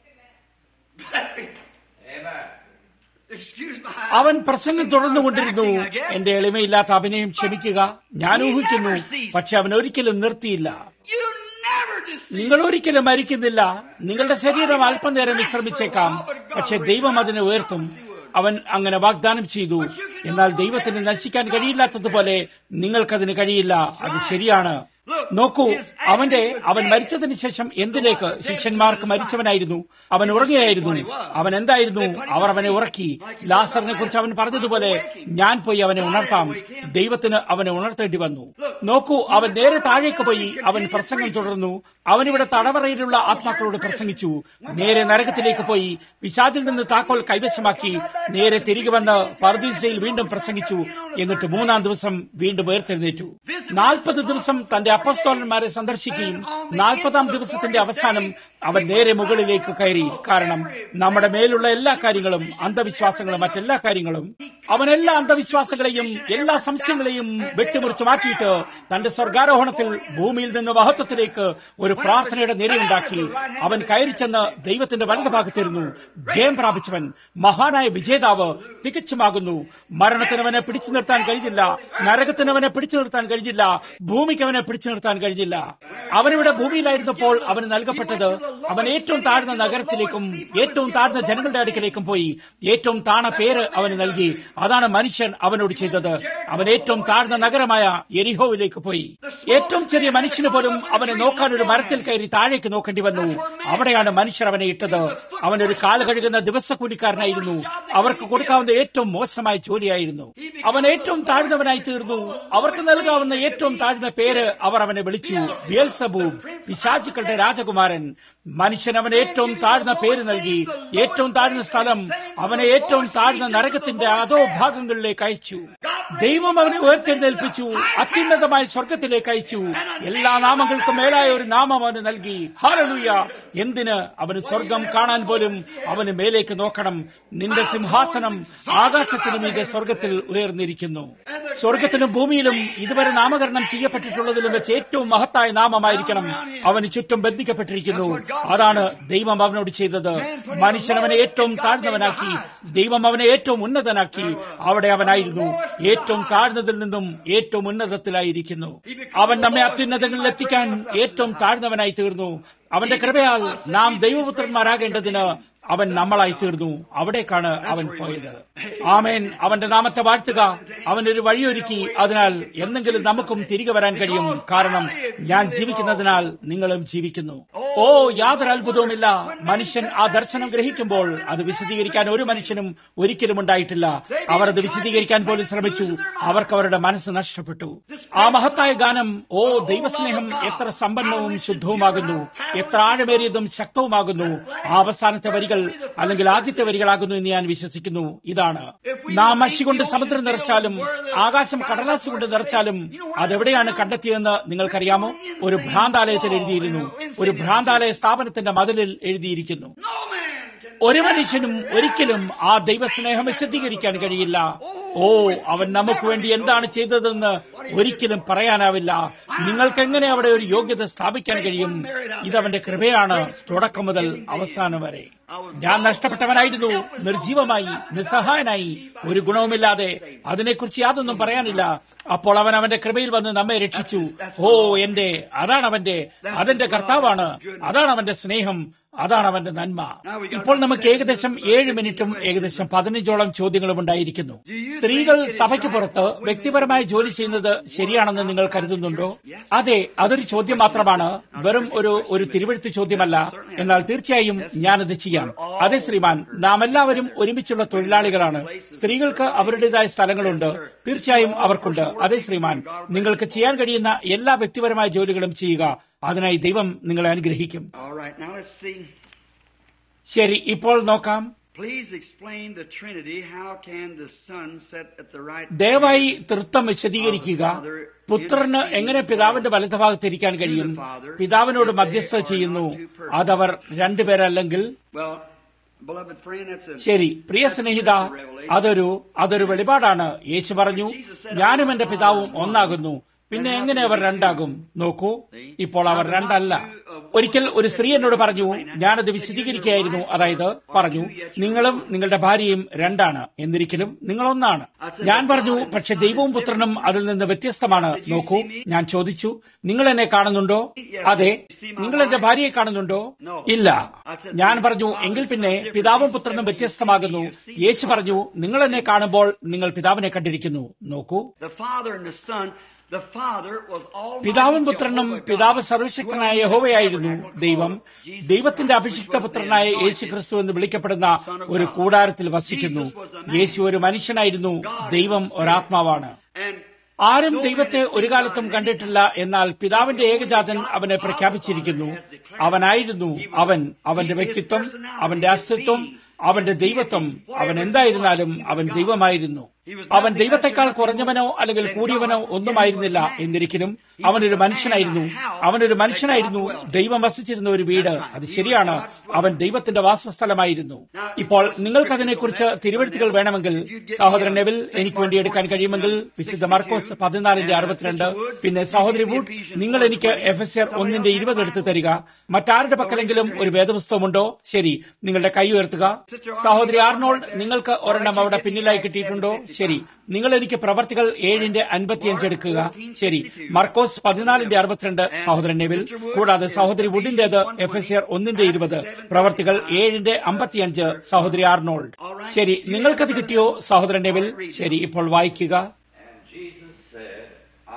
Excuse my അവൻ പ്രസംഗം തുടർന്നുകൊണ്ടിരുന്നു എന്റെ എളിമയില്ലാത്ത അഭിനയം ക്ഷമിക്കുക ഞാൻ ഊഹിക്കുന്നു പക്ഷെ അവൻ ഒരിക്കലും നിർത്തിയില്ല You never deceive. നിങ്ങൾ ഒരിക്കലും മരിക്കുന്നില്ല നിങ്ങളുടെ ശരീരം അല്പനേരം വിശ്രമിച്ചേക്കാം പക്ഷെ ദൈവം അതിനെ ഉയർത്തും അവൻ അങ്ങനെ വാഗ്ദാനം ചെയ്തു എന്നാൽ ദൈവത്തിന് നശിക്കാൻ കഴിയില്ലാത്തതുപോലെ നിങ്ങൾക്കതിന് കഴിയില്ല അത് ശരിയാണ് നോക്കൂ അവന്റെ അവൻ മരിച്ചതിന് ശേഷം എന്തിലേക്ക് ശിഷ്യന്മാർക്ക് മരിച്ചവനായിരുന്നു അവൻ ഉറങ്ങുകയായിരുന്നു അവൻ എന്തായിരുന്നു അവർ അവനെ ഉറക്കി ലാസറിനെ കുറിച്ച് അവൻ പറഞ്ഞതുപോലെ ഞാൻ പോയി അവനെ ഉണർത്താം ദൈവത്തിന് അവനെ ഉണർത്തേണ്ടി വന്നു നോക്കൂ അവൻ നേരെ താഴേക്ക് പോയി അവൻ പ്രസംഗം തുടർന്നു അവനിവിടെ തടവറയിലുള്ള ആത്മാക്കളോട് പ്രസംഗിച്ചു നേരെ നരകത്തിലേക്ക് പോയി പിശാചിൽ നിന്ന് താക്കോൽ കൈവശമാക്കി നേരെ തിരികെ വന്ന് പർദീസയിൽ വീണ്ടും പ്രസംഗിച്ചു എന്നിട്ട് മൂന്നാം ദിവസം വീണ്ടും ഉയർത്തെഴുന്നേറ്റു നാൽപ്പത് ദിവസം തന്റെ അപ്പസ്തോലന്മാരെ സന്ദർശിക്കുകയും നാൽപ്പതാം ദിവസത്തിന്റെ അവസാനം അവൻ നേരെ മുകളിലേക്ക് കയറി കാരണം നമ്മുടെ മേലുള്ള എല്ലാ കാര്യങ്ങളും അന്ധവിശ്വാസങ്ങളും മറ്റെല്ലാ കാര്യങ്ങളും അവൻ എല്ലാ അന്ധവിശ്വാസങ്ങളെയും എല്ലാ സംശയങ്ങളെയും വെട്ടിമുറിച്ച് മാറ്റിയിട്ട് തന്റെ സ്വർഗാരോഹണത്തിൽ ഭൂമിയിൽ നിന്ന് മഹത്വത്തിലേക്ക് ഒരു പ്രാർത്ഥനയുടെ നിരയുണ്ടാക്കി അവൻ കയറി ചെന്ന് ദൈവത്തിന്റെ വലതുഭാഗത്തിരുന്നു ജയം പ്രാപിച്ചവൻ മഹാനായ വിജേതാവ് തികച്ചുമാകുന്നു മരണത്തിനവനെ പിടിച്ചു നിർത്താൻ കഴിഞ്ഞില്ല നരകത്തിനവനെ പിടിച്ചു നിർത്താൻ കഴിഞ്ഞില്ല ഭൂമിക്ക് അവനെ പിടിച്ചു നിർത്താൻ കഴിഞ്ഞില്ല അവനിവിടെ ഭൂമിയിലായിരുന്നപ്പോൾ അവന് നൽകപ്പെട്ടത് അവൻ ഏറ്റവും താഴ്ന്ന നഗരത്തിലേക്കും ഏറ്റവും താഴ്ന്ന ജനങ്ങളുടെ അടുക്കിലേക്കും പോയി ഏറ്റവും താണ പേര് അവന് നൽകി അതാണ് മനുഷ്യൻ അവനോട് ചെയ്തത് അവൻ ഏറ്റവും താഴ്ന്ന നഗരമായ എരിഹോവിലേക്ക് പോയി ഏറ്റവും ചെറിയ മനുഷ്യന് പോലും അവനെ നോക്കാൻ ഒരു മരത്തിൽ കയറി താഴേക്ക് നോക്കേണ്ടി വന്നു അവിടെയാണ് മനുഷ്യർ അവനെ ഇട്ടത് അവൻ ഒരു കാല് കഴുകുന്ന ദിവസക്കൂലിക്കാരനായിരുന്നു അവർക്ക് കൊടുക്കാവുന്ന ഏറ്റവും മോശമായ ജോലിയായിരുന്നു അവൻ ഏറ്റവും താഴ്ന്നവനായി തീർന്നു അവർക്ക് നൽകാവുന്ന ഏറ്റവും താഴ്ന്ന പേര് അവർ അവനെ വിളിച്ചു ബിയൽസബൂബ് പിശാചുക്കളുടെ രാജകുമാരൻ മനുഷ്യൻ അവന് ഏറ്റവും താഴ്ന്ന പേര് നൽകി ഏറ്റവും താഴ്ന്ന സ്ഥലം അവനെ ഏറ്റവും താഴ്ന്ന നരകത്തിന്റെ അതോ ഭാഗങ്ങളിലേക്ക് അയച്ചു ദൈവം അവനെ ഉയർത്തെഴുന്നേൽപ്പിച്ചു അത്യുന്നതമായ സ്വർഗത്തിലേക്ക് അയച്ചു എല്ലാ നാമങ്ങൾക്കും മേലായ ഒരു നാമം അവന് നൽകി ഹാലലൂയ എന്തിന് അവന് സ്വർഗം കാണാൻ പോലും അവന് മേലേക്ക് നോക്കണം നിന്റെ സിംഹാസനം ആകാശത്തിനും മീതെ സ്വർഗത്തിൽ ഉയർന്നിരിക്കുന്നു സ്വർഗത്തിലും ഭൂമിയിലും ഇതുവരെ നാമകരണം ചെയ്യപ്പെട്ടിട്ടുള്ളതിലും വെച്ച് ഏറ്റവും മഹത്തായ നാമമായിരിക്കണം അവന് ചുറ്റും ബന്ധിക്കപ്പെട്ടിരിക്കുന്നു അതാണ് ദൈവം അവനോട് ചെയ്തത് മനുഷ്യൻ അവനെ ഏറ്റവും താഴ്ന്നവനാക്കി ദൈവം അവനെ ഏറ്റവും ഉന്നതനാക്കി അവിടെ അവനായിരുന്നു ഏറ്റവും താഴ്ന്നതിൽ നിന്നും ഏറ്റവും ഉന്നതത്തിലായിരിക്കുന്നു അവൻ നമ്മെ അത്യുന്നതങ്ങളിൽ എത്തിക്കാൻ ഏറ്റവും താഴ്ന്നവനായി തീർന്നു അവന്റെ കൃപയാൽ നാം ദൈവപുത്രന്മാരാകേണ്ടതിന് അവൻ നമ്മളായി തീർന്നു അവിടേക്കാണ് അവൻ പോയത് ആമേൻ അവന്റെ നാമത്തെ വാഴ്ത്തുക അവനൊരു വഴിയൊരുക്കി അതിനാൽ എന്തെങ്കിലും നമുക്കും തിരികെ വരാൻ കഴിയും കാരണം ഞാൻ ജീവിക്കുന്നതിനാൽ നിങ്ങളും ജീവിക്കുന്നു ഓ യാതൊരു അത്ഭുതവുമില്ല മനുഷ്യൻ ആ ദർശനം ഗ്രഹിക്കുമ്പോൾ അത് വിശദീകരിക്കാൻ ഒരു മനുഷ്യനും ഒരിക്കലും ഉണ്ടായിട്ടില്ല അവർ അത് വിശദീകരിക്കാൻ പോലും ശ്രമിച്ചു അവർക്ക് അവരുടെ മനസ്സ് നഷ്ടപ്പെട്ടു ആ മഹത്തായ ഗാനം ഓ ദൈവസ്നേഹം എത്ര സമ്പന്നവും ശുദ്ധവുമാകുന്നു എത്ര ആഴമേറിയതും ശക്തവുമാകുന്നു ആ അവസാനത്തെ വരികൾ അല്ലെങ്കിൽ ആദ്യത്തെ വരികളാകുന്നു എന്ന് ഞാൻ വിശ്വസിക്കുന്നു ഇതാണ് നാം മഷി കൊണ്ട് സമുദ്രം നിറച്ചാലും ആകാശം കടലാസ് കൊണ്ട് നിറച്ചാലും അതെവിടെയാണ് കണ്ടെത്തിയതെന്ന് നിങ്ങൾക്കറിയാമോ ഒരു ഭ്രാന്താലയത്തിൽ എഴുതിയിരുന്നു ഒരു ഭ്രാന്താലയ സ്ഥാപനത്തിന്റെ മതിലിൽ എഴുതിയിരിക്കുന്നു ഒരു മനുഷ്യനും ഒരിക്കലും ആ ദൈവസ്നേഹം വിശദീകരിക്കാൻ കഴിയില്ല ഓ അവൻ നമുക്ക് വേണ്ടി എന്താണ് ചെയ്തതെന്ന് ഒരിക്കലും പറയാനാവില്ല നിങ്ങൾക്ക് എങ്ങനെ അവിടെ ഒരു യോഗ്യത സ്ഥാപിക്കാൻ കഴിയും ഇതവന്റെ കൃപയാണ് തുടക്കം മുതൽ അവസാനം വരെ ഞാൻ നഷ്ടപ്പെട്ടവനായിരുന്നു നിർജീവമായി നിസ്സഹായനായി ഒരു ഗുണവുമില്ലാതെ അതിനെക്കുറിച്ച് യാതൊന്നും പറയാനില്ല അപ്പോൾ അവൻ അവന്റെ കൃപയിൽ വന്ന് നമ്മെ രക്ഷിച്ചു ഓ എന്റെ അതാണ് അവന്റെ അതെന്റെ കർത്താവാണ് അതാണ് അവന്റെ സ്നേഹം അതാണ് അവന്റെ നന്മ ഇപ്പോൾ നമുക്ക് ഏകദേശം ഏഴ് മിനിറ്റും ഏകദേശം പതിനഞ്ചോളം ചോദ്യങ്ങളും ഉണ്ടായിരിക്കുന്നു സ്ത്രീകൾ സഭയ്ക്ക് പുറത്ത് വ്യക്തിപരമായി ജോലി ചെയ്യുന്നത് ശരിയാണെന്ന് നിങ്ങൾ കരുതുന്നുണ്ടോ അതെ അതൊരു ചോദ്യം മാത്രമാണ് വെറും ഒരു ഒരു തിരുവഴുത്ത് ചോദ്യമല്ല എന്നാൽ തീർച്ചയായും ഞാനത് ചെയ്യാം അതെ ശ്രീമാൻ നാം എല്ലാവരും ഒരുമിച്ചുള്ള തൊഴിലാളികളാണ് സ്ത്രീകൾക്ക് അവരുടേതായ സ്ഥലങ്ങളുണ്ട് തീർച്ചയായും അവർക്കുണ്ട് അതെ ശ്രീമാൻ നിങ്ങൾക്ക് ചെയ്യാൻ കഴിയുന്ന എല്ലാ വ്യക്തിപരമായ ജോലികളും ചെയ്യുക അതിനായി ദൈവം നിങ്ങളെ അനുഗ്രഹിക്കും All right, now let's see. ശരി ഇപ്പോൾ നോക്കാം Please explain the Trinity. How can the Son sit at the right ദയവായി തൃത്വം വിശദീകരിക്കുക പുത്രന് എങ്ങനെ പിതാവിന്റെ വലതുഭാഗത്തിരിക്കാൻ കഴിയും പിതാവിനോട് മധ്യസ്ഥ ചെയ്യുന്നു അതവർ രണ്ടുപേരല്ലെങ്കിൽ Well, beloved friend, that's a ശരി പ്രിയ സ്നേഹിത അതൊരു അതൊരു വെളിപാടാണ് യേശു പറഞ്ഞു ഞാനും എന്റെ പിതാവും ഒന്നാകുന്നു പിന്നെ എങ്ങനെ അവർ രണ്ടാകും നോക്കൂ ഇപ്പോൾ അവർ രണ്ടല്ല ഒരിക്കൽ ഒരു സ്ത്രീ എന്നോട് പറഞ്ഞു ഞാനത് വിശദീകരിക്കുകയായിരുന്നു അതായത് പറഞ്ഞു നിങ്ങളും നിങ്ങളുടെ ഭാര്യയും രണ്ടാണ് എന്നിരിക്കലും നിങ്ങൾ ഒന്നാണ് ഞാൻ പറഞ്ഞു പക്ഷെ ദൈവവും പുത്രനും അതിൽ നിന്ന് വ്യത്യസ്തമാണ് നോക്കൂ ഞാൻ ചോദിച്ചു നിങ്ങൾ എന്നെ കാണുന്നുണ്ടോ അതെ നിങ്ങൾ എന്റെ ഭാര്യയെ കാണുന്നുണ്ടോ ഇല്ല ഞാൻ പറഞ്ഞു എങ്കിൽ പിന്നെ പിതാവും പുത്രനും വ്യത്യസ്തമാകുന്നു യേശു പറഞ്ഞു നിങ്ങൾ എന്നെ കാണുമ്പോൾ നിങ്ങൾ പിതാവിനെ കണ്ടിരിക്കുന്നു നോക്കൂ the Father and the Son. The Father was all പിതാവും പുത്രനും പിതാവ് സർവശക്തനായ യഹോവയായിരുന്നു ദൈവം ദൈവത്തിന്റെ അഭിഷിക്ത പുത്രനായ യേശു ക്രിസ്തു എന്ന് വിളിക്കപ്പെടുന്ന ഒരു കൂടാരത്തിൽ വസിക്കുന്നു യേശു ഒരു മനുഷ്യനായിരുന്നു ദൈവം ഒരാത്മാവാണ് and ആരും ദൈവത്തെ ഒരു കാലത്തും കണ്ടിട്ടില്ല എന്നാൽ പിതാവിന്റെ ഏകജാതൻ അവനെ പ്രഖ്യാപിച്ചിരിക്കുന്നു അവനായിരുന്നു അവൻ അവന്റെ വ്യക്തിത്വം അവന്റെ അസ്തിത്വം അവന്റെ ദൈവത്വം അവൻ എന്തായിരുന്നാലും അവൻ ദൈവമായിരുന്നു അവൻ ദൈവത്തെക്കാൾ കുറഞ്ഞവനോ അല്ലെങ്കിൽ കൂടിയവനോ ഒന്നുമായിരുന്നില്ല എന്നിരിക്കലും അവനൊരു മനുഷ്യനായിരുന്നു അവനൊരു മനുഷ്യനായിരുന്നു ദൈവം വസിച്ചിരുന്ന ഒരു വീട് അത് ശരിയാണ് അവൻ ദൈവത്തിന്റെ വാസസ്ഥലമായിരുന്നു ഇപ്പോൾ നിങ്ങൾക്കതിനെക്കുറിച്ച് തിരുവഴുത്തുകൾ വേണമെങ്കിൽ സഹോദരൻ നെവിൽ എനിക്ക് വേണ്ടി എടുക്കാൻ കഴിയുമെങ്കിൽ വിശുദ്ധ മാർക്കോസ് പതിനാലിന്റെ അറുപത്തിരണ്ട് പിന്നെ സഹോദരി വുഡ് നിങ്ങൾ എനിക്ക് എഫ് എസ് ആർ ഒന്നിന്റെ ഇരുപത് എടുത്ത് തരിക മറ്റാരുടെ പക്കലെങ്കിലും ഒരു വേദപുസ്തകമുണ്ടോ ശരി നിങ്ങളുടെ കൈ ഉയർത്തുക സഹോദരി ആർണോൾഡ് നിങ്ങൾക്ക് ഒരെണ്ണം അവിടെ പിന്നിലായി കിട്ടിയിട്ടുണ്ടോ ശരി നിങ്ങൾ എനിക്ക് പ്രവർത്തികൾ ഏഴിന്റെ അൻപത്തിയഞ്ച് എടുക്കുക ശരി മർക്കോസ് പതിനാലിന്റെ അറുപത്തിരണ്ട് സഹോദരൻ നെവിൽ കൂടാതെ സഹോദരി വുഡിന്റേത് എഫ് എസ് ആർ ഒന്നിന്റെ ഇരുപത് പ്രവർത്തികൾ ഏഴിന്റെ അമ്പത്തിയഞ്ച് സഹോദരി ആർണോൾഡ് ശരി നിങ്ങൾക്കത് കിട്ടിയോ സഹോദരൻ നെവിൽ ശരി ഇപ്പോൾ വായിക്കുക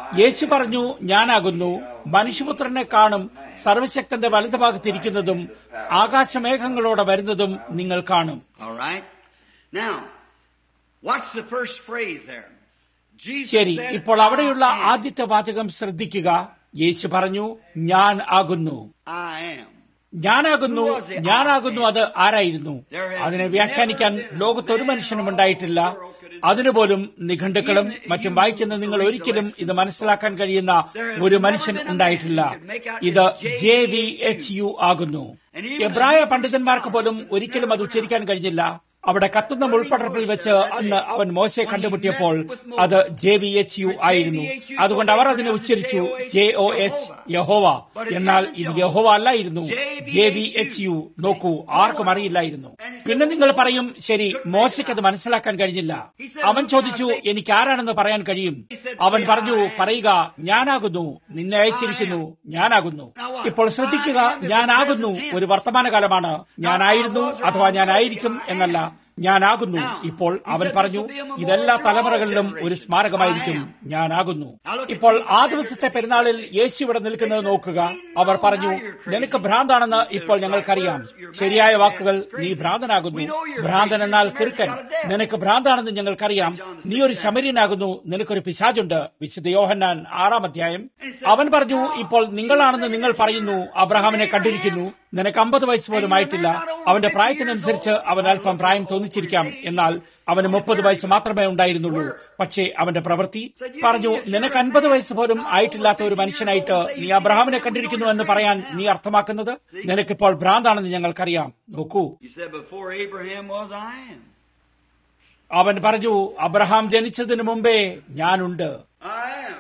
യേശു പറഞ്ഞു ഞാനാകുന്നു മനുഷ്യപുത്രനെ കാണും സർവശക്തന്റെ വലതുഭാഗത്തിരിക്കുന്നതും ആകാശമേഘങ്ങളോടെ വരുന്നതും നിങ്ങൾ കാണും All right? Now, what's the first phrase there? Jesus ശരി said, ഇപ്പോൾ അവിടെയുള്ള "I am." ആദ്യത്തെ വാചകം ശ്രദ്ധിക്കുക യേശു പറഞ്ഞു ഞാൻ ആകുന്നു I am. ഞാനാകുന്നു ഞാനാകുന്നു അത് ആരായിരുന്നു അതിനെ വ്യാഖ്യാനിക്കാൻ ലോകത്ത് ഒരു മനുഷ്യനും ഉണ്ടായിട്ടില്ല അതിനുപോലും നിഘണ്ടുക്കളും മറ്റും വായിക്കുന്ന നിങ്ങൾ ഒരിക്കലും ഇത് മനസ്സിലാക്കാൻ കഴിയുന്ന ഒരു മനുഷ്യൻ ഉണ്ടായിട്ടില്ല ഇത് ജെ വി എച്ച് യു ആകുന്നു എബ്രായ പണ്ഡിതന്മാർക്ക് പോലും ഒരിക്കലും അത് ഉച്ചരിക്കാൻ കഴിഞ്ഞില്ല അവിടെ കത്തുന്ന മുൾപ്പടർപ്പിൽ വെച്ച് അന്ന് അവൻ മോശയെ കണ്ടുമുട്ടിയപ്പോൾ അത് ജെ വി എച്ച് യു ആയിരുന്നു അതുകൊണ്ട് അവർ അതിനെ ഉച്ചരിച്ചു ജെ ഒ എച്ച് യഹോവ എന്നാൽ ഇത് യഹോവ അല്ലായിരുന്നു ജെ വി എച്ച് യു നോക്കൂ ആർക്കും അറിയില്ലായിരുന്നു പിന്നെ നിങ്ങൾ പറയും ശരി മോശയ്ക്ക് അത് മനസ്സിലാക്കാൻ കഴിഞ്ഞില്ല അവൻ ചോദിച്ചു എനിക്ക് ആരാണെന്ന് പറയാൻ കഴിയും അവൻ പറഞ്ഞു പറയുക ഞാനാകുന്നു നിന്നെ അയച്ചിരിക്കുന്നു ഞാനാകുന്നു ഇപ്പോൾ ശ്രദ്ധിക്കുക ഞാനാകുന്നു ഒരു വർത്തമാനകാലമാണ് ഞാനായിരുന്നു അഥവാ ഞാനായിരിക്കും എന്നല്ല ഞാനാകുന്നു ഇപ്പോൾ അവൻ പറഞ്ഞു ഇതെല്ലാ തലമുറകളിലും ഒരു സ്മാരകമായിരിക്കും ഞാനാകുന്നു ഇപ്പോൾ ആ ദിവസത്തെ പെരുന്നാളിൽ യേശു ഇവിടെ നിൽക്കുന്നത് നോക്കുക അവർ പറഞ്ഞു നിനക്ക് ഭ്രാന്താണെന്ന് ഇപ്പോൾ ഞങ്ങൾക്കറിയാം ശരിയായ വാക്കുകൾ നീ ഭ്രാന്തനാകുന്നു ഭ്രാന്തൻ എന്നാൽ കിറുക്കൻ നിനക്ക് ഭ്രാന്താണെന്ന് ഞങ്ങൾക്കറിയാം നീ ഒരു ശമര്യനാകുന്നു നിനക്കൊരു പിശാചുണ്ട് വിശുദ്ധ യോഹന്നാൻ ആറാം അധ്യായം അവൻ പറഞ്ഞു ഇപ്പോൾ നിങ്ങളാണെന്ന് നിങ്ങൾ പറയുന്നു അബ്രഹാമിനെ കണ്ടിരിക്കുന്നു നിനക്ക് അമ്പത് വയസ്സ് പോലും ആയിട്ടില്ല അവന്റെ പ്രായത്തിനനുസരിച്ച് അവൻ അല്പം പ്രായം തോന്നിച്ചിരിക്കാം എന്നാൽ അവന് മുപ്പത് വയസ്സ് മാത്രമേ ഉണ്ടായിരുന്നുള്ളൂ പക്ഷേ അവന്റെ പ്രവൃത്തി പറഞ്ഞു നിനക്ക് അൻപത് വയസ്സ് പോലും ആയിട്ടില്ലാത്ത ഒരു മനുഷ്യനായിട്ട് നീ അബ്രഹാമിനെ കണ്ടിരിക്കുന്നു എന്ന് പറയാൻ നീ അർത്ഥമാക്കുന്നത് നിനക്കിപ്പോൾ ഭ്രാന്താണെന്ന് ഞങ്ങൾക്കറിയാം നോക്കൂ He said, Before Abraham was, I am. അവൻ പറഞ്ഞു അബ്രഹാം ജനിച്ചതിന് മുമ്പേ ഞാനുണ്ട് I am.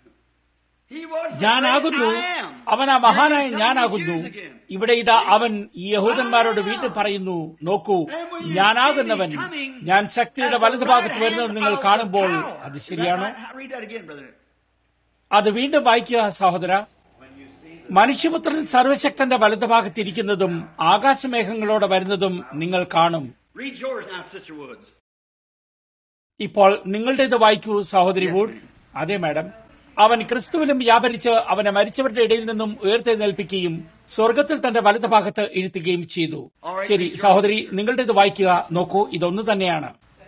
He was the ഞാനാകുന്നു great I am. അവൻ ആ മഹാനായ He's telling ഞാനാകുന്നു the Jews again. ഇവിടെ ഇതാ അവൻ ഈ യഹൂദന്മാരോട് വീണ്ടും പറയുന്നു നോക്കൂ ഞാനാകുന്നവൻ ഞാൻ ശക്തിയുടെ വലതുഭാഗത്ത് വരുന്നത് നിങ്ങൾ കാണുമ്പോൾ അത് ശരിയാണോ Read that again, brother. അത് വീണ്ടും വായിക്കുക സഹോദര മനുഷ്യപുത്രൻ സർവശക്തന്റെ വലതുഭാഗത്തിരിക്കുന്നതും ആകാശമേഘങ്ങളോടെ വരുന്നതും നിങ്ങൾ കാണും Read yours now, Sister Woods. ഇപ്പോൾ നിങ്ങളുടെ ഇത് വായിക്കൂ സഹോദരി വൂഡ് അതെ മാഡം അവൻ ക്രിസ്തുവിലും വ്യാപരിച്ച് അവനെ മരിച്ചവരുടെ ഇടയിൽ നിന്നും ഉയർത്തെഴുന്നേൽപ്പിക്കുകയും സ്വർഗത്തിൽ തന്റെ വലതുഭാഗത്ത് ഇരുത്തുകയും ചെയ്തു ശരി സഹോദരി നിങ്ങളുടെ ഇത് വായിക്കുക നോക്കൂ ഇതൊന്നു തന്നെയാണ്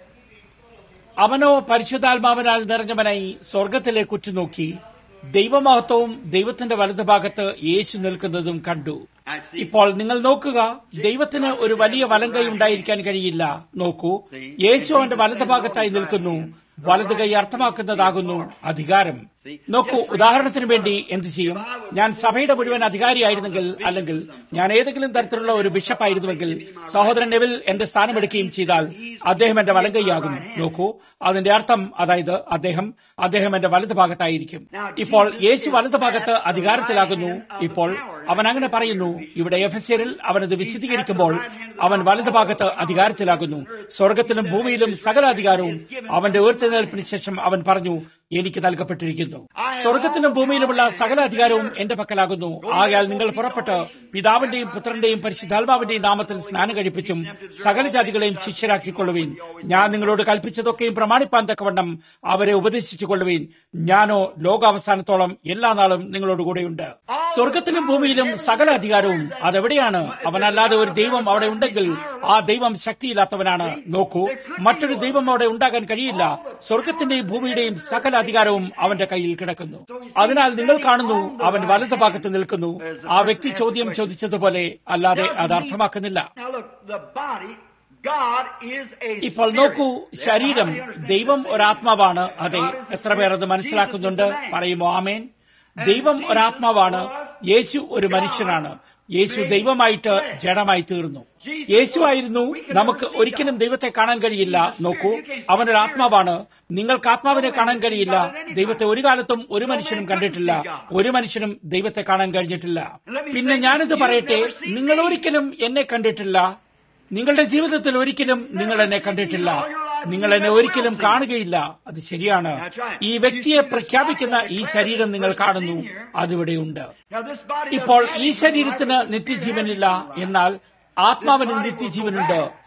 അവനോ പരിശുദ്ധാത്മാവിനാൽ നിറഞ്ഞവനായി സ്വർഗത്തിലേക്ക് ഉറ്റുനോക്കി ദൈവമഹത്വവും ദൈവത്തിന്റെ വലതുഭാഗത്ത് യേശു നിൽക്കുന്നതും കണ്ടു I see. ഇപ്പോൾ നിങ്ങൾ നോക്കുക ദൈവത്തിന് ഒരു വലിയ വലങ്കൈ ഉണ്ടായിരിക്കാൻ കഴിയില്ല നോക്കൂ യേശു അവന്റെ വലതുഭാഗത്തായി നിൽക്കുന്നു വലത് കൈ അർത്ഥമാക്കുന്നതാകുന്നു അധികാരം നോക്കൂ ഉദാഹരണത്തിന് വേണ്ടി എന്ത് ചെയ്യും ഞാൻ സഭയുടെ മുഴുവൻ അധികാരിയായിരുന്നെങ്കിൽ അല്ലെങ്കിൽ ഞാൻ ഏതെങ്കിലും തരത്തിലുള്ള ഒരു ബിഷപ്പായിരുന്നുവെങ്കിൽ സഹോദരൻ നെവിൽ എന്റെ സ്ഥാനമെടുക്കുകയും ചെയ്താൽ അദ്ദേഹം എന്റെ വലങ്കൈയാകും നോക്കൂ അതിന്റെ അർത്ഥം അതായത് അദ്ദേഹം അദ്ദേഹം എന്റെ വലതുഭാഗത്തായിരിക്കും ഇപ്പോൾ യേശു വലതുഭാഗത്ത് അധികാരത്തിലാകുന്നു ഇപ്പോൾ അവൻ അങ്ങനെ പറയുന്നു ഇവിടെ എഫെസ്യരിൽ അവനത് വിശദീകരിക്കുമ്പോൾ അവൻ വലതുഭാഗത്ത് അധികാരത്തിലാകുന്നു സ്വർഗത്തിലും ഭൂമിയിലും സകല അധികാരവും അവന്റെ ഉയർത്തെഴുന്നേൽപ്പിന് ശേഷം അവൻ പറഞ്ഞു എനിക്ക് നൽകപ്പെട്ടിരിക്കുന്നു സ്വർഗത്തിലും ഭൂമിയിലുമുള്ള സകല അധികാരവും എന്റെ പക്കലാകുന്നു ആകയാൽ നിങ്ങൾ പുറപ്പെട്ട് പിതാവിന്റെയും പുത്രന്റെയും പരിശുദ്ധാത്മാവിന്റെയും നാമത്തിൽ സ്നാനം കഴിപ്പിച്ചും സകല ജാതികളെയും ശിഷ്യരാക്കിക്കൊള്ളുവീൻ ഞാൻ നിങ്ങളോട് കൽപ്പിച്ചതൊക്കെയും പ്രമാണിപ്പാൻ തക്കവണ്ണം അവരെ ഉപദേശിച്ചു കൊള്ളുവീൻ ഞാനോ ലോകാവസാനത്തോളം എല്ലാ നാളും നിങ്ങളോട് കൂടെയുണ്ട് സ്വർഗത്തിലും ഭൂമിയിലും സകല അധികാരവും അതെവിടെയാണ് അവനല്ലാതെ ഒരു ദൈവം അവിടെ ഉണ്ടെങ്കിൽ ആ ദൈവം ശക്തിയില്ലാത്തവനാണ് നോക്കൂ മറ്റൊരു ദൈവം അവിടെ ഉണ്ടാകാൻ കഴിയില്ല സ്വർഗത്തിന്റെയും ഭൂമിയുടെയും സകല അധികാരവും അവന്റെ കയ്യിൽ കിടക്കുന്നു അതിനാൽ നിങ്ങൾ കാണുന്നു അവൻ വലതു ഭാഗത്ത് നിൽക്കുന്നു ആ വ്യക്തി ചോദ്യം ചോദിച്ചതുപോലെ അല്ലാതെ അത് അർത്ഥമാക്കുന്നില്ല Now look, the body, God is a ഇപ്പോൾ spirit. നോക്കൂ That's ശരീരം how you understand ദൈവം it. ഒരാത്മാവാണ് അതെ God is a എത്ര പേർ അത് spirit. മനസ്സിലാക്കുന്നുണ്ട് Jesus is a man. പറയുമോ ആമേൻ ദൈവം ഒരാത്മാവാണ് യേശു ഒരു മനുഷ്യനാണ് യേശു ദൈവമായിട്ട് ജഡമായി തീർന്നു യേശു ആയിരുന്നു നമുക്ക് ഒരിക്കലും ദൈവത്തെ കാണാൻ കഴിയില്ല നോക്കൂ അവനൊരു ആത്മാവാണ് നിങ്ങൾക്ക് ആത്മാവിനെ കാണാൻ കഴിയില്ല ദൈവത്തെ ഒരു കാലത്തും ഒരു മനുഷ്യനും കണ്ടിട്ടില്ല ഒരു മനുഷ്യനും ദൈവത്തെ കാണാൻ കഴിഞ്ഞിട്ടില്ല പിന്നെ ഞാനിത് പറയട്ടെ നിങ്ങൾ ഒരിക്കലും എന്നെ കണ്ടിട്ടില്ല നിങ്ങളുടെ ജീവിതത്തിൽ ഒരിക്കലും നിങ്ങൾ എന്നെ കണ്ടിട്ടില്ല നിങ്ങൾ എന്നെ ഒരിക്കലും കാണുകയില്ല അത് ശരിയാണ് ഈ വ്യക്തിയെ പ്രഖ്യാപിക്കുന്ന ഈ ശരീരം നിങ്ങൾ കാണുന്നു അതിവിടെയുണ്ട് Now this body ഇപ്പോൾ doesn't ഈ have ശരീരത്തിന് നിത്യജീവനില്ല എന്നാൽ ആത്മാവിന് നിത്യജീവനുണ്ട്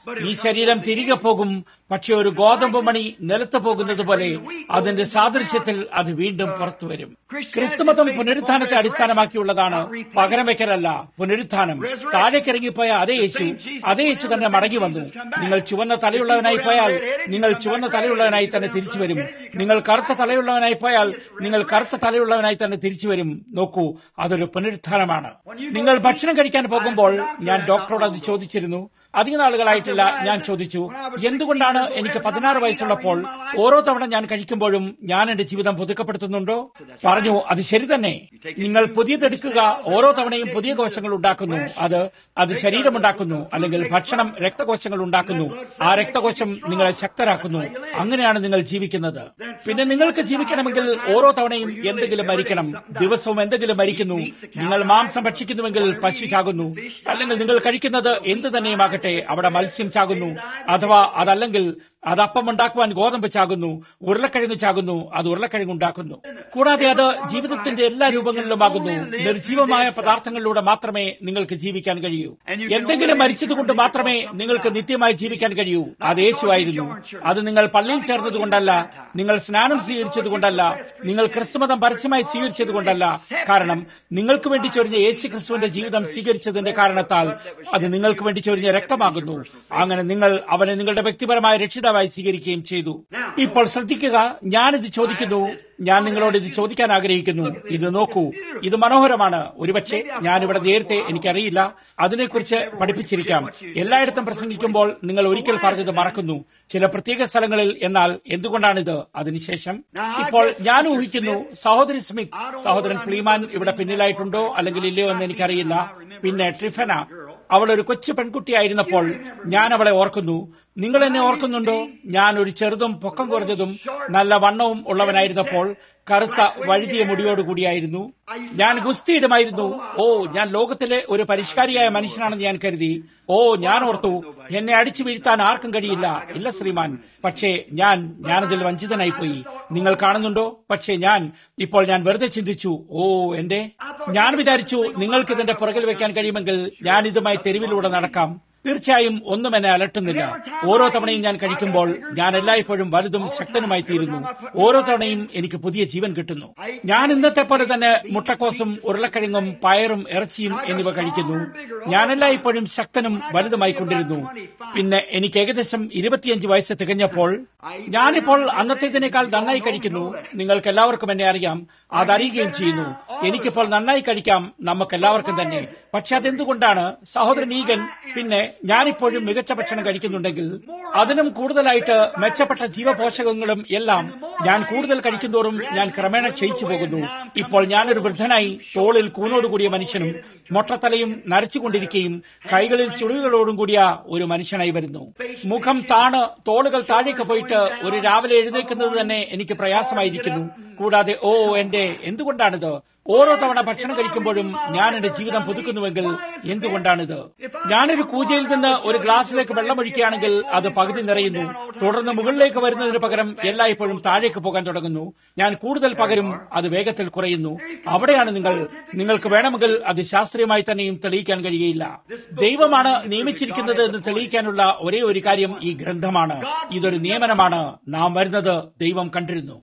ഈ ശരീരം തിരികെ പോകും പക്ഷെ ഒരു ഗോതമ്പ് മണി നിലത്ത് പോകുന്നത് പോലെ അതിന്റെ സാദൃശ്യത്തിൽ അത് വീണ്ടും പുറത്തു വരും ക്രിസ്തുമതം പുനരുത്ഥാനത്തെ അടിസ്ഥാനമാക്കിയുള്ളതാണ് പകരം വയ്ക്കലല്ല പുനരുത്ഥാനം താഴേക്കിറങ്ങിപ്പോയ അതേ യേശു അതേ യേശു തന്നെ മടങ്ങി വന്നു നിങ്ങൾ ചുവന്ന തലയുള്ളവനായി പോയാൽ നിങ്ങൾ ചുവന്ന തലയുള്ളവനായി തന്നെ തിരിച്ചു വരും നിങ്ങൾ കറുത്ത തലയുള്ളവനായി പോയാൽ നിങ്ങൾ കറുത്ത തലയുള്ളവനായി തന്നെ തിരിച്ചു വരും നോക്കൂ അതൊരു പുനരുത്ഥാനമാണ് നിങ്ങൾ ഭക്ഷണം കഴിക്കാൻ പോകുമ്പോൾ ഞാൻ ഡോക്ടറോട് അത് ചോദിച്ചിരുന്നു അധിക നാളുകളായിട്ടില്ല ഞാൻ ചോദിച്ചു എന്തുകൊണ്ടാണ് എനിക്ക് പതിനാറ് വയസ്സുള്ളപ്പോൾ ഓരോ തവണ ഞാൻ കഴിക്കുമ്പോഴും ഞാൻ എന്റെ ജീവിതം പുതുക്കപ്പെടുത്തുന്നുണ്ടോ പറഞ്ഞു അത് ശരി തന്നെ നിങ്ങൾ പുതിയതെടുക്കുക ഓരോ തവണയും പുതിയ കോശങ്ങൾ ഉണ്ടാക്കുന്നു അത് അത് ശരീരമുണ്ടാക്കുന്നു അല്ലെങ്കിൽ ഭക്ഷണം രക്തകോശങ്ങൾ ഉണ്ടാക്കുന്നു ആ രക്തകോശം നിങ്ങളെ ശക്തരാക്കുന്നു അങ്ങനെയാണ് നിങ്ങൾ ജീവിക്കുന്നത് പിന്നെ നിങ്ങൾക്ക് ജീവിക്കണമെങ്കിൽ ഓരോ തവണയും എന്തെങ്കിലും മരിക്കണം ദിവസവും എന്തെങ്കിലും മരിക്കുന്നു നിങ്ങൾ മാംസം ഭക്ഷിക്കുന്നുവെങ്കിൽ പശു ചാകുന്നു അല്ലെങ്കിൽ നിങ്ങൾ കഴിക്കുന്നത് എന്ത് തന്നെയുമാകട്ടെ അവിടെ മത്സ്യം ചാകുന്നു അഥവാ അതല്ലെങ്കിൽ അത് അപ്പം ഉണ്ടാക്കുവാൻ ഗോതമ്പ് ചാകുന്നു ഉരുളക്കിഴങ്ങ് ചാകുന്നു അത് ഉരുളക്കിഴങ്ങ് ഉണ്ടാക്കുന്നു കൂടാതെ അത് ജീവിതത്തിന്റെ എല്ലാ രൂപങ്ങളിലുമാകുന്നു നിർജീവമായ പദാർത്ഥങ്ങളിലൂടെ മാത്രമേ നിങ്ങൾക്ക് ജീവിക്കാൻ കഴിയൂ എന്തെങ്കിലും മരിച്ചതുകൊണ്ട് മാത്രമേ നിങ്ങൾക്ക് നിത്യമായി ജീവിക്കാൻ കഴിയൂ അത് യേശുവായിരുന്നു അത് നിങ്ങൾ പള്ളിയിൽ ചേർന്നതുകൊണ്ടല്ല നിങ്ങൾ സ്നാനം സ്വീകരിച്ചതുകൊണ്ടല്ല നിങ്ങൾ ക്രിസ്തുമതം പരസ്യമായി സ്വീകരിച്ചതുകൊണ്ടല്ല കാരണം നിങ്ങൾക്ക് വേണ്ടി ചൊരിഞ്ഞ യേശു ക്രിസ്തുവിന്റെ ജീവിതം സ്വീകരിച്ചതിന്റെ കാരണത്താൽ അത് നിങ്ങൾക്ക് വേണ്ടി ചൊരിഞ്ഞ രക്തമാകുന്നു അങ്ങനെ നിങ്ങൾ അവനെ നിങ്ങളുടെ വ്യക്തിപരമായ രക്ഷിതാവായി സ്വീകരിക്കുകയും ചെയ്തു ഇപ്പോൾ ശ്രദ്ധിക്കുക ഞാനിത് ചോദിക്കുന്നു ഞാൻ നിങ്ങളോട് ഇത് ചോദിക്കാൻ ആഗ്രഹിക്കുന്നു ഇത് നോക്കൂ ഇത് മനോഹരമാണ് ഒരുപക്ഷെ ഞാനിവിടെ നേരത്തെ എനിക്കറിയില്ല അതിനെക്കുറിച്ച് പഠിപ്പിച്ചിരിക്കാം എല്ലായിടത്തും പ്രസംഗിക്കുമ്പോൾ നിങ്ങൾ ഒരിക്കൽ പറഞ്ഞത് മറക്കുന്നു ചില പ്രത്യേക സ്ഥലങ്ങളിൽ എന്നാൽ എന്തുകൊണ്ടാണിത് അതിനുശേഷം ഇപ്പോൾ ഞാൻ ഊഹിക്കുന്നു സഹോദരി സ്മിത്ത് സഹോദരൻ പ്ലീമാൻ ഇവിടെ പിന്നിലായിട്ടുണ്ടോ അല്ലെങ്കിൽ ഇല്ലയോ എന്ന് എനിക്കറിയില്ല പിന്നെ ട്രിഫന അവൾ ഒരു കൊച്ചു പെൺകുട്ടിയായിരുന്നപ്പോൾ ഞാൻ അവളെ ഓർക്കുന്നു നിങ്ങൾ എന്നെ ഓർക്കുന്നുണ്ടോ ഞാൻ ഒരു ചെറുതും പൊക്കം കുറഞ്ഞതും നല്ല വണ്ണവും ഉള്ളവനായിരുന്നപ്പോൾ കറുത്ത വഴുതിയ മുടിയോടുകൂടിയായിരുന്നു ഞാൻ ഗുസ്തിയിടുമായിരുന്നു ഓ ഞാൻ ലോകത്തിലെ ഒരു പരിഷ്കാരിയായ മനുഷ്യനാണെന്ന് ഞാൻ കരുതി ഓ ഞാൻ ഓർത്തു എന്നെ അടിച്ചു വീഴ്ത്താൻ ആർക്കും കഴിയില്ല ഇല്ല ശ്രീമാൻ പക്ഷേ ഞാൻ ഞാനതിൽ വഞ്ചിതനായിപ്പോയി നിങ്ങൾ കാണുന്നുണ്ടോ പക്ഷേ ഞാൻ ഇപ്പോൾ ഞാൻ വെറുതെ ചിന്തിച്ചു ഓ എന്റെ ഞാൻ വിചാരിച്ചു നിങ്ങൾക്ക് ഇതിന്റെ പുറകിൽ വെക്കാൻ കഴിയുമെങ്കിൽ ഞാൻ ഇതുമായി തെരുവിലൂടെ നടക്കാം തീർച്ചയായും ഒന്നും എന്നെ അലട്ടുന്നില്ല ഓരോ തവണയും ഞാൻ കഴിക്കുമ്പോൾ ഞാൻ എല്ലായ്പ്പോഴും വലുതും ശക്തനുമായി തീരുന്നു ഓരോ തവണയും എനിക്ക് പുതിയ ജീവൻ കിട്ടുന്നു ഞാൻ ഇന്നത്തെ പോലെ തന്നെ മുട്ടക്കോസും ഉരുളക്കിഴങ്ങും പയറും ഇറച്ചിയും എന്നിവ കഴിക്കുന്നു ഞാൻ എല്ലായ്പ്പോഴും ശക്തനും വലുതുമായി കൊണ്ടിരുന്നു പിന്നെ എനിക്ക് ഏകദേശം ഇരുപത്തിയഞ്ച് വയസ്സ് തികഞ്ഞപ്പോൾ ഞാനിപ്പോൾ അന്നത്തേതിനേക്കാൾ നന്നായി കഴിക്കുന്നു നിങ്ങൾക്ക് എല്ലാവർക്കും എന്നെ അറിയാം അതറിയുകയും ചെയ്യുന്നു എനിക്കിപ്പോൾ നന്നായി കഴിക്കാം നമുക്ക് എല്ലാവർക്കും തന്നെ പക്ഷെ അതെന്തുകൊണ്ടാണ് സഹോദരൻ ഈഗൻ പിന്നെ ഞാനിപ്പോഴും മികച്ച ഭക്ഷണം കഴിക്കുന്നുണ്ടെങ്കിൽ അതിലും കൂടുതലായിട്ട് മെച്ചപ്പെട്ട ജീവപോഷകങ്ങളും എല്ലാം ഞാൻ കൂടുതൽ കഴിക്കുന്തോറും ഞാൻ ക്രമേണ ക്ഷയിച്ചു പോകുന്നു ഇപ്പോൾ ഞാനൊരു വൃദ്ധനായി തോളിൽ കൂനോടുകൂടിയ മനുഷ്യനും മൊട്ടത്തലയും നരച്ചുകൊണ്ടിരിക്കുകയും കൈകളിൽ ചുളിവുകളോടും കൂടിയ ഒരു മനുഷ്യനായി വരുന്നു മുഖം താണ് തോളുകൾ താഴേക്ക് പോയിട്ട് ഒരു രാവിലെ എഴുന്നേക്കുന്നത് തന്നെ എനിക്ക് പ്രയാസമായിരിക്കുന്നു കൂടാതെ ഓ എന്റെ എന്തുകൊണ്ടാണിത് ഓരോ തവണ ഭക്ഷണം കഴിക്കുമ്പോഴും ഞാൻ എന്റെ ജീവിതം പുതുക്കുന്നുവെങ്കിൽ എന്തുകൊണ്ടാണിത് ഞാനൊരു കൂജയിൽ നിന്ന് ഒരു ഗ്ലാസ്സിലേക്ക് വെള്ളമൊഴിക്കുകയാണെങ്കിൽ അത് പകുതി നിറയുന്നു തുടർന്ന് മുകളിലേക്ക് വരുന്നതിന് പകരം എല്ലായ്പ്പോഴും താഴേക്ക് പോകാൻ തുടങ്ങുന്നു ഞാൻ കൂടുതൽ പകരും അത് വേഗത്തിൽ കുറയുന്നു അവിടെയാണ് നിങ്ങൾ നിങ്ങൾക്ക് വേണമെങ്കിൽ അത് ശാസ്ത്രീയമായി തന്നെയും തെളിയിക്കാൻ കഴിയുകയില്ല ദൈവമാണ് നിയമിച്ചിരിക്കുന്നത് എന്ന് തെളിയിക്കാനുള്ള ഒരേ ഒരു കാര്യം ഈ ഗ്രന്ഥമാണ് ഇതൊരു നിയമനമാണ് നാം വരുന്നത് ദൈവം കണ്ടിരുന്നു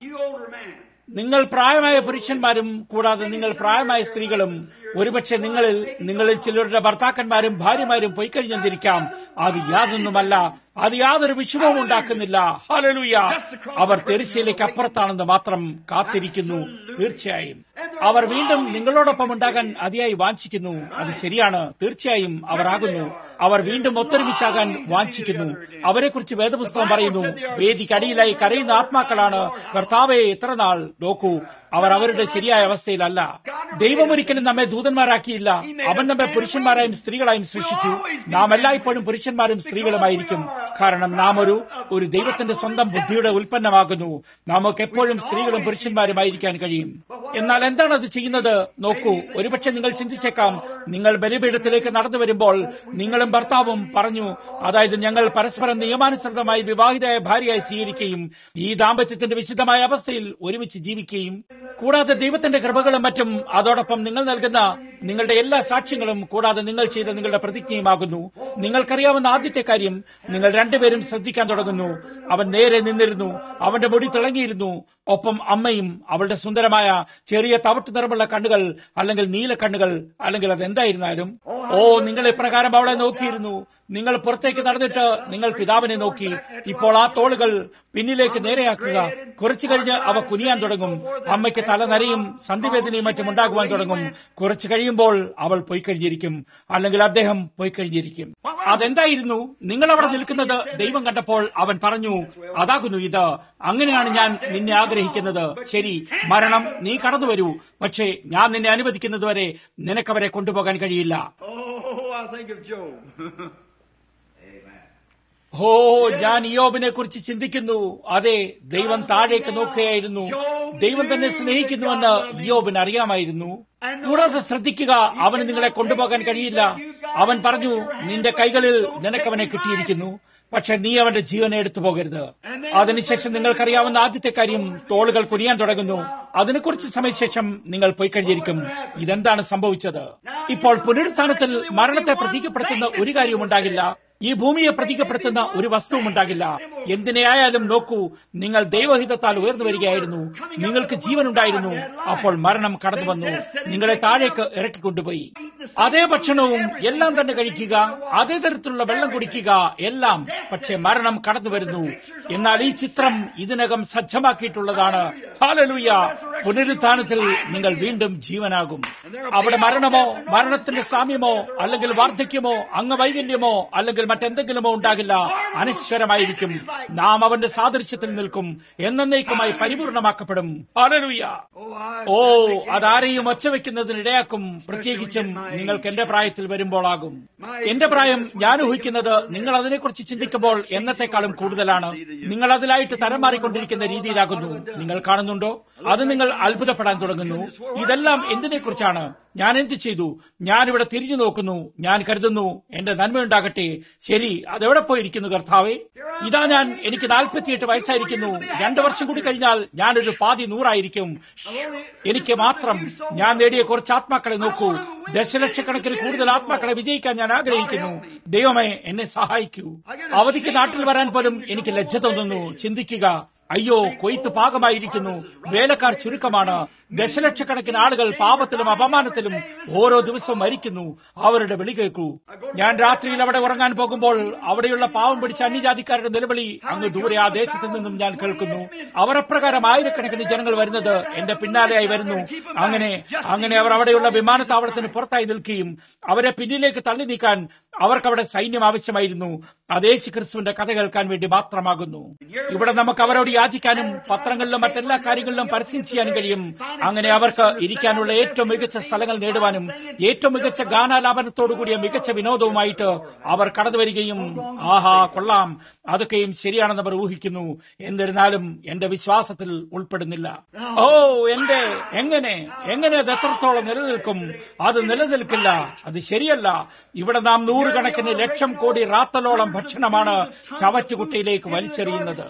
നിങ്ങൾ പ്രായമായ പുരുഷന്മാരും കൂടാതെ നിങ്ങൾ പ്രായമായ സ്ത്രീകളും ഒരുപക്ഷെ നിങ്ങളിൽ നിങ്ങളിൽ ചിലരുടെ ഭർത്താക്കന്മാരും ഭാര്യമാരും പോയി കഴിഞ്ഞെന്നിരിക്കാം അത് യാതൊന്നുമല്ല അത് യാതൊരു വിഷമവും ഉണ്ടാക്കുന്നില്ല ഹലലുയ അവർ തെരിശയിലേക്ക് അപ്പുറത്താണെന്ന് മാത്രം കാത്തിരിക്കുന്നു തീർച്ചയായും അവർ വീണ്ടും നിങ്ങളോടൊപ്പം ഉണ്ടാകാൻ അതിയായി വാഞ്ചിക്കുന്നു അത് ശരിയാണ് തീർച്ചയായും അവർ ആകുന്നു അവർ വീണ്ടും ഒത്തൊരുമിച്ചാകാൻ വാഞ്ചിക്കുന്നു അവരെക്കുറിച്ച് വേദപുസ്തകം പറയുന്നു വേദിക്കടിയിലായി കരയുന്ന ആത്മാക്കളാണ് കർത്താവെ എത്ര നാൾ നോക്കൂ അവർ അവരുടെ ശരിയായ അവസ്ഥയിലല്ല ദൈവം ഒരിക്കലും നമ്മെ ദൂതന്മാരാക്കിയില്ല അവൻ നമ്മെ പുരുഷന്മാരായും സ്ത്രീകളായും സൃഷ്ടിച്ചു നാം എല്ലായ്പ്പോഴും പുരുഷന്മാരും സ്ത്രീകളുമായിരിക്കും കാരണം നാം ഒരു ഒരു ദൈവത്തിന്റെ സ്വന്തം ബുദ്ധിയുടെ ഉൽപ്പന്നമാകുന്നു നമുക്ക് എപ്പോഴും സ്ത്രീകളും പുരുഷന്മാരുമായിരിക്കാൻ കഴിയും എന്നാൽ എന്താണ് അത് ചെയ്യുന്നത് നോക്കൂ ഒരുപക്ഷെ നിങ്ങൾ ചിന്തിച്ചേക്കാം നിങ്ങൾ ബലിപീഠത്തിലേക്ക് നടന്നു വരുമ്പോൾ നിങ്ങളും ഭർത്താവും പറഞ്ഞു അതായത് ഞങ്ങൾ പരസ്പരം നിയമാനുസൃതമായി വിവാഹിതയായ ഭാര്യയായി സ്വീകരിക്കുകയും ഈ ദാമ്പത്യത്തിന്റെ വിശുദ്ധമായ അവസ്ഥയിൽ ഒരുമിച്ച് ജീവിക്കുകയും കൂടാതെ ദൈവത്തിന്റെ കൃപകളും മറ്റും അതോടൊപ്പം നിങ്ങൾ നൽകുന്ന നിങ്ങളുടെ എല്ലാ സാക്ഷ്യങ്ങളും കൂടാതെ നിങ്ങൾ ചെയ്ത നിങ്ങളുടെ പ്രതിജ്ഞയുമാകുന്നു നിങ്ങൾക്കറിയാവുന്ന ആദ്യത്തെ കാര്യം നിങ്ങൾ രണ്ടുപേരും ശ്രദ്ധിക്കാൻ തുടങ്ങുന്നു അവൻ നേരെ നിന്നിരുന്നു അവന്റെ മുടി തിളങ്ങിയിരുന്നു ഒപ്പം അമ്മയും അവളുടെ സുന്ദരമായ ചെറിയ തവിട്ട് നിറമുള്ള കണ്ണുകൾ അല്ലെങ്കിൽ നീല കണ്ണുകൾ അല്ലെങ്കിൽ അതെന്തായിരുന്നാലും ഓ നിങ്ങൾ ഇപ്രകാരം അവളെ നോക്കിയിരുന്നു നിങ്ങൾ പുറത്തേക്ക് നടന്നിട്ട് നിങ്ങൾ പിതാവിനെ നോക്കി ഇപ്പോൾ ആ തോളുകൾ പിന്നിലേക്ക് നേരെയാക്കുക കുറച്ചു കഴിഞ്ഞ് അവ കുനിയാൻ തുടങ്ങും അമ്മയ്ക്ക് തല നരയും സന്ധിവേദനയും മറ്റും ഉണ്ടാകുവാൻ തുടങ്ങും കുറച്ചു കഴിയുമ്പോൾ അവൾ പോയി കഴിഞ്ഞിരിക്കും അല്ലെങ്കിൽ അദ്ദേഹം പോയി കഴിഞ്ഞിരിക്കും അതെന്തായിരുന്നു നിങ്ങൾ അവിടെ നിൽക്കുന്നത് ദൈവം കണ്ടപ്പോൾ അവൻ പറഞ്ഞു അതാകുന്നു ഇത് അങ്ങനെയാണ് ഞാൻ നിന്നെ ആഗ്രഹിക്കുന്നത് ശരി മരണം നീ കടന്നു വരൂ പക്ഷേ ഞാൻ നിന്നെ അനുവദിക്കുന്നതുവരെ നിനക്കവരെ കൊണ്ടുപോകാൻ കഴിയില്ല Oh, I think of Job. ഓ ഞാൻ ഇയോബിനെ കുറിച്ച് ചിന്തിക്കുന്നു അതെ ദൈവം താഴേക്ക് നോക്കുകയായിരുന്നു ദൈവം തന്നെ സ്നേഹിക്കുന്നുവെന്ന് ഇയോബിന് അറിയാമായിരുന്നു കൂടാതെ ശ്രദ്ധിക്കുക അവന് നിങ്ങളെ കൊണ്ടുപോകാൻ കഴിയില്ല അവൻ പറഞ്ഞു നിന്റെ കൈകളിൽ നിനക്കവനെ കിട്ടിയിരിക്കുന്നു പക്ഷെ നീ അവന്റെ ജീവനെ എടുത്തു പോകരുത് അതിനുശേഷം നിങ്ങൾക്കറിയാവുന്ന ആദ്യത്തെ കാര്യം തോളുകൾ കുനിയാൻ തുടങ്ങുന്നു അതിനെക്കുറിച്ച് സമയശേഷം നിങ്ങൾ പോയി കഴിഞ്ഞിരിക്കും ഇതെന്താണ് സംഭവിച്ചത് ഇപ്പോൾ പുനരുത്ഥാനത്തിൽ മരണത്തെ പ്രതീകപ്പെടുത്തുന്ന ഒരു കാര്യവും ഉണ്ടാകില്ല ഈ ഭൂമിയെ പ്രതീകപ്പെടുത്തുന്ന ഒരു വസ്തുവും ഉണ്ടാകില്ല എന്തിനെയായാലും നോക്കൂ നിങ്ങൾ ദൈവഹിതത്താൽ ഉയർന്നു വരികയായിരുന്നു നിങ്ങൾക്ക് ജീവനുണ്ടായിരുന്നു അപ്പോൾ മരണം കടന്നു വന്നു നിങ്ങളെ താഴേക്ക് ഇറക്കിക്കൊണ്ടുപോയി അതേ ഭക്ഷണവും എല്ലാം തന്നെ കഴിക്കുക അതേ തരത്തിലുള്ള വെള്ളം കുടിക്കുക എല്ലാം പക്ഷെ മരണം കടന്നു വരുന്നു എന്നാൽ ഈ ചിത്രം ഇതിനകം സജ്ജമാക്കിയിട്ടുള്ളതാണ് ഹാലലൂയ പുനരുത്ഥാനത്തിൽ നിങ്ങൾ വീണ്ടും ജീവനാകും അവിടെ മരണമോ മരണത്തിന്റെ സാമ്യമോ അല്ലെങ്കിൽ വാർദ്ധക്യമോ അംഗവൈകല്യമോ അല്ലെങ്കിൽ മറ്റെന്തെങ്കിലുമോ ഉണ്ടാകില്ല അനശ്വരമായിരിക്കും നാം അവന്റെ സാദൃശ്യത്തിൽ നിൽക്കും എന്നേക്കുമായി പരിപൂർണമാക്കപ്പെടും ഹാലലൂയ ഓ അതാരെയും ഒച്ചവെക്കുന്നതിനിടയാക്കും പ്രത്യേകിച്ചും നിങ്ങൾക്ക് എന്റെ പ്രായത്തിൽ വരുമ്പോളാകും എന്റെ പ്രായം ഞാൻ ഊഹിക്കുന്നത് നിങ്ങൾ അതിനെക്കുറിച്ച് ചിന്തിക്കുമ്പോൾ എന്നത്തെക്കാളും കൂടുതലാണ് നിങ്ങൾ അതിലായിട്ട് തരം മാറിക്കൊണ്ടിരിക്കുന്ന രീതിയിലാകുന്നു നിങ്ങൾ കാണുന്നുണ്ടോ അത് നിങ്ങൾ അത്ഭുതപ്പെടാൻ തുടങ്ങുന്നു ഇതെല്ലാം എന്തിനെക്കുറിച്ചാണ് ഞാൻ എന്ത് ചെയ്തു ഞാൻ ഇവിടെ തിരിഞ്ഞു നോക്കുന്നു ഞാൻ കരുതുന്നു എന്റെ നന്മയുണ്ടാകട്ടെ ശരി അതെവിടെ പോയിരിക്കുന്നു കർത്താവേ ഇതാ ഞാൻ എനിക്ക് നാൽപ്പത്തിയെട്ട് വയസ്സായിരിക്കുന്നു രണ്ടു വർഷം കൂടി കഴിഞ്ഞാൽ ഞാനൊരു പാതി നൂറായിരിക്കും എനിക്ക് മാത്രം ഞാൻ നേടിയ കുറച്ച് ആത്മാക്കളെ നോക്കൂ ദശലക്ഷക്കണക്കിന് കൂടുതൽ ആത്മാക്കളെ വിജയിക്കാൻ ഞാൻ ആഗ്രഹിക്കുന്നു ദൈവമേ എന്നെ സഹായിക്കൂ അവധിക്ക് നാട്ടിൽ വരാൻ പോലും എനിക്ക് ലജ്ജ തോന്നുന്നു ചിന്തിക്കുക അയ്യോ കൊയ്ത്ത് പാകമായിരിക്കുന്നു വേലക്കാർ ചുരുക്കമാണ് ദശലക്ഷക്കണക്കിന് ആളുകൾ പാപത്തിലും അപമാനത്തിലും ഓരോ ദിവസവും മരിക്കുന്നു അവരുടെ വിളി കേൾക്കൂ ഞാൻ രാത്രിയിൽ അവിടെ ഉറങ്ങാൻ പോകുമ്പോൾ അവിടെയുള്ള പാവം പിടിച്ച അന്യജാതിക്കാരുടെ നിലവിളി അങ്ങ് ദൂരെ ആ ദേശത്തു നിന്നും ഞാൻ കേൾക്കുന്നു അവർ അപ്രകാരം ആയിരക്കണക്കിന് ജനങ്ങൾ വരുന്നത് എന്റെ പിന്നാലെയായി വരുന്നു അങ്ങനെ അങ്ങനെ അവർ അവിടെയുള്ള വിമാനത്താവളത്തിന് പുറത്തായി നിൽക്കുകയും അവരെ പിന്നിലേക്ക് തള്ളി നീക്കാൻ അവർക്കവിടെ സൈന്യം ആവശ്യമായിരുന്നു അതേശു ക്രിസ്തുവിന്റെ കഥ കേൾക്കാൻ വേണ്ടി മാത്രമാകുന്നു ഇവിടെ നമുക്ക് അവരോട് യാചിക്കാനും പത്രങ്ങളിലും മറ്റെല്ലാ കാര്യങ്ങളിലും പരസ്യം ചെയ്യാനും കഴിയും അങ്ങനെ അവർക്ക് ഇരിക്കാനുള്ള ഏറ്റവും മികച്ച സ്ഥലങ്ങൾ നേടുവാനും ഏറ്റവും മികച്ച ഗാനാലാപനത്തോടുകൂടിയ മികച്ച വിനോദവുമായിട്ട് അവർ കടന്നു വരികയും ആഹാ കൊള്ളാം അതൊക്കെയും ശരിയാണെന്ന് അവർ ഊഹിക്കുന്നു എന്നിരുന്നാലും എന്റെ വിശ്വാസത്തിൽ ഉൾപ്പെടുന്നില്ല ഓ എന്റെ എങ്ങനെ എങ്ങനെ അത് എത്രത്തോളം നിലനിൽക്കും അത് നിലനിൽക്കില്ല അത് ശരിയല്ല ഇവിടെ നാം നൂറുകണക്കിന് ലക്ഷം കോടി റാത്തലോളം ഭക്ഷണമാണ് ചവറ്റുകുട്ടയിലേക്ക് വലിച്ചെറിയുന്നത്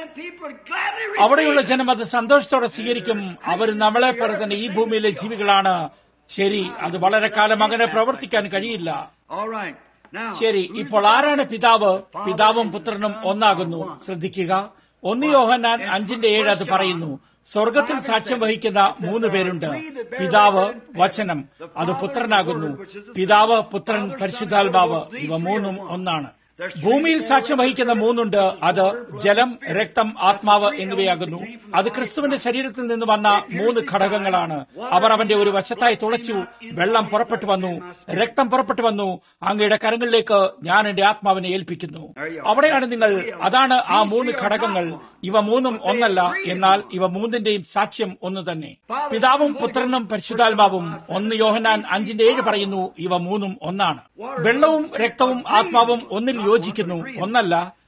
അവിടെയുള്ള ജനം അത് സന്തോഷത്തോടെ സ്വീകരിക്കും അവർ നമ്മളെ പോലെ തന്നെ ഈ ഭൂമിയിലെ ജീവികളാണ് ശരി അത് വളരെ കാലം അങ്ങനെ പ്രവർത്തിക്കാൻ കഴിയില്ല All right. Now, ശരി ഇപ്പോൾ ആരാണ് പിതാവ് പിതാവും പുത്രനും ഒന്നാകുന്നു ശ്രദ്ധിക്കുക ഒന്ന് യോഹന്നാൻ അഞ്ചിന്റെ ഏഴ് അത് പറയുന്നു സ്വർഗത്തിൽ സാക്ഷ്യം വഹിക്കുന്ന മൂന്ന് പേരുണ്ട് പിതാവ് വചനം അത് പുത്രനാകുന്നു പിതാവ് പുത്രൻ പരിശുദ്ധാത്മാവ് ഇവ മൂന്നും ഒന്നാണ് ഭൂമിയിൽ സാക്ഷ്യം വഹിക്കുന്ന മൂന്നുണ്ട് അത് ജലം രക്തം ആത്മാവ് എന്നിവയാകുന്നു അത് ക്രിസ്തുവിന്റെ ശരീരത്തിൽ നിന്ന് വന്ന മൂന്ന് ഘടകങ്ങളാണ് അവർ അവന്റെ ഒരു വശത്തായി തുളച്ചു വെള്ളം പുറപ്പെട്ടു വന്നു രക്തം പുറപ്പെട്ടു വന്നു അങ്ങയുടെ കരങ്ങളിലേക്ക് ഞാൻ എന്റെ ആത്മാവിനെ ഏൽപ്പിക്കുന്നു അവിടെയാണ് നിങ്ങൾ അതാണ് ആ മൂന്ന് ഘടകങ്ങൾ ഇവ മൂന്നും ഒന്നല്ല എന്നാൽ ഇവ മൂന്നിന്റെയും സാക്ഷ്യം ഒന്ന് തന്നെ പിതാവും പുത്രനും പരിശുദ്ധാത്മാവും ഒന്ന് യോഹനാൻ അഞ്ചിന്റെ ഏഴ് പറയുന്നു ഇവ മൂന്നും ഒന്നാണ് വെള്ളവും രക്തവും ആത്മാവും ഒന്നിൽ യോജിക്കുന്നു ഒന്നല്ല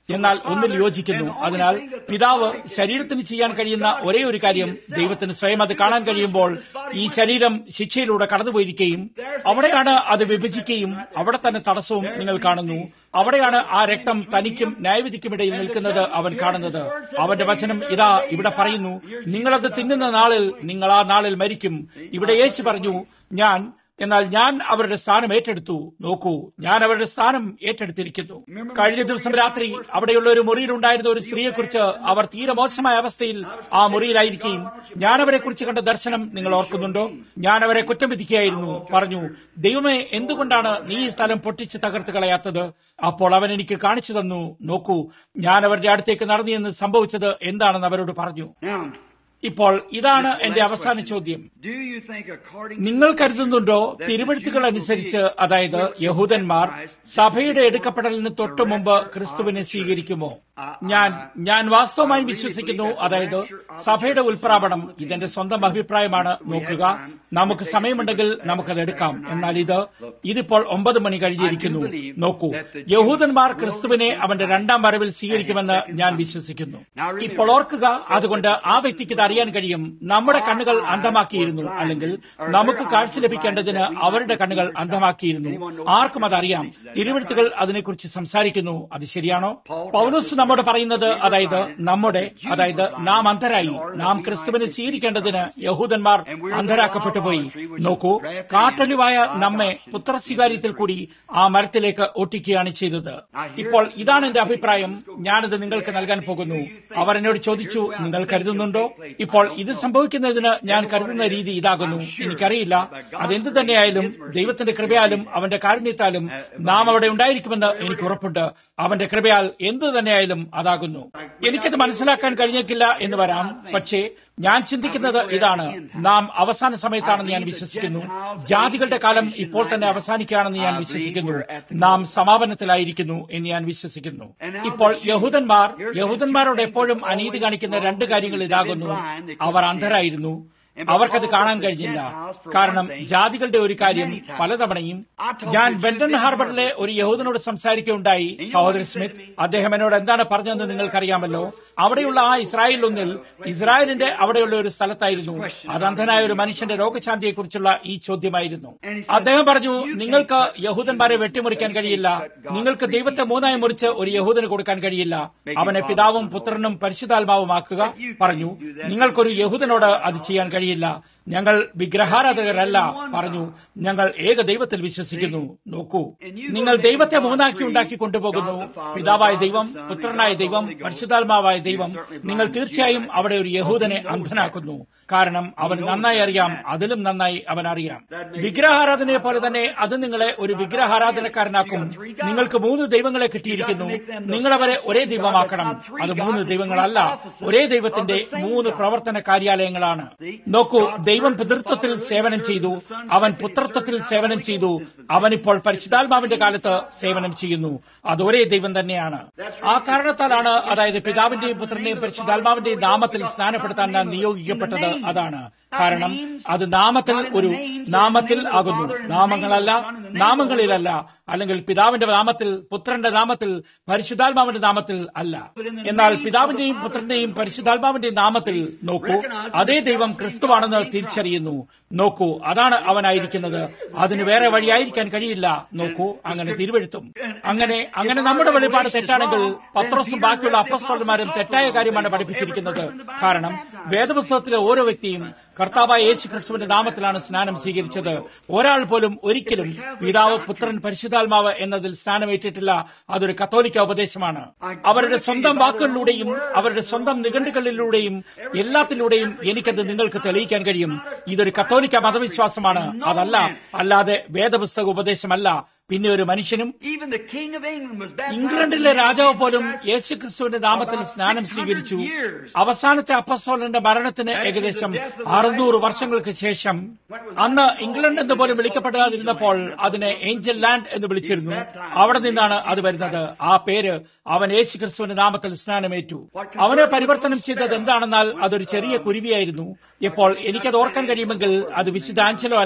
എന്നാൽ ഒന്നിൽ യോജിക്കുന്നു അതിനാൽ പിതാവ് ശരീരത്തിന് ചെയ്യാൻ കഴിയുന്ന ഒരേ ഒരു കാര്യം ദൈവത്തിന് സ്വയം അത് കാണാൻ കഴിയുമ്പോൾ ഈ ശരീരം ശിക്ഷയിലൂടെ കടന്നുപോയിരിക്കുകയും അവിടെയാണ് അത് വിഭജിക്കുകയും അവിടെ തന്നെ തടസ്സവും നിങ്ങൾ കാണുന്നു അവിടെയാണ് ആ രക്തം തനിക്കും ന്യായവിധിക്കുമിടയിൽ നിൽക്കുന്നത് അവൻ കാണുന്നത് അവന്റെ വചനം ഇതാ ഇവിടെ പറയുന്നു നിങ്ങളത് തിന്നുന്ന നാളിൽ നിങ്ങൾ ആ നാളിൽ മരിക്കും ഇവിടെ യേശു പറഞ്ഞു ഞാൻ എന്നാൽ ഞാൻ അവരുടെ സ്ഥാനം ഏറ്റെടുത്തു നോക്കൂ ഞാൻ അവരുടെ സ്ഥാനം ഏറ്റെടുത്തിരിക്കുന്നു കഴിഞ്ഞ ദിവസം രാത്രി അവിടെയുള്ള ഒരു മുറിയിലുണ്ടായിരുന്ന ഒരു സ്ത്രീയെക്കുറിച്ച് അവർ തീരെ മോശമായ അവസ്ഥയിൽ ആ മുറിയിലായിരിക്കുകയും ഞാൻ അവരെ കുറിച്ച് കണ്ട ദർശനം നിങ്ങൾ ഓർക്കുന്നുണ്ടോ ഞാൻ അവരെ കുറ്റം വിധിക്കുകയായിരുന്നു പറഞ്ഞു ദൈവമേ എന്തുകൊണ്ടാണ് നീ ഈ സ്ഥലം പൊട്ടിച്ച് തകർത്ത് കളയാത്തത് അപ്പോൾ അവൻ എനിക്ക് കാണിച്ചു തന്നു നോക്കൂ ഞാൻ അവരുടെ അടുത്തേക്ക് നടന്നു എന്ന് സംഭവിച്ചത് എന്താണെന്ന് അവരോട് പറഞ്ഞു Now, ഇപ്പോൾ ഇതാണ് എന്റെ അവസാന ചോദ്യം do you think according നിങ്ങൾ കരുതുന്നുണ്ടോ തിരുവഴുത്തുകൾ അനുസരിച്ച് അതായത് യഹൂദന്മാർ സഭയുടെ എടുക്കപ്പെടലിന് തൊട്ടു മുമ്പ് ക്രിസ്തുവിനെ സ്വീകരിക്കുമോ ഞാൻ ഞാൻ വാസ്തവമായും വിശ്വസിക്കുന്നു അതായത് സഭയുടെ ഉൽപ്രാപണം ഇതെന്റെ സ്വന്തം അഭിപ്രായമാണ് നോക്കുക നമുക്ക് സമയമുണ്ടെങ്കിൽ നമുക്കത് എടുക്കാം എന്നാൽ ഇത് ഇതിപ്പോൾ ഒമ്പത് മണി കഴിഞ്ഞിരിക്കുന്നു നോക്കൂ യഹൂദന്മാർ ക്രിസ്തുവിനെ അവന്റെ രണ്ടാം വരവിൽ സ്വീകരിക്കുമെന്ന് ഞാൻ വിശ്വസിക്കുന്നു ഇപ്പോൾ ഓർക്കുക അതുകൊണ്ട് ആ വ്യക്തിക്ക് ഇത് അറിയാൻ കഴിയും നമ്മുടെ കണ്ണുകൾ അന്ധമാക്കിയിരുന്നു അല്ലെങ്കിൽ നമുക്ക് കാഴ്ച ലഭിക്കേണ്ടതിന് അവരുടെ കണ്ണുകൾ അന്ധമാക്കിയിരുന്നു ആർക്കും അതറിയാം തിരുവഴുത്തുകൾ അതിനെക്കുറിച്ച് സംസാരിക്കുന്നു അത് ശരിയാണോ പൗലോസ് നമ്മോട് പറയുന്നത് അതായത് നമ്മുടെ അതായത് നാം അന്ധരായി നാം ക്രിസ്തുവിനെ സ്വീകരിക്കേണ്ടതിന് യഹൂദന്മാർ അന്ധരാക്കപ്പെട്ടു പോയി നോക്കൂ കാട്ടലുവായ നമ്മെ പുത്രസ്വീകാര്യത്തിൽ കൂടി ആ മരത്തിലേക്ക് ഒട്ടിക്കുകയാണ് ചെയ്തത് ഇപ്പോൾ ഇതാണ് എന്റെ അഭിപ്രായം ഞാനത് നിങ്ങൾക്ക് നൽകാൻ പോകുന്നു അവർ എന്നോട് ചോദിച്ചു നിങ്ങൾ കരുതുന്നുണ്ടോ ഇപ്പോൾ ഇത് സംഭവിക്കുന്നതിന് ഞാൻ കരുതുന്ന രീതി ഇതാകുന്നു എനിക്കറിയില്ല അതെന്ത് തന്നെയായാലും ദൈവത്തിന്റെ കൃപയാലും അവന്റെ കാരുണ്യത്താലും നാം അവിടെ ഉണ്ടായിരിക്കുമെന്ന് എനിക്ക് ഉറപ്പുണ്ട് അവന്റെ കൃപയാൽ എന്തു തന്നെയായാലും അതാകുന്നു എനിക്കത് മനസ്സിലാക്കാൻ കഴിഞ്ഞേക്കില്ല എന്ന് വരാം പക്ഷേ ഞാൻ ചിന്തിക്കുന്നത് ഇതാണ് നാം അവസാന സമയത്താണെന്ന് ഞാൻ വിശ്വസിക്കുന്നു ജാതികളുടെ കാലം ഇപ്പോൾ തന്നെ അവസാനിക്കുകയാണെന്ന് ഞാൻ വിശ്വസിക്കുന്നു നാം സമാപനത്തിലായിരിക്കുന്നു എന്ന് ഞാൻ വിശ്വസിക്കുന്നു ഇപ്പോൾ യഹൂദന്മാർ യഹൂദന്മാരോട് എപ്പോഴും അനീതി കാണിക്കുന്ന രണ്ട് കാര്യങ്ങൾ ഇതാകുന്നു അവർ അന്ധരായിരുന്നു അവർക്കത് കാണാൻ കഴിഞ്ഞില്ല കാരണം ജാതികളുടെ ഒരു കാര്യം പലതവണയും ഞാൻ ബെൻഡൻ ഹാർബറിലെ ഒരു യഹൂദനോട് സംസാരിക്കുകയുണ്ടായി സഹോദരൻ സ്മിത്ത് അദ്ദേഹം എന്നോട് എന്താണ് പറഞ്ഞതെന്ന് നിങ്ങൾക്കറിയാമല്ലോ അവിടെയുള്ള ആ ഇസ്രായേൽ ഒന്നിൽ ഇസ്രായേലിന്റെ അവിടെയുള്ള ഒരു സ്ഥലത്തായിരുന്നു അത് അന്ധനായ ഒരു മനുഷ്യന്റെ രോഗശാന്തിയെക്കുറിച്ചുള്ള ഈ ചോദ്യമായിരുന്നു അദ്ദേഹം പറഞ്ഞു നിങ്ങൾക്ക് യഹൂദന്മാരെ വെട്ടിമുറിക്കാൻ കഴിയില്ല നിങ്ങൾക്ക് ദൈവത്തെ മൂന്നായി മുറിച്ച് ഒരു യഹൂദന് കൊടുക്കാൻ കഴിയില്ല അവനെ പിതാവും പുത്രനും പരിശുദ്ധാത്മാവുമാക്കുക പറഞ്ഞു നിങ്ങൾക്കൊരു യഹൂദനോട് അത് ചെയ്യാൻ കഴിയില്ല ഞങ്ങൾ വിഗ്രഹാരാധകരല്ല പറഞ്ഞു ഞങ്ങൾ ഏക ദൈവത്തിൽ വിശ്വസിക്കുന്നു നോക്കൂ നിങ്ങൾ ദൈവത്തെ മൂന്നാക്കി ഉണ്ടാക്കി കൊണ്ടുപോകുന്നു പിതാവായ ദൈവം പുത്രനായ ദൈവം പരിശുദ്ധാത്മാവായ ദൈവം നിങ്ങൾ തീർച്ചയായും അവിടെ ഒരു യഹൂദനെ അന്ധനാക്കുന്നു കാരണം അവൻ നന്നായി അറിയാം അതിലും നന്നായി അവൻ അറിയാം വിഗ്രഹാരാധനയെ പോലെ തന്നെ അത് നിങ്ങളെ ഒരു വിഗ്രഹാരാധനക്കാരനാക്കും നിങ്ങൾക്ക് മൂന്ന് ദൈവങ്ങളെ കിട്ടിയിരിക്കുന്നു നിങ്ങൾ അവരെ ഒരേ ദൈവമാക്കണം അത് മൂന്ന് ദൈവങ്ങളല്ല ഒരേ ദൈവത്തിന്റെ മൂന്ന് പ്രവർത്തന കാര്യാലയങ്ങളാണ് നോക്കൂ ദൈവം പിതൃത്വത്തിൽ സേവനം ചെയ്തു അവൻ പുത്രത്വത്തിൽ സേവനം ചെയ്തു അവൻ ഇപ്പോൾ പരിശുദ്ധാത്മാവിന്റെ കാലത്ത് സേവനം ചെയ്യുന്നു അത് ഒരേ ദൈവം തന്നെയാണ് ആ കാരണത്താലാണ് അതായത് പിതാവിന്റെയും പുത്രന്റെയും പരിശുദ്ധാത്മാവിന്റെയും നാമത്തിൽ സ്നാനപ്പെടുത്താൻ ഞാൻ നിയോഗിക്കപ്പെട്ടത് അതാണ് കാരണം അത് നാമത്തിൽ ഒരു നാമത്തിൽ ആകുന്നു നാമങ്ങളല്ല നാമങ്ങളിലല്ല അല്ലെങ്കിൽ പിതാവിന്റെ നാമത്തിൽ പുത്രന്റെ നാമത്തിൽ പരിശുദ്ധാത്മാവിന്റെ നാമത്തിൽ അല്ല എന്നാൽ പിതാവിന്റെയും പുത്രന്റെയും പരിശുദ്ധാത്മാവിന്റെയും നാമത്തിൽ നോക്കൂ അതേ ദൈവം ക്രിസ്തുവാണെന്ന് തിരിച്ചറിയുന്നു നോക്കൂ അതാണ് അവനായിരിക്കുന്നത് അതിന് വേറെ വഴിയായിരിക്കാൻ കഴിയില്ല നോക്കൂ അങ്ങനെ തിരുവെഴുത്തും അങ്ങനെ അങ്ങനെ നമ്മുടെ വെളിപ്പാട് തെറ്റാണെങ്കിൽ പത്രോസും ബാക്കിയുള്ള അപ്പസ്തോലന്മാരും തെറ്റായ കാര്യമാണ് പഠിപ്പിച്ചിരിക്കുന്നത് കാരണം വേദപുസ്തകത്തിലെ ഓരോ വ്യക്തിയും കർത്താവായ യേശു ക്രിസ്തുവിന്റെ നാമത്തിലാണ് സ്നാനം സ്വീകരിച്ചത് ഒരാൾ പോലും ഒരിക്കലും പിതാവ് പുത്രൻ പരിശുദ്ധാത്മാവ് എന്നതിൽ സ്നാനമേറ്റിട്ടില്ല അതൊരു കത്തോലിക്ക ഉപദേശമാണ് അവരുടെ സ്വന്തം വാക്കുകളിലൂടെയും അവരുടെ സ്വന്തം നിഘണ്ടുകളിലൂടെയും എല്ലാത്തിലൂടെയും എനിക്കത് നിങ്ങൾക്ക് തെളിയിക്കാൻ കഴിയും ഇതൊരു കത്തോലിക്ക മതവിശ്വാസമാണ് അതല്ല അല്ലാതെ വേദപുസ്തക ഉപദേശമല്ല പിന്നെ ഒരു മനുഷ്യനും Even the King of England was baptized. ഇംഗ്ലണ്ടിലെ രാജാവ് പോലും യേശുക്രിസ്തുവിന്റെ നാമത്തിൽ സ്നാനം സ്വീകരിച്ചു അവസാനത്തെ അപ്പസ്തോലന്റെ മരണത്തിന് ഏകദേശം അറുന്നൂറ് വർഷങ്ങൾക്ക് ശേഷം അന്ന് ഇംഗ്ലണ്ട് എന്ന് പോലും വിളിക്കപ്പെടാതിരുന്നപ്പോൾ അതിനെ ഏഞ്ചൽ ലാൻഡ് എന്ന് വിളിച്ചിരുന്നു അവിടെ നിന്നാണ് അത് വരുന്നത് ആ പേര് അവൻ യേശുക്രിസ്തുവിന്റെ നാമത്തിൽ സ്നാനമേറ്റു അവനെ പരിവർത്തനം ചെയ്തത് എന്താണെന്നാൽ അതൊരു ചെറിയ കുരുവിയായിരുന്നു ഇപ്പോൾ എനിക്കത് ഓർക്കാൻ കഴിയുമെങ്കിൽ അത് വിശുദ്ധ ആഞ്ചലോ അല്ല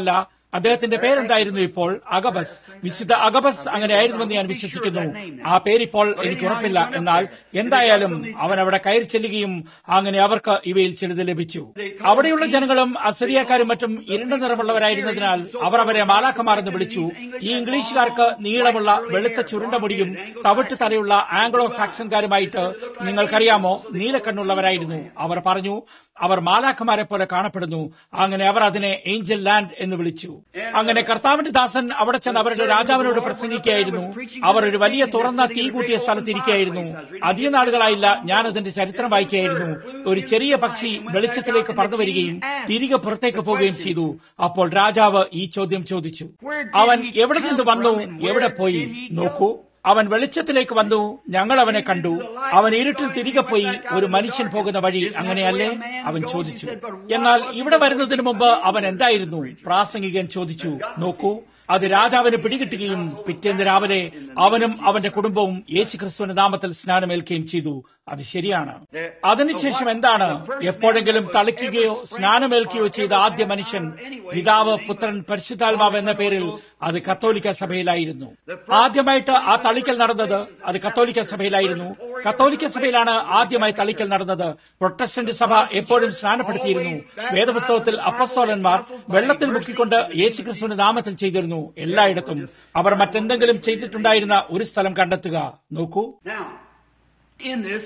അദ്ദേഹത്തിന്റെ പേരെന്തായിരുന്നു ഇപ്പോൾ അഗബസ് വിശുദ്ധ അഗബസ് അങ്ങനെയായിരുന്നുവെന്ന് ഞാൻ വിശ്വസിക്കുന്നു ആ പേരിപ്പോൾ എനിക്ക് ഉറപ്പില്ല എന്നാൽ എന്തായാലും അവൻ അവിടെ കയറി ചെല്ലുകയും അങ്ങനെ അവർക്ക് ഇവയിൽ ചിലത് ലഭിച്ചു അവിടെയുള്ള ജനങ്ങളും അസറിയക്കാരും മറ്റും ഇരുണ്ട നിറമുള്ളവരായിരുന്നതിനാൽ അവർ അവരെ മാലാഖമാർ എന്ന് വിളിച്ചു ഈ ഇംഗ്ലീഷുകാർക്ക് നീളമുള്ള വെളുത്ത ചുരുണ്ട മുടിയും തവിട്ട് തലയുള്ള ആംഗ്ലോ സാക്സൻകാരുമായിട്ട് നിങ്ങൾക്കറിയാമോ നീലക്കണ്ണുള്ളവരായിരുന്നു അവർ പറഞ്ഞു അവർ മാലാഖമാരെ പോലെ കാണപ്പെടുന്നു അങ്ങനെ അവർ അതിനെ ഏഞ്ചൽ ലാൻഡ് എന്ന് വിളിച്ചു അങ്ങനെ കർത്താവിന്റെ ദാസൻ അവിടെ ചെന്ന് അവരുടെ രാജാവിനോട് പ്രസംഗിക്കുകയായിരുന്നു അവർ ഒരു വലിയ തുറന്ന തീ കൂട്ടിയ സ്ഥലത്തിരിക്കുകയായിരുന്നു അധിക നാളുകളായില്ല ഞാൻ അതിന്റെ ചരിത്രം വായിക്കുകയായിരുന്നു ഒരു ചെറിയ പക്ഷി വെളിച്ചത്തിലേക്ക് പറന്നു വരികയും തിരികെ പുറത്തേക്ക് പോവുകയും ചെയ്തു അപ്പോൾ രാജാവ് ഈ ചോദ്യം ചോദിച്ചു അവൻ എവിടെ നിന്ന് വന്നു എവിടെ പോയി നോക്കൂ അവൻ വെളിച്ചത്തിലേക്ക് വന്നു ഞങ്ങൾ അവനെ കണ്ടു അവൻ ഇരുട്ടിൽ തിരികെ പോയി ഒരു മനുഷ്യൻ പോകുന്ന വഴി അങ്ങനെയല്ലേ അവൻ ചോദിച്ചു എന്നാൽ ഇവിടെ വരുന്നതിന് മുമ്പ് അവൻ എന്തായിരുന്നു പ്രാസംഗികൻ ചോദിച്ചു നോക്കൂ അത് രാജാവിന് പിടികിട്ടുകയും പിറ്റേന്ന് രാവിലെ അവനും അവന്റെ കുടുംബവും യേശു ക്രിസ്തുവിന്റെ നാമത്തിൽ സ്നാനമേൽക്കുകയും ചെയ്തു അത് ശരിയാണ് അതിനുശേഷം എന്താണ് എപ്പോഴെങ്കിലും തളിക്കുകയോ സ്നാനമേൽക്കുകയോ ചെയ്ത ആദ്യ മനുഷ്യൻ പിതാവ് പുത്രൻ പരിശുദ്ധാത്മാവ് എന്ന പേരിൽ അത് കത്തോലിക്ക സഭയിലായിരുന്നു ആദ്യമായിട്ട് ആ തളിക്കൽ നടന്നത് അത് കത്തോലിക്ക സഭയിലായിരുന്നു കത്തോലിക്ക സഭയിലാണ് ആദ്യമായി തളിക്കൽ നടന്നത് പ്രൊട്ടസ്റ്റന്റ് സഭ എപ്പോഴും സ്നാനപ്പെടുത്തിയിരുന്നു വേദപുസ്തകത്തിൽ അപ്പസ്തോലന്മാർ വെള്ളത്തിൽ മുക്കിക്കൊണ്ട് യേശുക്രിസ്തുവിന്റെ നാമത്തിൽ ചെയ്തിരുന്നു എല്ലായിടത്തും അവർ മറ്റെന്തെങ്കിലും ചെയ്തിട്ടുണ്ടായിരുന്ന ഒരു സ്ഥലം കണ്ടെത്തുക നോക്കൂ Now, in this,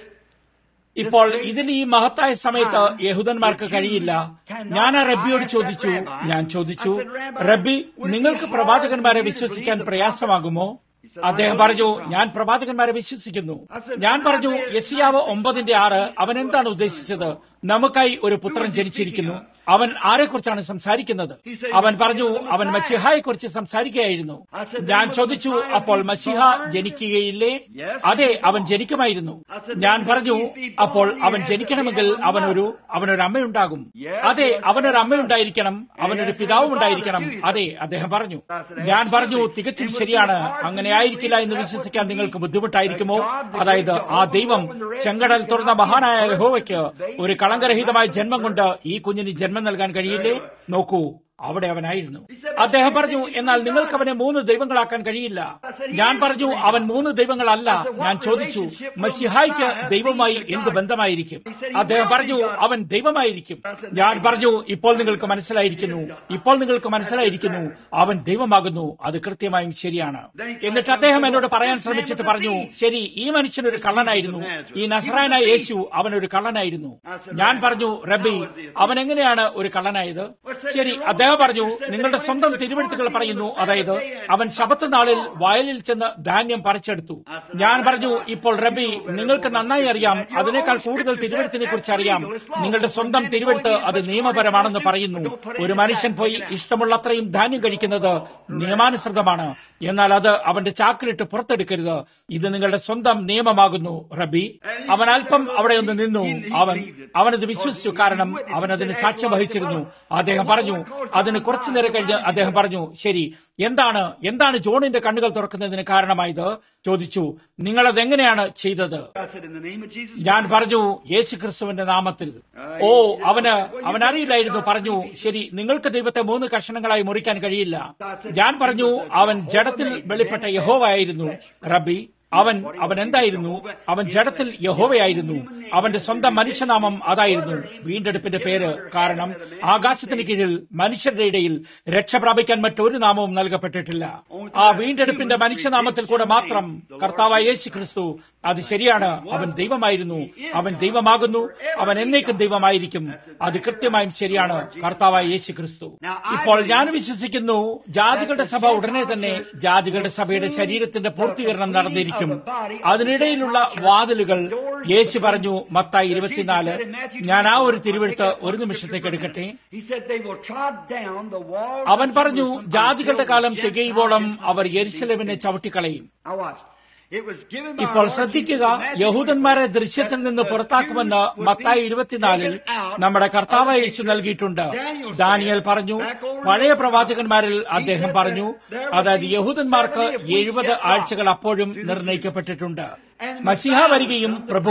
ഇപ്പോൾ ഇതിൽ ഈ മഹത്തായ സമയത്ത് യഹൂദന്മാർക്ക് കഴിയില്ല ഞാൻ ആ റബ്ബിയോട് ചോദിച്ചു ഞാൻ ചോദിച്ചു റബ്ബി നിങ്ങൾക്ക് പ്രവാചകന്മാരെ വിശ്വസിക്കാൻ പ്രയാസമാകുമോ അദ്ദേഹം പറഞ്ഞു ഞാൻ പ്രവാചകന്മാരെ വിശ്വസിക്കുന്നു ഞാൻ പറഞ്ഞു യസിയാവ് ഒമ്പതിന്റെ ആറ് അവൻ എന്താണ് ഉദ്ദേശിച്ചത് നമുക്കായി ഒരു പുത്രൻ ജനിച്ചിരിക്കുന്നു അവൻ ആരെക്കുറിച്ചാണ് സംസാരിക്കുന്നത് അവൻ പറഞ്ഞു അവൻ മസിഹായെ കുറിച്ച് സംസാരിക്കുകയായിരുന്നു ഞാൻ ചോദിച്ചു അപ്പോൾ മസിഹ ജനിക്കുകയില്ലേ അതെ അവൻ ജനിക്കുമായിരുന്നു ഞാൻ പറഞ്ഞു അപ്പോൾ അവൻ ജനിക്കണമെങ്കിൽ അവനൊരു അവനൊരു അമ്മയുണ്ടാകും അതെ അവനൊരു അമ്മയുണ്ടായിരിക്കണം അവനൊരു പിതാവും ഉണ്ടായിരിക്കണം അതെ അദ്ദേഹം പറഞ്ഞു ഞാൻ പറഞ്ഞു തികച്ചും ശരിയാണ് അങ്ങനെ ആയിരിക്കില്ല എന്ന് വിശ്വസിക്കാൻ നിങ്ങൾക്ക് ബുദ്ധിമുട്ടായിരിക്കുമോ അതായത് ആ ദൈവം ചെങ്കടൽ തുറന്ന മഹാനായ യഹോവയ്ക്ക് ഒരു കളങ്കരഹിതമായ ജന്മം കൊണ്ട് ഈ കുഞ്ഞിന് ജന്മം നൽകാൻ കഴിയില്ലേ നോക്കൂ അവിടെ അവനായിരുന്നു അദ്ദേഹം പറഞ്ഞു എന്നാൽ നിങ്ങൾക്ക് അവനെ മൂന്ന് ദൈവങ്ങളാക്കാൻ കഴിയില്ല ഞാൻ പറഞ്ഞു അവൻ മൂന്ന് ദൈവങ്ങളല്ല ഞാൻ ചോദിച്ചു മസിഹായിക്ക് ദൈവമായി എന്ത് ബന്ധമായിരിക്കും അദ്ദേഹം പറഞ്ഞു അവൻ ദൈവമായിരിക്കും ഞാൻ പറഞ്ഞു ഇപ്പോൾ നിങ്ങൾക്ക് മനസ്സിലായിരിക്കുന്നു ഇപ്പോൾ നിങ്ങൾക്ക് മനസ്സിലായിരിക്കുന്നു അവൻ ദൈവമാകുന്നു അത് കൃത്യമായും ശരിയാണ് എന്നിട്ട് അദ്ദേഹം എന്നോട് പറയാൻ ശ്രമിച്ചിട്ട് പറഞ്ഞു ശരി ഈ മനുഷ്യൻ ഒരു കള്ളനായിരുന്നു ഈ നസറായനായ യേശു അവനൊരു കള്ളനായിരുന്നു ഞാൻ പറഞ്ഞു റബ്ബി അവൻ എങ്ങനെയാണ് ഒരു കള്ളനായത് ശരി അദ്ദേഹം പറഞ്ഞു നിങ്ങളുടെ സ്വന്തം തിരുവെഴുത്തുകൾ പറയുന്നു അതായത് അവൻ ശബത്ത് നാളിൽ വയലിൽ ചെന്ന് ധാന്യം പറിച്ചെടുത്തു ഞാൻ പറഞ്ഞു ഇപ്പോൾ റബി നിങ്ങൾക്ക് നന്നായി അറിയാം അതിനേക്കാൾ കൂടുതൽ തിരുവെഴുത്തിനെ കുറിച്ച് അറിയാം നിങ്ങളുടെ സ്വന്തം തിരുവെഴുത്ത് അത് നിയമപരമാണെന്ന് പറയുന്നു ഒരു മനുഷ്യൻ പോയി ഇഷ്ടമുള്ളത്രയും ധാന്യം കഴിക്കുന്നത് നിയമാനുസൃതമാണ് എന്നാൽ അത് അവന്റെ ചാക്കിലിട്ട് പുറത്തെടുക്കരുത് ഇത് നിങ്ങളുടെ സ്വന്തം നിയമമാകുന്നു റബി അവൻ അല്പം അവിടെ ഒന്ന് നിന്നു അവൻ അവനത് വിശ്വസിച്ചു കാരണം അവൻ അതിന് സാക്ഷ്യം വഹിച്ചിരുന്നു അദ്ദേഹം പറഞ്ഞു അതിന് കുറച്ചു നേരം കഴിഞ്ഞ് അദ്ദേഹം പറഞ്ഞു ശരി എന്താണ് എന്താണ് ജോണിന്റെ കണ്ണുകൾ തുറക്കുന്നതിന് കാരണമായത് ചോദിച്ചു നിങ്ങൾ അതെങ്ങനെയാണ് ചെയ്തത് I said, in the name of Jesus. ഞാൻ പറഞ്ഞു യേശു ക്രിസ്തുവിന്റെ നാമത്തിൽ ഓ അവന് അവൻ അറിയില്ലായിരുന്നു പറഞ്ഞു ശരി നിങ്ങൾക്ക് ദൈവത്തെ മൂന്ന് കഷണങ്ങളായി മുറിക്കാൻ കഴിയില്ല ഞാൻ പറഞ്ഞു അവൻ ജഡത്തിൽ വെളിപ്പെട്ട യഹോവയായിരുന്നു റബ്ബി അവൻ അവൻ എന്തായിരുന്നു അവൻ ജഡത്തിൽ യഹോവയായിരുന്നു അവന്റെ സ്വന്തം മനുഷ്യനാമം അതായിരുന്നു വീണ്ടെടുപ്പിന്റെ പേര് കാരണം ആകാശത്തിന് കീഴിൽ മനുഷ്യരുടെ ഇടയിൽ രക്ഷ പ്രാപിക്കാൻ മറ്റൊരു നാമവും നൽകപ്പെട്ടിട്ടില്ല ആ വീണ്ടെടുപ്പിന്റെ മനുഷ്യനാമത്തിൽ കൂടെ മാത്രം കർത്താവായ യേശു ക്രിസ്തു അത് ശരിയാണ് അവൻ ദൈവമായിരുന്നു അവൻ ദൈവമാകുന്നു അവൻ എന്നേക്കും ദൈവമായിരിക്കും അത് കൃത്യമായും ശരിയാണ് കർത്താവായ യേശു ക്രിസ്തു ഇപ്പോൾ ഞാൻ വിശ്വസിക്കുന്നു ജാതികളുടെ സഭ ഉടനെ തന്നെ ജാതികളുടെ സഭയുടെ ശരീരത്തിന്റെ പൂർത്തീകരണം നടന്നിരിക്കും അതിനിടയിലുള്ള വാതിലുകൾ യേശു പറഞ്ഞു മത്തായി ഇരുപത്തിനാല് ഞാൻ ആ ഒരു തിരുവെടുത്ത് ഒരു നിമിഷത്തേക്ക് എടുക്കട്ടെ He said they will trod down the walls. അവൻ of പറഞ്ഞു Jerusalem ജാതികളുടെ until കാലം the തികയുവോളം Gentiles our be യെരുശലേമിനെ ചവിട്ടിക്കളയും Now watch. It was given by ഇപ്പോൾ our Lord ശ്രദ്ധിക്കുക Jesus the magic യഹൂദന്മാരെ word ദൃശ്യത്തിൽ that നിന്ന് the പുറത്താക്കുമെന്ന് Jews would Mathai be ഇരുപത്തിനാലിൽ taken out നമ്മുടെ കർത്താവ് of the യേശു picture. നൽകിയിട്ടുണ്ട് Daniel said, ദാനിയൽ പറഞ്ഞു back over in പഴയ the പ്രവാചകന്മാരിൽ He അദ്ദേഹം said പറഞ്ഞു that there would അതായത് be യഹൂദന്മാർക്ക് 70 weeks എഴുപത് yet ആഴ്ചകൾ അപ്പോഴും നിർണയിക്കപ്പെട്ടിട്ടുണ്ട് മസിഹ വരികയും പ്രഭു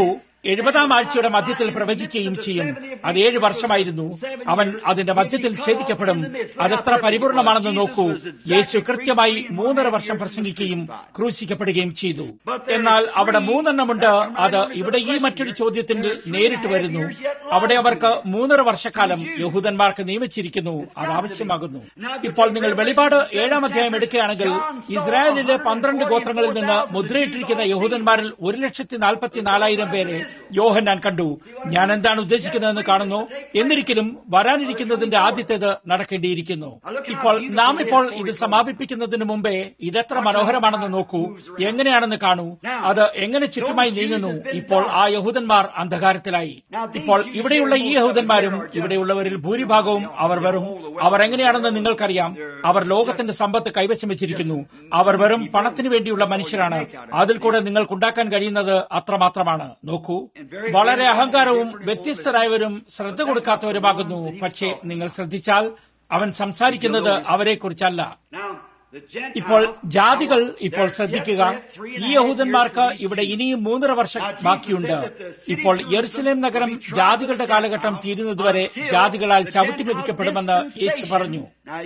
എഴുപതാം ആഴ്ചയുടെ മധ്യത്തിൽ പ്രവചിക്കുകയും ചെയ്യും അത് ഏഴ് വർഷമായിരുന്നു അവൻ അതിന്റെ മധ്യത്തിൽ ഛേദിക്കപ്പെടും അതെത്ര പരിപൂർണമാണെന്ന് നോക്കൂ യേശു കൃത്യമായി മൂന്നര വർഷം പ്രസംഗിക്കുകയും ക്രൂശിക്കപ്പെടുകയും ചെയ്തു എന്നാൽ അവിടെ മൂന്നെണ്ണമുണ്ട് അത് ഇവിടെ ഈ മറ്റൊരു ചോദ്യത്തിൽ നേരിട്ട് വരുന്നു അവിടെ അവർക്ക് മൂന്നര വർഷക്കാലം യഹൂദന്മാർക്ക് നിയമിച്ചിരിക്കുന്നു അത് ആവശ്യമാകുന്നു ഇപ്പോൾ നിങ്ങൾ വെളിപാട് ഏഴാം അധ്യായം എടുക്കുകയാണെങ്കിൽ ഇസ്രായേലിലെ പന്ത്രണ്ട് ഗോത്രങ്ങളിൽ നിന്ന് മുദ്രയിട്ടിരിക്കുന്ന യഹൂദന്മാരിൽ ഒരു ലക്ഷത്തി നാൽപ്പത്തി നാലായിരം പേരെ യോഹന്നാൻ കണ്ടു ഞാൻ എന്താണ് ഉദ്ദേശിക്കുന്നതെന്ന് കാണുന്നു എന്നിരിക്കലും വരാനിരിക്കുന്നതിന്റെ ആദ്യത്തേത് നടക്കേണ്ടിയിരിക്കുന്നു ഇപ്പോൾ നാം ഇപ്പോൾ ഇത് സമാപിപ്പിക്കുന്നതിന് മുമ്പേ ഇതെത്ര മനോഹരമാണെന്ന് നോക്കൂ എങ്ങനെയാണെന്ന് കാണൂ അത് എങ്ങനെ ചുറ്റുമായി നീങ്ങുന്നു ഇപ്പോൾ ആ യഹൂദന്മാർ അന്ധകാരത്തിലായി ഇപ്പോൾ ഇവിടെയുള്ള ഈ യഹൂദന്മാരും ഇവിടെയുള്ളവരിൽ ഭൂരിഭാഗവും അവർ വെറും അവർ എങ്ങനെയാണെന്ന് നിങ്ങൾക്കറിയാം അവർ ലോകത്തിന്റെ സമ്പത്ത് കൈവശം വെച്ചിരിക്കുന്നു അവർ വെറും പണത്തിനു വേണ്ടിയുള്ള മനുഷ്യരാണ് അതിൽ കൂടെ നിങ്ങൾക്കുണ്ടാക്കാൻ കഴിയുന്നത് അത്രമാത്രമാണ് നോക്കൂ വളരെ അഹങ്കാരവും വ്യത്യസ്തരായവരും ശ്രദ്ധ കൊടുക്കാത്തവരുമാകുന്നു പക്ഷേ നിങ്ങൾ ശ്രദ്ധിച്ചാൽ അവൻ സംസാരിക്കുന്നത് അവരെക്കുറിച്ചല്ല ഇപ്പോൾ ജാതികൾ ഇപ്പോൾ ശ്രദ്ധിക്കുക ഈ യഹൂദന്മാർക്ക് ഇവിടെ ഇനിയും മൂന്നര വർഷം ബാക്കിയുണ്ട് ഇപ്പോൾ യെറുസലേം നഗരം ജാതികളുടെ കാലഘട്ടം തീരുന്നതുവരെ ജാതികളാൽ ചവിട്ടിമെതിക്കപ്പെടുമെന്ന് യേശു പറഞ്ഞു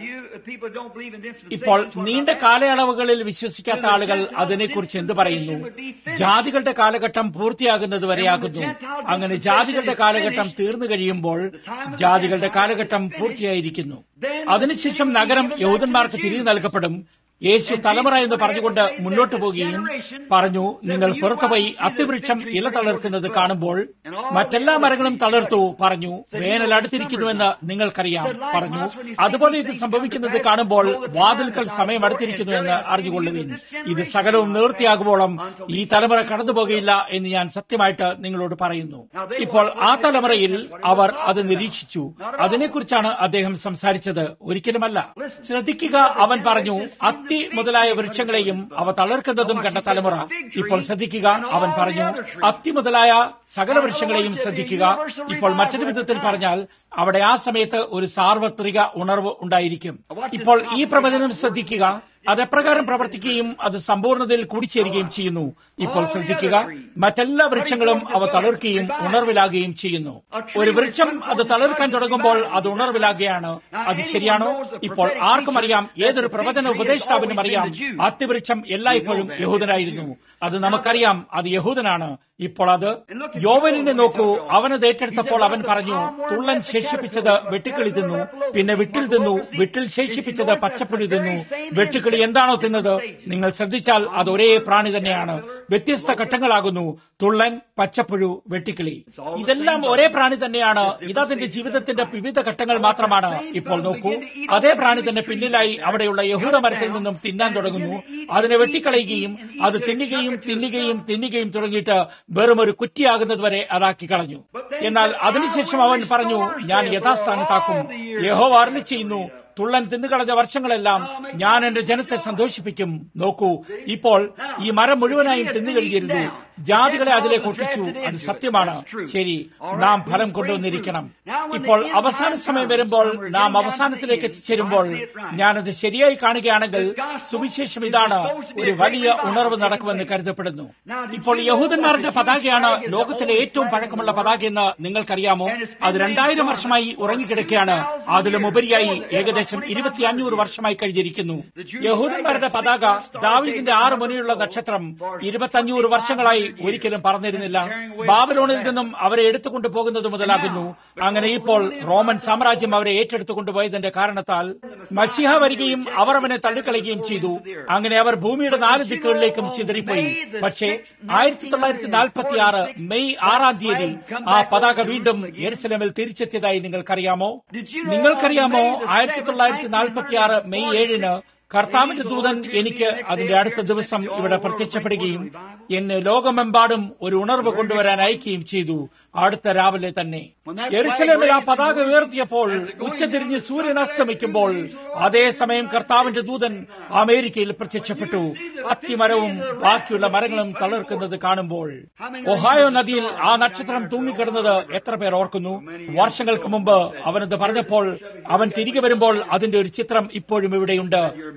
ഇപ്പോൾ നീണ്ട കാലയളവുകളിൽ വിശ്വസിക്കാത്ത ആളുകൾ അതിനെക്കുറിച്ച് എന്ത് പറയുന്നു ജാതികളുടെ കാലഘട്ടം പൂർത്തിയാകുന്നത് വരെയാകുന്നു അങ്ങനെ ജാതികളുടെ കാലഘട്ടം തീർന്നു കഴിയുമ്പോൾ ജാതികളുടെ കാലഘട്ടം പൂർത്തിയായിരിക്കുന്നു അതിനുശേഷം നഗരം യഹൂദന്മാർക്ക് തിരികെ നൽകപ്പെടും യേശു തലമുറ എന്ന് പറഞ്ഞുകൊണ്ട് മുന്നോട്ട് പോവുകയും പറഞ്ഞു നിങ്ങൾ പുറത്തുപോയി അത്തിവൃക്ഷം ഇല തളിർക്കുന്നത് കാണുമ്പോൾ മറ്റെല്ലാ മരങ്ങളും തളിർത്തു പറഞ്ഞു വേനൽ അടുത്തിരിക്കുന്നുവെന്ന് നിങ്ങൾക്കറിയാം പറഞ്ഞു അതുപോലെ ഇത് സംഭവിക്കുന്നത് കാണുമ്പോൾ വാതിൽക്കൽ സമയം അടുത്തിരിക്കുന്നുവെന്ന് അറിഞ്ഞുകൊള്ളുവിൻ ഇത് സകലവും നിവൃത്തിയാകുമ്പോളം ഈ തലമുറ കടന്നുപോകയില്ല എന്ന് ഞാൻ സത്യമായിട്ട് നിങ്ങളോട് പറയുന്നു ഇപ്പോൾ ആ തലമുറയിൽ അവർ അത് നിരീക്ഷിച്ചു അതിനെക്കുറിച്ചാണ് അദ്ദേഹം സംസാരിച്ചത് ഒരിക്കലുമല്ല ശ്രദ്ധിക്കുക അവൻ പറഞ്ഞു അത്തി മുതലായ വൃക്ഷങ്ങളെയും അവ തളർക്കുന്നതും കണ്ട തലമുറ ഇപ്പോൾ ശ്രദ്ധിക്കുക അവൻ പറഞ്ഞു അത്തി മുതലായ സകല വൃക്ഷങ്ങളെയും ശ്രദ്ധിക്കുക ഇപ്പോൾ മറ്റൊരു വിധത്തിൽ പറഞ്ഞാൽ അവിടെ ആ സമയത്ത് ഒരു സാർവത്രിക ഉണർവ് ഉണ്ടായിരിക്കും ഇപ്പോൾ ഈ പ്രവചനം ശ്രദ്ധിക്കുക അതെപ്രകാരം പ്രവർത്തിക്കുകയും അത് സമ്പൂർണ്ണതയിൽ കൂടിച്ചേരുകയും ചെയ്യുന്നു ഇപ്പോൾ ശ്രദ്ധിക്കുക മറ്റെല്ലാ വൃക്ഷങ്ങളും അവ തളിർക്കുകയും ഉണർവിലാകുകയും ചെയ്യുന്നു ഒരു വൃക്ഷം അത് തളിർക്കാൻ തുടങ്ങുമ്പോൾ അത് ഉണർവിലാകുകയാണ് അത് ശരിയാണോ ഇപ്പോൾ ആർക്കും അറിയാം ഏതൊരു പ്രവചന ഉപദേഷ്ടാവിനും അറിയാം അത്തിവൃക്ഷം എല്ലായ്പ്പോഴും യഹൂദനായിരുന്നു അത് നമുക്കറിയാം അത് യഹൂദനാണ് ഇപ്പോൾ അത് യോവലിനെ നോക്കൂ അവനത് ഏറ്റെടുത്തപ്പോൾ അവൻ പറഞ്ഞു തുള്ളൻ ശേഷിപ്പിച്ചത് വെട്ടുക്കിളി തിന്നു പിന്നെ വിട്ടിൽ തിന്നു വിട്ടിൽ ശേഷിപ്പിച്ചത് പച്ചപ്പുഴി തിന്നു വെട്ടുക്കിളി എന്താണോ തിന്നത് നിങ്ങൾ ശ്രദ്ധിച്ചാൽ അത് ഒരേ പ്രാണി തന്നെയാണ് വ്യത്യസ്ത ഘട്ടങ്ങളാകുന്നു തുള്ളൻ പച്ചപ്പുഴു വെട്ടിക്കിളി ഇതെല്ലാം ഒരേ പ്രാണി തന്നെയാണ് ഇതതിന്റെ ജീവിതത്തിന്റെ വിവിധ ഘട്ടങ്ങൾ മാത്രമാണ് ഇപ്പോൾ നോക്കൂ അതേ പ്രാണി തന്നെ പിന്നിലായി അവിടെയുള്ള യഹൂദ മരത്തിൽ നിന്നും തിന്നാൻ തുടങ്ങുന്നു അതിനെ വെട്ടിക്കളയുകയും അത് തിന്നുകയും തിന്നുകയും തിന്നുകയും തുടങ്ങിയിട്ട് വെറും ഒരു കുറ്റിയാകുന്നത് വരെ അതാക്കി കളഞ്ഞു എന്നാൽ അതിനുശേഷം അവൻ പറഞ്ഞു ഞാൻ യഥാസ്ഥാനത്താക്കും യഹോ അരളി ചെയ്യുന്നു തുള്ളൻ തിന്നുകളഞ്ഞ വർഷങ്ങളെല്ലാം ഞാൻ എന്റെ ജനത്തെ സന്തോഷിപ്പിക്കും നോക്കൂ ഇപ്പോൾ ഈ മരം മുഴുവനായും തിന്നുകഴിയരുത് ജാതികളെ അതിലേക്ക് ഒട്ടിച്ചു അത് സത്യമാണ് ശരി നാം ഫലം കൊണ്ടുവന്നിരിക്കണം ഇപ്പോൾ അവസാന സമയം വരുമ്പോൾ നാം അവസാനത്തിലേക്ക് എത്തിച്ചേരുമ്പോൾ ഞാനത് ശരിയായി കാണുകയാണെങ്കിൽ സുവിശേഷം ഇതാണ് ഒരു വലിയ ഉണർവ് നടക്കുമെന്ന് കരുതപ്പെടുന്നു ഇപ്പോൾ യഹൂദന്മാരുടെ പതാകയാണ് ലോകത്തിലെ ഏറ്റവും പഴക്കമുള്ള പതാക എന്ന് നിങ്ങൾക്കറിയാമോ അത് രണ്ടായിരം വർഷമായി ഉറങ്ങിക്കിടക്കുകയാണ് അതിലും ഉപരിയായി ഏകദേശം ഇരുപത്തി അഞ്ഞൂറ് വർഷമായി കഴിഞ്ഞിരിക്കുന്നു യഹൂദന്മാരുടെ പതാക ദാവിദിന്റെ ആറ് മുനിയുള്ള നക്ഷത്രം ഇരുപത്തഞ്ഞൂറ് വർഷങ്ങളായി ഒരിക്കലും പറഞ്ഞിരുന്നില്ല ബാബലോണിൽ നിന്നും അവരെ എടുത്തുകൊണ്ടു പോകുന്നത് മുതലാകുന്നു അങ്ങനെ ഇപ്പോൾ റോമൻ സാമ്രാജ്യം അവരെ ഏറ്റെടുത്തുകൊണ്ടുപോയതിന്റെ കാരണത്താൽ മസിഹ വരികയും അവർ അവനെ തള്ളിക്കളയുകയും ചെയ്തു അങ്ങനെ അവർ ഭൂമിയുടെ നാല് ദിക്കുകളിലേക്കും ചിതറിപ്പോയി പക്ഷേ ആയിരത്തി തൊള്ളായിരത്തി നാൽപ്പത്തി ആറ് മെയ് ആറാം തീയതി ആ പതാക വീണ്ടും യെരുസലമിൽ തിരിച്ചെത്തിയതായി നിങ്ങൾക്കറിയാമോ നിങ്ങൾക്കറിയാമോ ആയിരത്തി തൊള്ളായിരത്തി നാൽപ്പത്തി ആറ് മെയ് ഏഴിന് കർത്താവിന്റെ ദൂതൻ എനിക്ക് അതിന്റെ അടുത്ത ദിവസം ഇവിടെ പ്രത്യക്ഷപ്പെടുകയും എന്നെ ലോകമെമ്പാടും ഒരു ഉണർവ് കൊണ്ടുവരാൻ അയക്കുകയും ചെയ്തു അടുത്ത രാവിലെ തന്നെ യെരുസലേമിൽ ആ പതാക ഉയർത്തിയപ്പോൾ ഉച്ചതിരിഞ്ഞ് സൂര്യൻ അസ്തമിക്കുമ്പോൾ അതേസമയം കർത്താവിന്റെ ദൂതൻ അമേരിക്കയിൽ പ്രത്യക്ഷപ്പെട്ടു അത്തിമരവും ബാക്കിയുള്ള മരങ്ങളും തളിർക്കുന്നത് കാണുമ്പോൾ ഒഹായോ നദിയിൽ ആ നക്ഷത്രം തൂങ്ങിക്കിടന്നത് എത്ര പേർ ഓർക്കുന്നു വർഷങ്ങൾക്ക് മുമ്പ് അവനത് പറഞ്ഞപ്പോൾ അവൻ തിരികെ വരുമ്പോൾ അതിന്റെ ഒരു ചിത്രം ഇപ്പോഴും ഇവിടെയുണ്ട്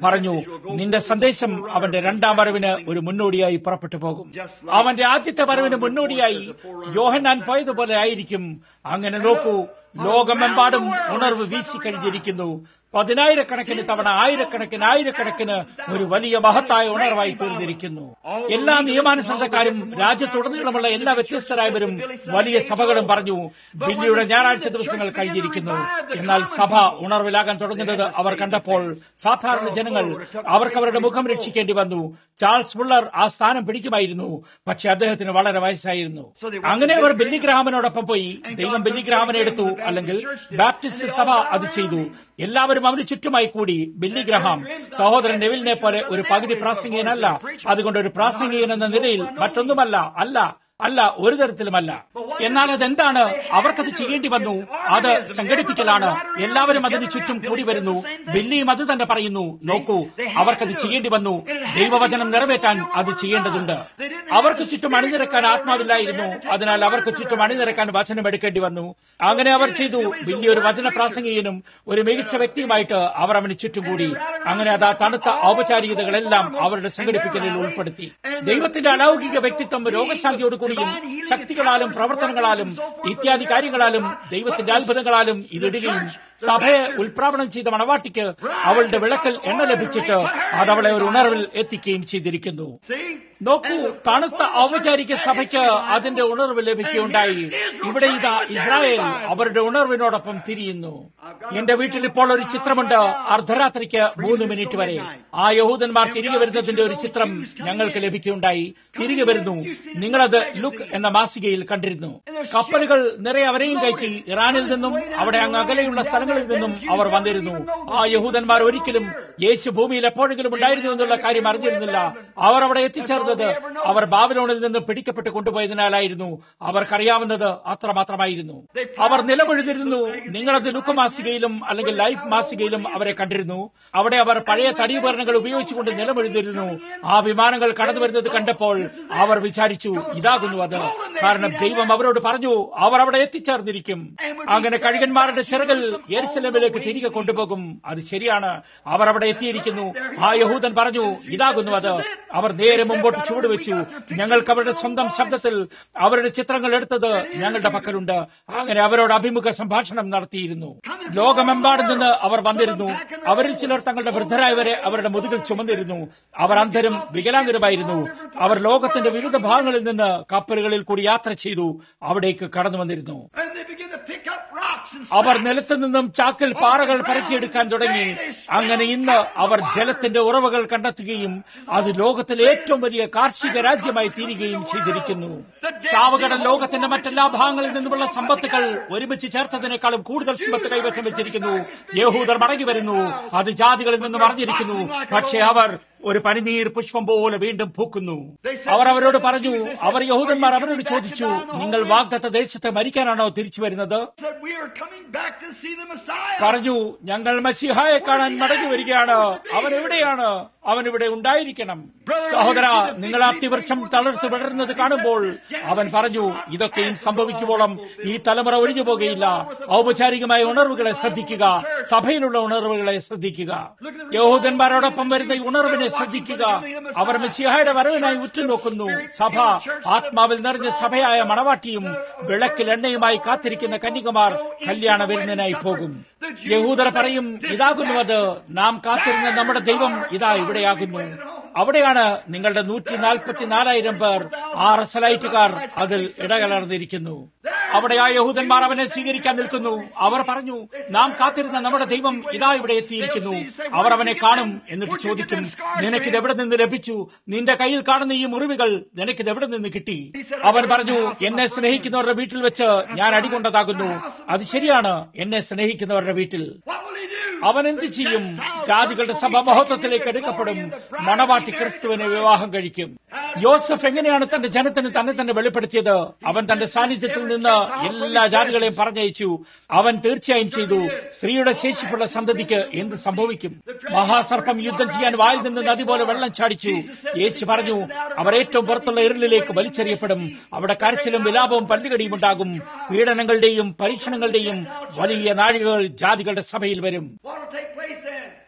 പറഞ്ഞു നിന്റെ സന്ദേശം അവന്റെ രണ്ടാം വരവിന് ഒരു മുന്നോടിയായി പുറപ്പെട്ടു പോകും അവന്റെ ആദ്യത്തെ വരവിന് മുന്നോടിയായി യോഹന്നാൻ പോയതുപോലെ ആയിരിക്കും അങ്ങനെ നോക്കൂ ലോകമെമ്പാടും ഉണർവ് വീശിക്കഴിഞ്ഞിരിക്കുന്നു പതിനായിരക്കണക്കിന് തവണ ആയിരക്കണക്കിന് ആയിരക്കണക്കിന് ഒരു വലിയ മഹത്തായ ഉണർവായി തീർന്നിരിക്കുന്നു എല്ലാ നിയമാനുസൃതക്കാരും രാജ്യത്തുടനീളമുള്ള എല്ലാ വ്യത്യസ്തരായവരും വലിയ സഭകളും പറഞ്ഞു ബില്ലിയുടെ ഞായറാഴ്ച ദിവസങ്ങൾ കഴിഞ്ഞിരിക്കുന്നു എന്നാൽ സഭ ഉണർവിലാകാൻ തുടങ്ങുന്നത് അവർ കണ്ടപ്പോൾ സാധാരണ ജനങ്ങൾ അവർക്ക് അവരുടെ മുഖം രക്ഷിക്കേണ്ടി വന്നു ചാൾസ് മുള്ളർ ആ സ്ഥാനം പിടിക്കുമായിരുന്നു പക്ഷെ അദ്ദേഹത്തിന് വളരെ വയസ്സായിരുന്നു അങ്ങനെ അവർ ബില്ലിഗ്രാമനോടൊപ്പം പോയി ദൈവം ബില്ലിഗ്രാമനെ എടുത്തു അല്ലെങ്കിൽ ബാപ്റ്റിസ്റ്റ് സഭ അത് ചെയ്തു എല്ലാവരും അവന് ചുറ്റുമായി കൂടി ബില്ലി ഗ്രഹാം സഹോദരൻ നെവിലിനെ പോലെ ഒരു പകുതി പ്രാസംഗികനല്ല അതുകൊണ്ട് ഒരു പ്രാസംഗികൻ എന്ന നിലയിൽ മറ്റൊന്നുമല്ല അല്ല അല്ല ഒരു തരത്തിലുമല്ല എന്നാൽ അതെന്താണ് അവർക്കത് ചെയ്യേണ്ടി വന്നു അത് സംഘടിപ്പിക്കലാണ് എല്ലാവരും അതിന് ചുറ്റും കൂടി വരുന്നു ബില്ലിയും അത് തന്നെ പറയുന്നു നോക്കൂ അവർക്കത് ചെയ്യേണ്ടി വന്നു ദൈവവചനം നിറവേറ്റാൻ അത് ചെയ്യേണ്ടതുണ്ട് അവർക്ക് ചുറ്റും അണിനിരക്കാൻ ആത്മാവില്ലായിരുന്നു അതിനാൽ അവർക്ക് ചുറ്റും അണിനിരക്കാൻ വചനം എടുക്കേണ്ടി വന്നു അങ്ങനെ അവർ ചെയ്തു ബില്ലി ഒരു വചന പ്രാസംഗികനും ഒരു മികച്ച വ്യക്തിയുമായിട്ട് അവർ അവന് ചുറ്റും കൂടി അങ്ങനെ അത് ആ തണുത്ത ഔപചാരികതകളെല്ലാം അവരുടെ സംഘടിപ്പിക്കലിൽ ഉൾപ്പെടുത്തി ദൈവത്തിന്റെ അലൗകിക വ്യക്തിത്വം രോഗശാന്തിയോട് കൂടിയും ശക്തികളാലും പ്രവർത്തനങ്ങളാലും ഇത്യാദി കാര്യങ്ങളാലും ദൈവത്തിന്റെ അത്ഭുതങ്ങളാലും ഇതിടുകയും സഭയെ ഉൽപ്രാപണം ചെയ്ത മണവാട്ടിക്ക് അവളുടെ വിളക്കൽ എണ്ണ ലഭിച്ചിട്ട് അതവളെ ഒരു ഉണർവിൽ എത്തിക്കുകയും ചെയ്തിരിക്കുന്നു നോക്കൂ തണുത്ത ഔപചാരിക സഭയ്ക്ക് അതിന്റെ ഉണർവ് ലഭിക്കുകയുണ്ടായി ഇവിടെ ഇതാ ഇസ്രായേൽ അവരുടെ ഉണർവിനോടൊപ്പം തിരിയുന്നു എന്റെ വീട്ടിൽ ഇപ്പോൾ ഒരു ചിത്രമുണ്ട് അർദ്ധരാത്രിക്ക് മൂന്ന് മിനിറ്റ് വരെ ആ യഹൂദന്മാർ തിരികെ വരുന്നതിന്റെ ഒരു ചിത്രം ഞങ്ങൾക്ക് ലഭിക്കുകയുണ്ടായി തിരികെ വരുന്നു നിങ്ങളത് ലുക്ക് എന്ന മാസികയിൽ കണ്ടിരുന്നു കപ്പലുകൾ നിറയെ അവരെയും കയറ്റി ഇറാനിൽ നിന്നും അവിടെ അങ്ങ് അകലെയുള്ള സ്ഥലങ്ങളിൽ നിന്നും അവർ വന്നിരുന്നു ആ യഹൂദന്മാർ ഒരിക്കലും യേശു ഭൂമിയിൽ എപ്പോഴെങ്കിലും ഉണ്ടായിരുന്നു എന്നുള്ള കാര്യം അറിഞ്ഞിരുന്നില്ല അവർ അവിടെ എത്തിച്ചേർന്നത് അവർ ബാബിലോണിൽ നിന്ന് പിടിക്കപ്പെട്ട് കൊണ്ടുപോയതിനാലായിരുന്നു അവർക്കറിയാവുന്നത് അത്രമാത്രമായിരുന്നു അവർ നിലപെഴുതിരുന്നു നിങ്ങളത് ലുക്ക് മാസികയിലും അല്ലെങ്കിൽ ലൈഫ് മാസികയിലും അവരെ കണ്ടിരുന്നു അവിടെ അവർ പഴയ തടിയുപകരണങ്ങൾ ഉപയോഗിച്ചുകൊണ്ട് നിലമെഴുതിരുന്നു ആ വിമാനങ്ങൾ കടന്നു വരുന്നത് കണ്ടപ്പോൾ അവർ വിചാരിച്ചു ഇതാകുന്നു അത് കാരണം ദൈവം അവരോട് പറഞ്ഞു അവർ അവിടെ എത്തിച്ചേർന്നിരിക്കും അങ്ങനെ കഴുകന്മാരുടെ ചിറകൽ യെരുസലേമിലേക്ക് തിരികെ കൊണ്ടുപോകും അത് ശരിയാണ് അവർ അവിടെ എത്തിയിരിക്കുന്നു ആ യഹൂദൻ പറഞ്ഞു ഇതാകുന്നു അത് അവർ നേരെ മുമ്പോട്ട് ചുവടുവെച്ചു ഞങ്ങൾക്ക് അവരുടെ സ്വന്തം ശബ്ദത്തിൽ അവരുടെ ചിത്രങ്ങൾ എടുത്തത് ഞങ്ങളുടെ പക്കലുണ്ട് അങ്ങനെ അവരോട് അഭിമുഖ സംഭാഷണം നടത്തിയിരുന്നു ലോകമെമ്പാടും നിന്ന് അവർ വന്നിരുന്നു അവരിൽ ചിലർ തങ്ങളുടെ വൃദ്ധരായവരെ അവരുടെ മുതുകിൽ ചുമന്നിരുന്നു അവർ അന്ധരും വികലാംഗരുമായിരുന്നു അവർ ലോകത്തിന്റെ വിവിധ ഭാഗങ്ങളിൽ നിന്ന് കപ്പലുകളിൽ കൂടി യാത്ര ചെയ്തു അവിടേക്ക് കടന്നു വന്നിരുന്നു And they begin to pick up rocks and അവർ നിലത്തു നിന്നും ചാക്കിൽ പാറകൾ പറക്കിയെടുക്കാൻ തുടങ്ങി അങ്ങനെ ഇന്ന് അവർ ജലത്തിന്റെ ഉറവകൾ കണ്ടെത്തുകയും അത് ലോകത്തിലെ ഏറ്റവും വലിയ കാർഷിക രാജ്യമായി തീരുകയും ചെയ്തിരിക്കുന്നു ചാവുകടൽ ലോകത്തിന്റെ മറ്റെല്ലാ ഭാഗങ്ങളിൽ നിന്നുമുള്ള സമ്പത്തുകൾ ഒരുമിച്ച് ചേർത്തതിനേക്കാളും കൂടുതൽ സമ്പത്ത് കൈവശം വെച്ചിരിക്കുന്നു യഹൂദർ മടങ്ങി വരുന്നു അത് ജാതികളിൽ നിന്ന് മറിഞ്ഞിരിക്കുന്നു പക്ഷേ അവർ ഒരു പനിനീർ പുഷ്പം പോലെ വീണ്ടും പൂക്കുന്നു അവർ അവരോട് പറഞ്ഞു അവർ യഹൂദന്മാർ അവരോട് ചോദിച്ചു നിങ്ങൾ വാഗ്ദത്ത ദേശത്ത് മരിക്കാനാണോ തിരിച്ചു വരുന്നത് said, We are coming back to see the Messiah. പറഞ്ഞു ഞങ്ങൾ മസിഹായെ കാണാൻ മടങ്ങി വരികയാണ് അവൻ എവിടെയാണ് അവൻ ഇവിടെ ഉണ്ടായിരിക്കണം സഹോദര നിങ്ങൾ അത്തിവൃക്ഷം തളർത്ത് വിടരുന്നത് കാണുമ്പോൾ അവൻ പറഞ്ഞു ഇതൊക്കെയും സംഭവിക്കുമ്പോളം ഈ തലമുറ ഒഴിഞ്ഞു പോകുകയില്ല ഔപചാരികമായ ഉണർവുകളെ ശ്രദ്ധിക്കുക സഭയിലുള്ള ഉണർവുകളെ ശ്രദ്ധിക്കുക യഹൂദന്മാരോടൊപ്പം വരുന്ന ഈ ഉണർവിനെ ശ്രദ്ധിക്കുക അവർ മെസ്സിഹായുടെ വരവിനായി ഉറ്റുനോക്കുന്നു സഭ ആത്മാവിൽ നിറഞ്ഞ സഭയായ മണവാട്ടിയും വിളക്കിൽ എണ്ണയുമായി കാത്തിരിക്കുന്ന കന്യകുമാർ കല്യാണ വിരുന്നിനായി പോകും യഹൂദർ പറയും ഇതാകുന്നു അത് നാം കാത്തിരുന്ന നമ്മുടെ ദൈവം ഇതാ ഇവിടെയാകുന്നു അവിടെയാണ് നിങ്ങളുടെ നൂറ്റി നാൽപ്പത്തിനാലായിരം പേർ ആർ എസ് ലൈറ്റുകാർ അതിൽ ഇടകലർന്നിരിക്കുന്നു അവിടെ ആ യഹൂദന്മാർ അവനെ സ്വീകരിക്കാൻ നിൽക്കുന്നു അവർ പറഞ്ഞു നാം കാത്തിരുന്ന നമ്മുടെ ദൈവം ഇതാ ഇവിടെ എത്തിയിരിക്കുന്നു അവർ അവനെ കാണും എന്നിട്ട് ചോദിക്കും നിനക്കിത് എവിടെ നിന്ന് ലഭിച്ചു നിന്റെ കയ്യിൽ കാണുന്ന ഈ മുറിവുകൾ നിനക്കിത് എവിടെ നിന്ന് കിട്ടി അവൻ പറഞ്ഞു എന്നെ സ്നേഹിക്കുന്നവരുടെ വീട്ടിൽ വെച്ച് ഞാൻ അടികൊണ്ടതാകുന്നു അത് ശരിയാണ് എന്നെ സ്നേഹിക്കുന്നവരുടെ വീട്ടിൽ What will he do? അവൻ എന്ത് ചെയ്യും ജാതികളുടെ സഭ മഹത്വത്തിലേക്ക് എടുക്കപ്പെടും മണവാട്ടി ക്രിസ്തുവിനെ വിവാഹം കഴിക്കും യോസഫ് എങ്ങനെയാണ് തന്റെ ജനത്തിന് തന്നെ തന്നെ വെളിപ്പെടുത്തിയത് അവൻ തന്റെ സാന്നിധ്യത്തിൽ നിന്ന് എല്ലാ ജാതികളെയും പറഞ്ഞയച്ചു അവൻ തീർച്ചയായും ചെയ്തു സ്ത്രീയുടെ ശേഷിപ്പുള്ള സന്തതിക്ക് എന്ത് സംഭവിക്കും മഹാസർപ്പം യുദ്ധം ചെയ്യാൻ വായിൽ നിന്ന് നദി പോലെ വെള്ളം ചാടിച്ചു യേശു പറഞ്ഞു അവർ ഏറ്റവും പുറത്തുള്ള ഇരുളിലേക്ക് വലിച്ചെറിയപ്പെടും അവിടെ കരച്ചിലും വിലാപവും പല്ലുകടിയും ഉണ്ടാകും പീഡനങ്ങളുടെയും പരീക്ഷണങ്ങളുടെയും വലിയ നാഴികകൾ ജാതികളുടെ സഭയിൽ വരും What will take place then? When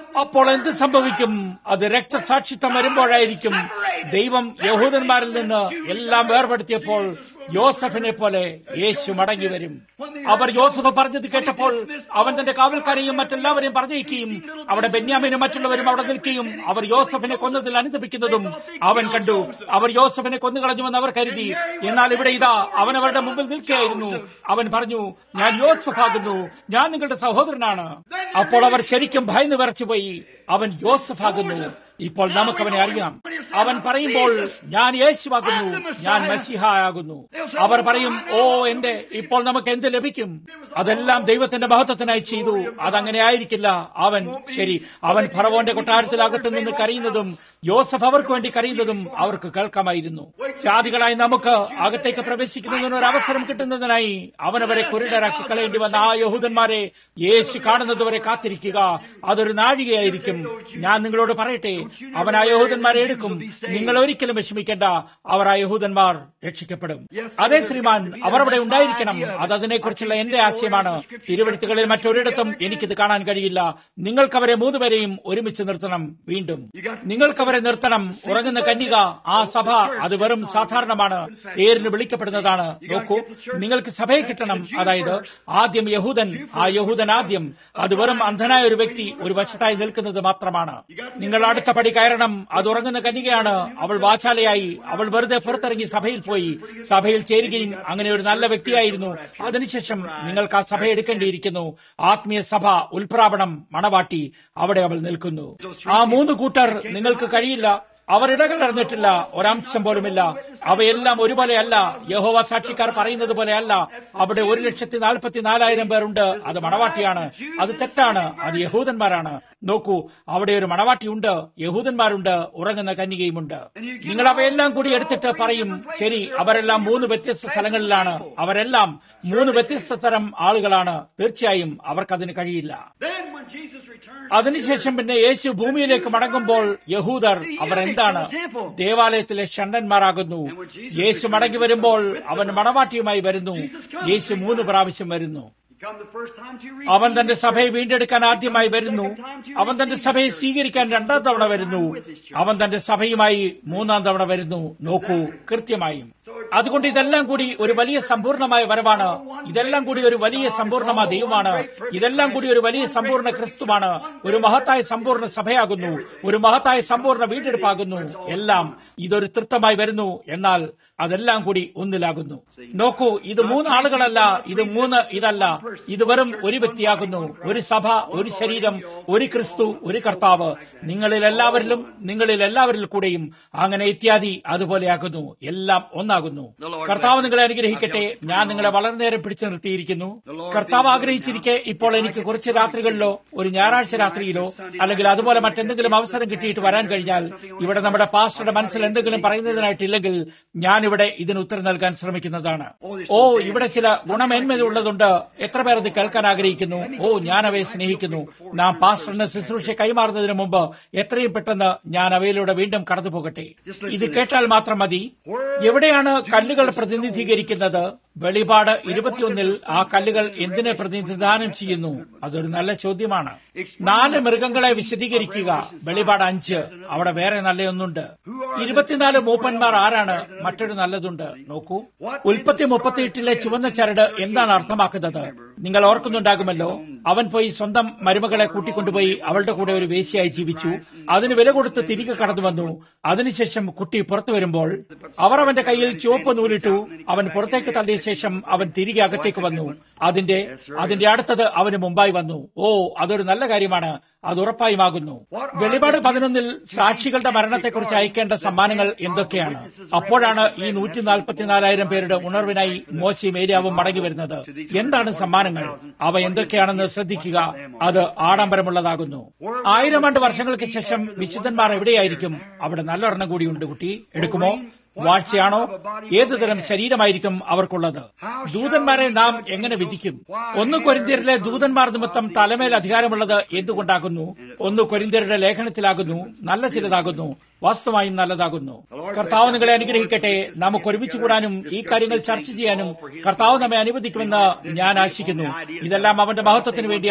അപ്പോൾ എന്ത് സംഭവിക്കും അത് രക്തസാക്ഷിത്വം വരുമ്പോഴായിരിക്കും ദൈവം യഹൂദന്മാരിൽ നിന്ന് എല്ലാം വേർപെടുത്തിയപ്പോൾ യോസഫിനെ പോലെ യേശു മടങ്ങി വരും അവർ യോസഫ് പറഞ്ഞത് കേട്ടപ്പോൾ അവൻ തന്റെ കാവൽക്കാരെയും മറ്റെല്ലാവരെയും പറഞ്ഞയക്കുകയും അവിടെ ബെന്യാമിനും മറ്റുള്ളവരും അവിടെ നിൽക്കുകയും അവർ യോസഫിനെ കൊന്നതിൽ അനുദപിക്കുന്നതും അവൻ കണ്ടു അവർ യോസഫിനെ കൊന്നുകളഞ്ഞുവെന്ന് അവർ കരുതി എന്നാൽ ഇവിടെ ഇതാ അവൻ അവരുടെ മുമ്പിൽ നിൽക്കുകയായിരുന്നു അവൻ പറഞ്ഞു ഞാൻ യോസഫ് ആകുന്നു ഞാൻ നിങ്ങളുടെ സഹോദരനാണ് അപ്പോൾ അവർ ശരിക്കും ഭയന്ന് വിറച്ചുപോയി അവൻ യോസഫ് ആകുന്നു ഇപ്പോൾ നമുക്കവനെ അറിയാം അവൻ പറയുമ്പോൾ ഞാൻ യേശുവാകുന്നു ഞാൻ മസിഹായാകുന്നു അവർ പറയും ഓ എന്റെ ഇപ്പോൾ നമുക്ക് എന്ത് ലഭിക്കും അതെല്ലാം ദൈവത്തിന്റെ മഹത്വത്തിനായി ചെയ്തു അതങ്ങനെ ആയിരിക്കില്ല അവൻ ശരി അവൻ ഫറവോന്റെ കൊട്ടാരത്തിലകത്ത് നിന്ന് കരയുന്നതും യോസഫ് അവർക്ക് വേണ്ടി കരയുന്നതും അവർക്ക് കേൾക്കാമായിരുന്നു ജാതികളായി നമുക്ക് അകത്തേക്ക് പ്രവേശിക്കുന്നതിന് ഒരു അവസരം കിട്ടുന്നതിനായി അവനവരെ കുരുടരാക്കി കളയേണ്ടി വന്ന ആ യഹൂദന്മാരെ യേശു കാണുന്നതുവരെ കാത്തിരിക്കുക അതൊരു നാഴികയായിരിക്കും ഞാൻ നിങ്ങളോട് പറയട്ടെ അവൻ ആ യഹൂദന്മാരെ എടുക്കും നിങ്ങൾ ഒരിക്കലും വിഷമിക്കേണ്ട അവർ ആ യഹൂദന്മാർ രക്ഷിക്കപ്പെടും അതെ ശ്രീമാൻ അവർ അവിടെ ഉണ്ടായിരിക്കണം അത് അതിനെക്കുറിച്ചുള്ള എന്റെ ആശയമാണ് തിരുവഴുത്തുകളിൽ മറ്റൊരിടത്തും എനിക്കിത് കാണാൻ കഴിയില്ല നിങ്ങൾക്ക് അവരെ മൂന്നുപേരെയും ഒരുമിച്ച് നിർത്തണം വീണ്ടും നിങ്ങൾക്ക് അവരെ നിർത്തണം ഉറങ്ങുന്ന കന്യക ആ സഭ അത് വെറും സാധാരണമാണ് പേരിന് വിളിക്കപ്പെടുന്നതാണ് നോക്കൂ നിങ്ങൾക്ക് സഭയെ കിട്ടണം അതായത് ആദ്യം യഹൂദൻ ആ യഹൂദൻ ആദ്യം അത് വെറും അന്ധനായ ഒരു വ്യക്തി ഒരു വശത്തായി നിൽക്കുന്നത് മാത്രമാണ് നിങ്ങൾ അടുത്ത പടി കയറണം അത് ഉറങ്ങുന്ന കന്യകയാണ് അവൾ വാചാലയായി അവൾ വെറുതെ പുറത്തിറങ്ങി സഭയിൽ പോയി സഭയിൽ ചേരുകയും അങ്ങനെ ഒരു നല്ല വ്യക്തിയായിരുന്നു അതിനുശേഷം നിങ്ങൾക്ക് ആ സഭ എടുക്കേണ്ടിയിരിക്കുന്നു ആത്മീയ സഭ ഉൽപ്രാപണം മണവാട്ടി അവിടെ അവൾ നിൽക്കുന്നു ആ മൂന്ന് കൂട്ടർ നിങ്ങൾക്ക് കഴിയില്ല അവർ ഇടകലർന്നിട്ടില്ല ഒരംശം പോലുമില്ല അവയെല്ലാം ഒരുപോലെയല്ല യഹോവ സാക്ഷിക്കാർ പറയുന്നത് പോലെയല്ല അവിടെ ഒരു ലക്ഷത്തി നാൽപ്പത്തി നാലായിരം പേരുണ്ട് അത് മണവാട്ടിയാണ് അത് തെറ്റാണ് അത് യഹൂദന്മാരാണ് നോക്കൂ അവിടെ ഒരു മണവാട്ടിയുണ്ട് യഹൂദന്മാരുണ്ട് ഉറങ്ങുന്ന കന്യകയുമുണ്ട് നിങ്ങൾ അവയെല്ലാം കൂടി എടുത്തിട്ട് പറയും ശരി അവരെല്ലാം മൂന്ന് വ്യത്യസ്ത സ്ഥലങ്ങളിലാണ് അവരെല്ലാം മൂന്ന് വ്യത്യസ്ത തരം ആളുകളാണ് തീർച്ചയായും അവർക്കതിന് കഴിയില്ല Then when Jesus returned, അതിനുശേഷം പിന്നെ യേശു ഭൂമിയിലേക്ക് മടങ്ങുമ്പോൾ യഹൂദർ അവർ എന്താണ് ദേവാലയത്തിലെ ഷണ്ടന്മാരാകുന്നു യേശു മടങ്ങി വരുമ്പോൾ അവൻ മണവാട്ടിയുമായി വരുന്നു യേശു മൂന്ന് പ്രാവശ്യം വരുന്നു he come the first time to read. അവൻ തന്റെ സഭയെ വീണ്ടെടുക്കാൻ ആദ്യമായി വരുന്നു അവൻ തന്റെ സഭയെ സ്വീകരിക്കാൻ രണ്ടാം തവണ വരുന്നു അവൻ തന്റെ സഭയുമായി മൂന്നാം തവണ വരുന്നു നോക്കൂ കൃത്യമായും അതുകൊണ്ട് ഇതെല്ലാം കൂടി ഒരു വലിയ സമ്പൂർണമായ വരവാണ് ഇതെല്ലാം കൂടി ഒരു വലിയ സമ്പൂർണമായ ദൈവമാണ് ഇതെല്ലാം കൂടി ഒരു വലിയ സമ്പൂർണ്ണ ക്രിസ്തുവാണ് ഒരു മഹത്തായ സമ്പൂർണ്ണ സഭയാകുന്നു ഒരു മഹത്തായ സമ്പൂർണ്ണ വീണ്ടെടുപ്പാകുന്നു എല്ലാം ഇതൊരു തൃപ്തമായി വരുന്നു എന്നാൽ അതെല്ലാം കൂടി ഒന്നിലാകുന്നു നോക്കൂ ഇത് മൂന്ന് ആളുകളല്ല ഇത് മൂന്ന് ഇതല്ല ഇത് വെറും ഒരു വ്യക്തിയാകുന്നു ഒരു സഭ ഒരു ശരീരം ഒരു ക്രിസ്തു ഒരു കർത്താവ് നിങ്ങളിൽ എല്ലാവരിലും നിങ്ങളിൽ എല്ലാവരിൽ കൂടെയും അങ്ങനെ ഇത്യാദി അതുപോലെയാകുന്നു എല്ലാം ഒന്നാകുന്നു കർത്താവ് നിങ്ങളെ അനുഗ്രഹിക്കട്ടെ ഞാൻ നിങ്ങളെ വളരെ നേരം പിടിച്ചു നിർത്തിയിരിക്കുന്നു കർത്താവ് ആഗ്രഹിച്ചിരിക്കെ ഇപ്പോൾ എനിക്ക് കുറച്ച് രാത്രികളിലോ ഒരു ഞായറാഴ്ച രാത്രിയിലോ അല്ലെങ്കിൽ അതുപോലെ മറ്റെന്തെങ്കിലും അവസരം കിട്ടിയിട്ട് വരാൻ കഴിഞ്ഞാൽ ഇവിടെ നമ്മുടെ പാസ്റ്ററുടെ മനസ്സിൽ എന്തെങ്കിലും പറയുന്നതിനായിട്ടില്ലെങ്കിൽ ഞാൻ ഇവിടെ ഇതിന് ഉത്തരം നൽകാൻ ശ്രമിക്കുന്നതാണ് ഓ ഇവിടെ ചില ഗുണമേന്മയുള്ളതുണ്ട് എത്ര പേർ അത് കേൾക്കാൻ ആഗ്രഹിക്കുന്നു ഓ ഞാൻ അവയെ സ്നേഹിക്കുന്നു നാം പാസ്റ്ററിന് ശുശ്രൂഷ കൈമാറുന്നതിന് മുമ്പ് എത്രയും പെട്ടെന്ന് ഞാൻ അവയിലൂടെ വീണ്ടും കടന്നു പോകട്ടെ ഇത് കേട്ടാൽ മാത്രം മതി എവിടെയാണ് കല്ലുകൾ പ്രതിനിധീകരിക്കുന്നത് വെളിപാട് ഇരുപത്തിയൊന്നിൽ ആ കല്ലുകൾ എന്തിനെ പ്രതിനിധാനം ചെയ്യുന്നു അതൊരു നല്ല ചോദ്യമാണ് നാല് മൃഗങ്ങളെ വിശദീകരിക്കുക വെളിപാട് അഞ്ച് അവിടെ വേറെ നല്ലയൊന്നുണ്ട് ഇരുപത്തിനാല് മൂപ്പന്മാർ ആരാണ് മറ്റൊരു നല്ലതുണ്ട് നോക്കൂ ഉൽപ്പത്തി മുപ്പത്തിയെട്ടിലെ ചുവന്ന ചരട് എന്താണ് അർത്ഥമാക്കുന്നത് നിങ്ങൾ ഓർക്കുന്നുണ്ടാകുമല്ലോ അവൻ പോയി സ്വന്തം മരുമകളെ കൂട്ടിക്കൊണ്ടുപോയി അവളുടെ കൂടെ ഒരു വേശ്യയായി ജീവിച്ചു അതിന് വില കൊടുത്ത് തിരികെ കടന്നു വന്നു അതിനുശേഷം കുട്ടി പുറത്തു വരുമ്പോൾ അവർ അവന്റെ കയ്യിൽ ചുവപ്പ് നൂലിട്ടു അവൻ പുറത്തേക്ക് തള്ളിയ ശേഷം അവൻ തിരികെ അകത്തേക്ക് വന്നു അതിന്റെ അതിന്റെ അടുത്തത് അവന് മുമ്പായി വന്നു ഓ അതൊരു നല്ല കാര്യമാണ് അത് ഉറപ്പായുമാകുന്നു വെളിപാട് പതിനൊന്നിൽ സാക്ഷികളുടെ മരണത്തെക്കുറിച്ച് അയക്കേണ്ട സമ്മാനങ്ങൾ എന്തൊക്കെയാണ് അപ്പോഴാണ് ഈ നൂറ്റി നാൽപ്പത്തിനാലായിരം പേരുടെ ഉണർവിനായി മോശയും ഏരിയാവും മടങ്ങി വരുന്നത് എന്താണ് സമ്മാനങ്ങൾ അവ എന്തൊക്കെയാണെന്ന് ശ്രദ്ധിക്കുക അത് ആഡംബരമുള്ളതാകുന്നു ആയിരം ആണ്ട് വർഷങ്ങൾക്ക് ശേഷം വിശുദ്ധന്മാർ എവിടെയായിരിക്കും അവിടെ നല്ലൊരെണ്ണം കൂടിയുണ്ട് കുട്ടി എടുക്കുമോ വാഴ്ചയാണോ ഏതുതരം ശരീരമായിരിക്കും അവർക്കുള്ളത് ദൂതന്മാരെ നാം എങ്ങനെ വിധിക്കും ഒന്ന് കൊരിന്ത്യരിലെ ദൂതന്മാർ നിമിത്തം തലമേൽ അധികാരമുള്ളത് എന്തുകൊണ്ടാകുന്നു ഒന്ന് കൊരിന്ത്യരുടെ ലേഖനത്തിലാകുന്നു നല്ല ചിലതാകുന്നു വാസ്തവമായും നല്ലതാകുന്നു കർത്താവ് നിങ്ങളെ അനുഗ്രഹിക്കട്ടെ നമുക്ക് ഒരുമിച്ച് കൂടാനും ഈ കാര്യങ്ങൾ ചർച്ച ചെയ്യാനും കർത്താവ് നമ്മെ അനുവദിക്കുമെന്ന് ഞാൻ ആശിക്കുന്നു ഇതെല്ലാം അവന്റെ മഹത്വത്തിന് വേണ്ടിയാണ്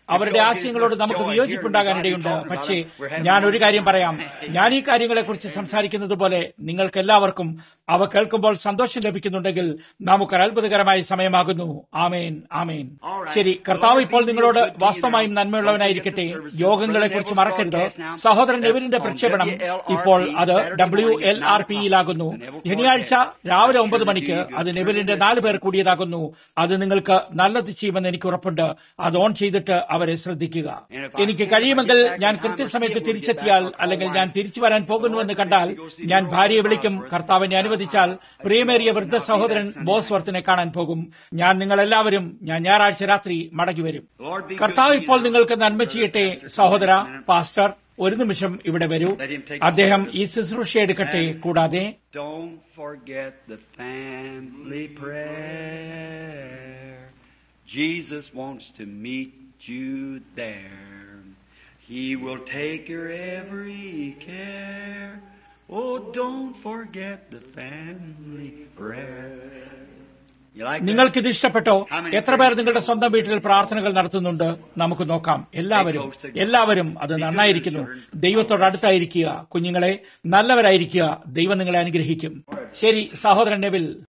അവരുടെ ആശയങ്ങളോട് നമുക്ക് വിയോജിപ്പുണ്ടാകാനിടയുണ്ട് പക്ഷേ ഞാൻ ഒരു കാര്യം പറയാം ഞാൻ ഈ കാര്യങ്ങളെക്കുറിച്ച് സംസാരിക്കുന്നത് പോലെ നിങ്ങൾക്ക് എല്ലാവർക്കും അവ കേൾക്കുമ്പോൾ സന്തോഷം ലഭിക്കുന്നുണ്ടെങ്കിൽ നമുക്കൊരു അത്ഭുതകരമായ സമയമാകുന്നു ആമേൻ ആമേൻ ശരി കർത്താവ് ഇപ്പോൾ നിങ്ങളോട് വാസ്തവമായും നന്മയുള്ളവനായിരിക്കട്ടെ യോഗങ്ങളെക്കുറിച്ച് മറക്കരുത് സഹോദരൻ നെവിലിന്റെ പ്രക്ഷേപണം ഇപ്പോൾ അത് ഡബ്ല്യു എൽ ആർ പിയിലാകുന്നു ശനിയാഴ്ച രാവിലെ ഒമ്പത് മണിക്ക് അത് നെവിലിന്റെ നാല് പേർ കൂടിയതാകുന്നു അത് നിങ്ങൾക്ക് നല്ലത് ചെയ്യുമെന്ന് എനിക്ക് ഉറപ്പുണ്ട് അത് ഓൺ ചെയ്തിട്ട് അവരെ ശ്രദ്ധിക്കുക എനിക്ക് കഴിയുമെങ്കിൽ ഞാൻ കൃത്യസമയത്ത് തിരിച്ചെത്തിയാൽ അല്ലെങ്കിൽ ഞാൻ തിരിച്ചു വരാൻ പോകുന്നുവെന്ന് കണ്ടാൽ ഞാൻ ഭാര്യയെ വിളിക്കും കർത്താവിനെ അനുവദിച്ചാൽ പ്രിയമേറിയ വൃദ്ധ സഹോദരൻ ബോസ്വർത്തിനെ കാണാൻ പോകും ഞാൻ നിങ്ങളെല്ലാവരും ഞാൻ ഞായറാഴ്ച രാത്രി മടങ്ങി വരും കർത്താവ് ഇപ്പോൾ നിങ്ങൾക്ക് നന്മ ചെയ്യട്ടെ സഹോദര പാസ്റ്റർ ഒരു നിമിഷം ഇവിടെ വരൂ അദ്ദേഹം ഈ ശുശ്രൂഷ എടുക്കട്ടെ കൂടാതെ Don't forget the family prayer. Jesus wants to meet you there. He will take your every care. Oh, don't forget the family prayer. You like that? നിങ്ങൾക്കിത് ഇഷ്ടപ്പെട്ടോ എത്ര പേർ നിങ്ങളുടെ സ്വന്തം വീട്ടിൽ പ്രാർത്ഥനകൾ നടത്തുന്നുണ്ട് നമുക്ക് നോക്കാം എല്ലാവരും എല്ലാവരും അത് നന്നായിരിക്കുന്നു ദൈവത്തോട് അടുത്തായിരിക്കുക കുഞ്ഞുങ്ങളെ നല്ലവരായിരിക്കുക ദൈവം നിങ്ങളെ അനുഗ്രഹിക്കും ശരി സഹോദരൻ നെവിൽ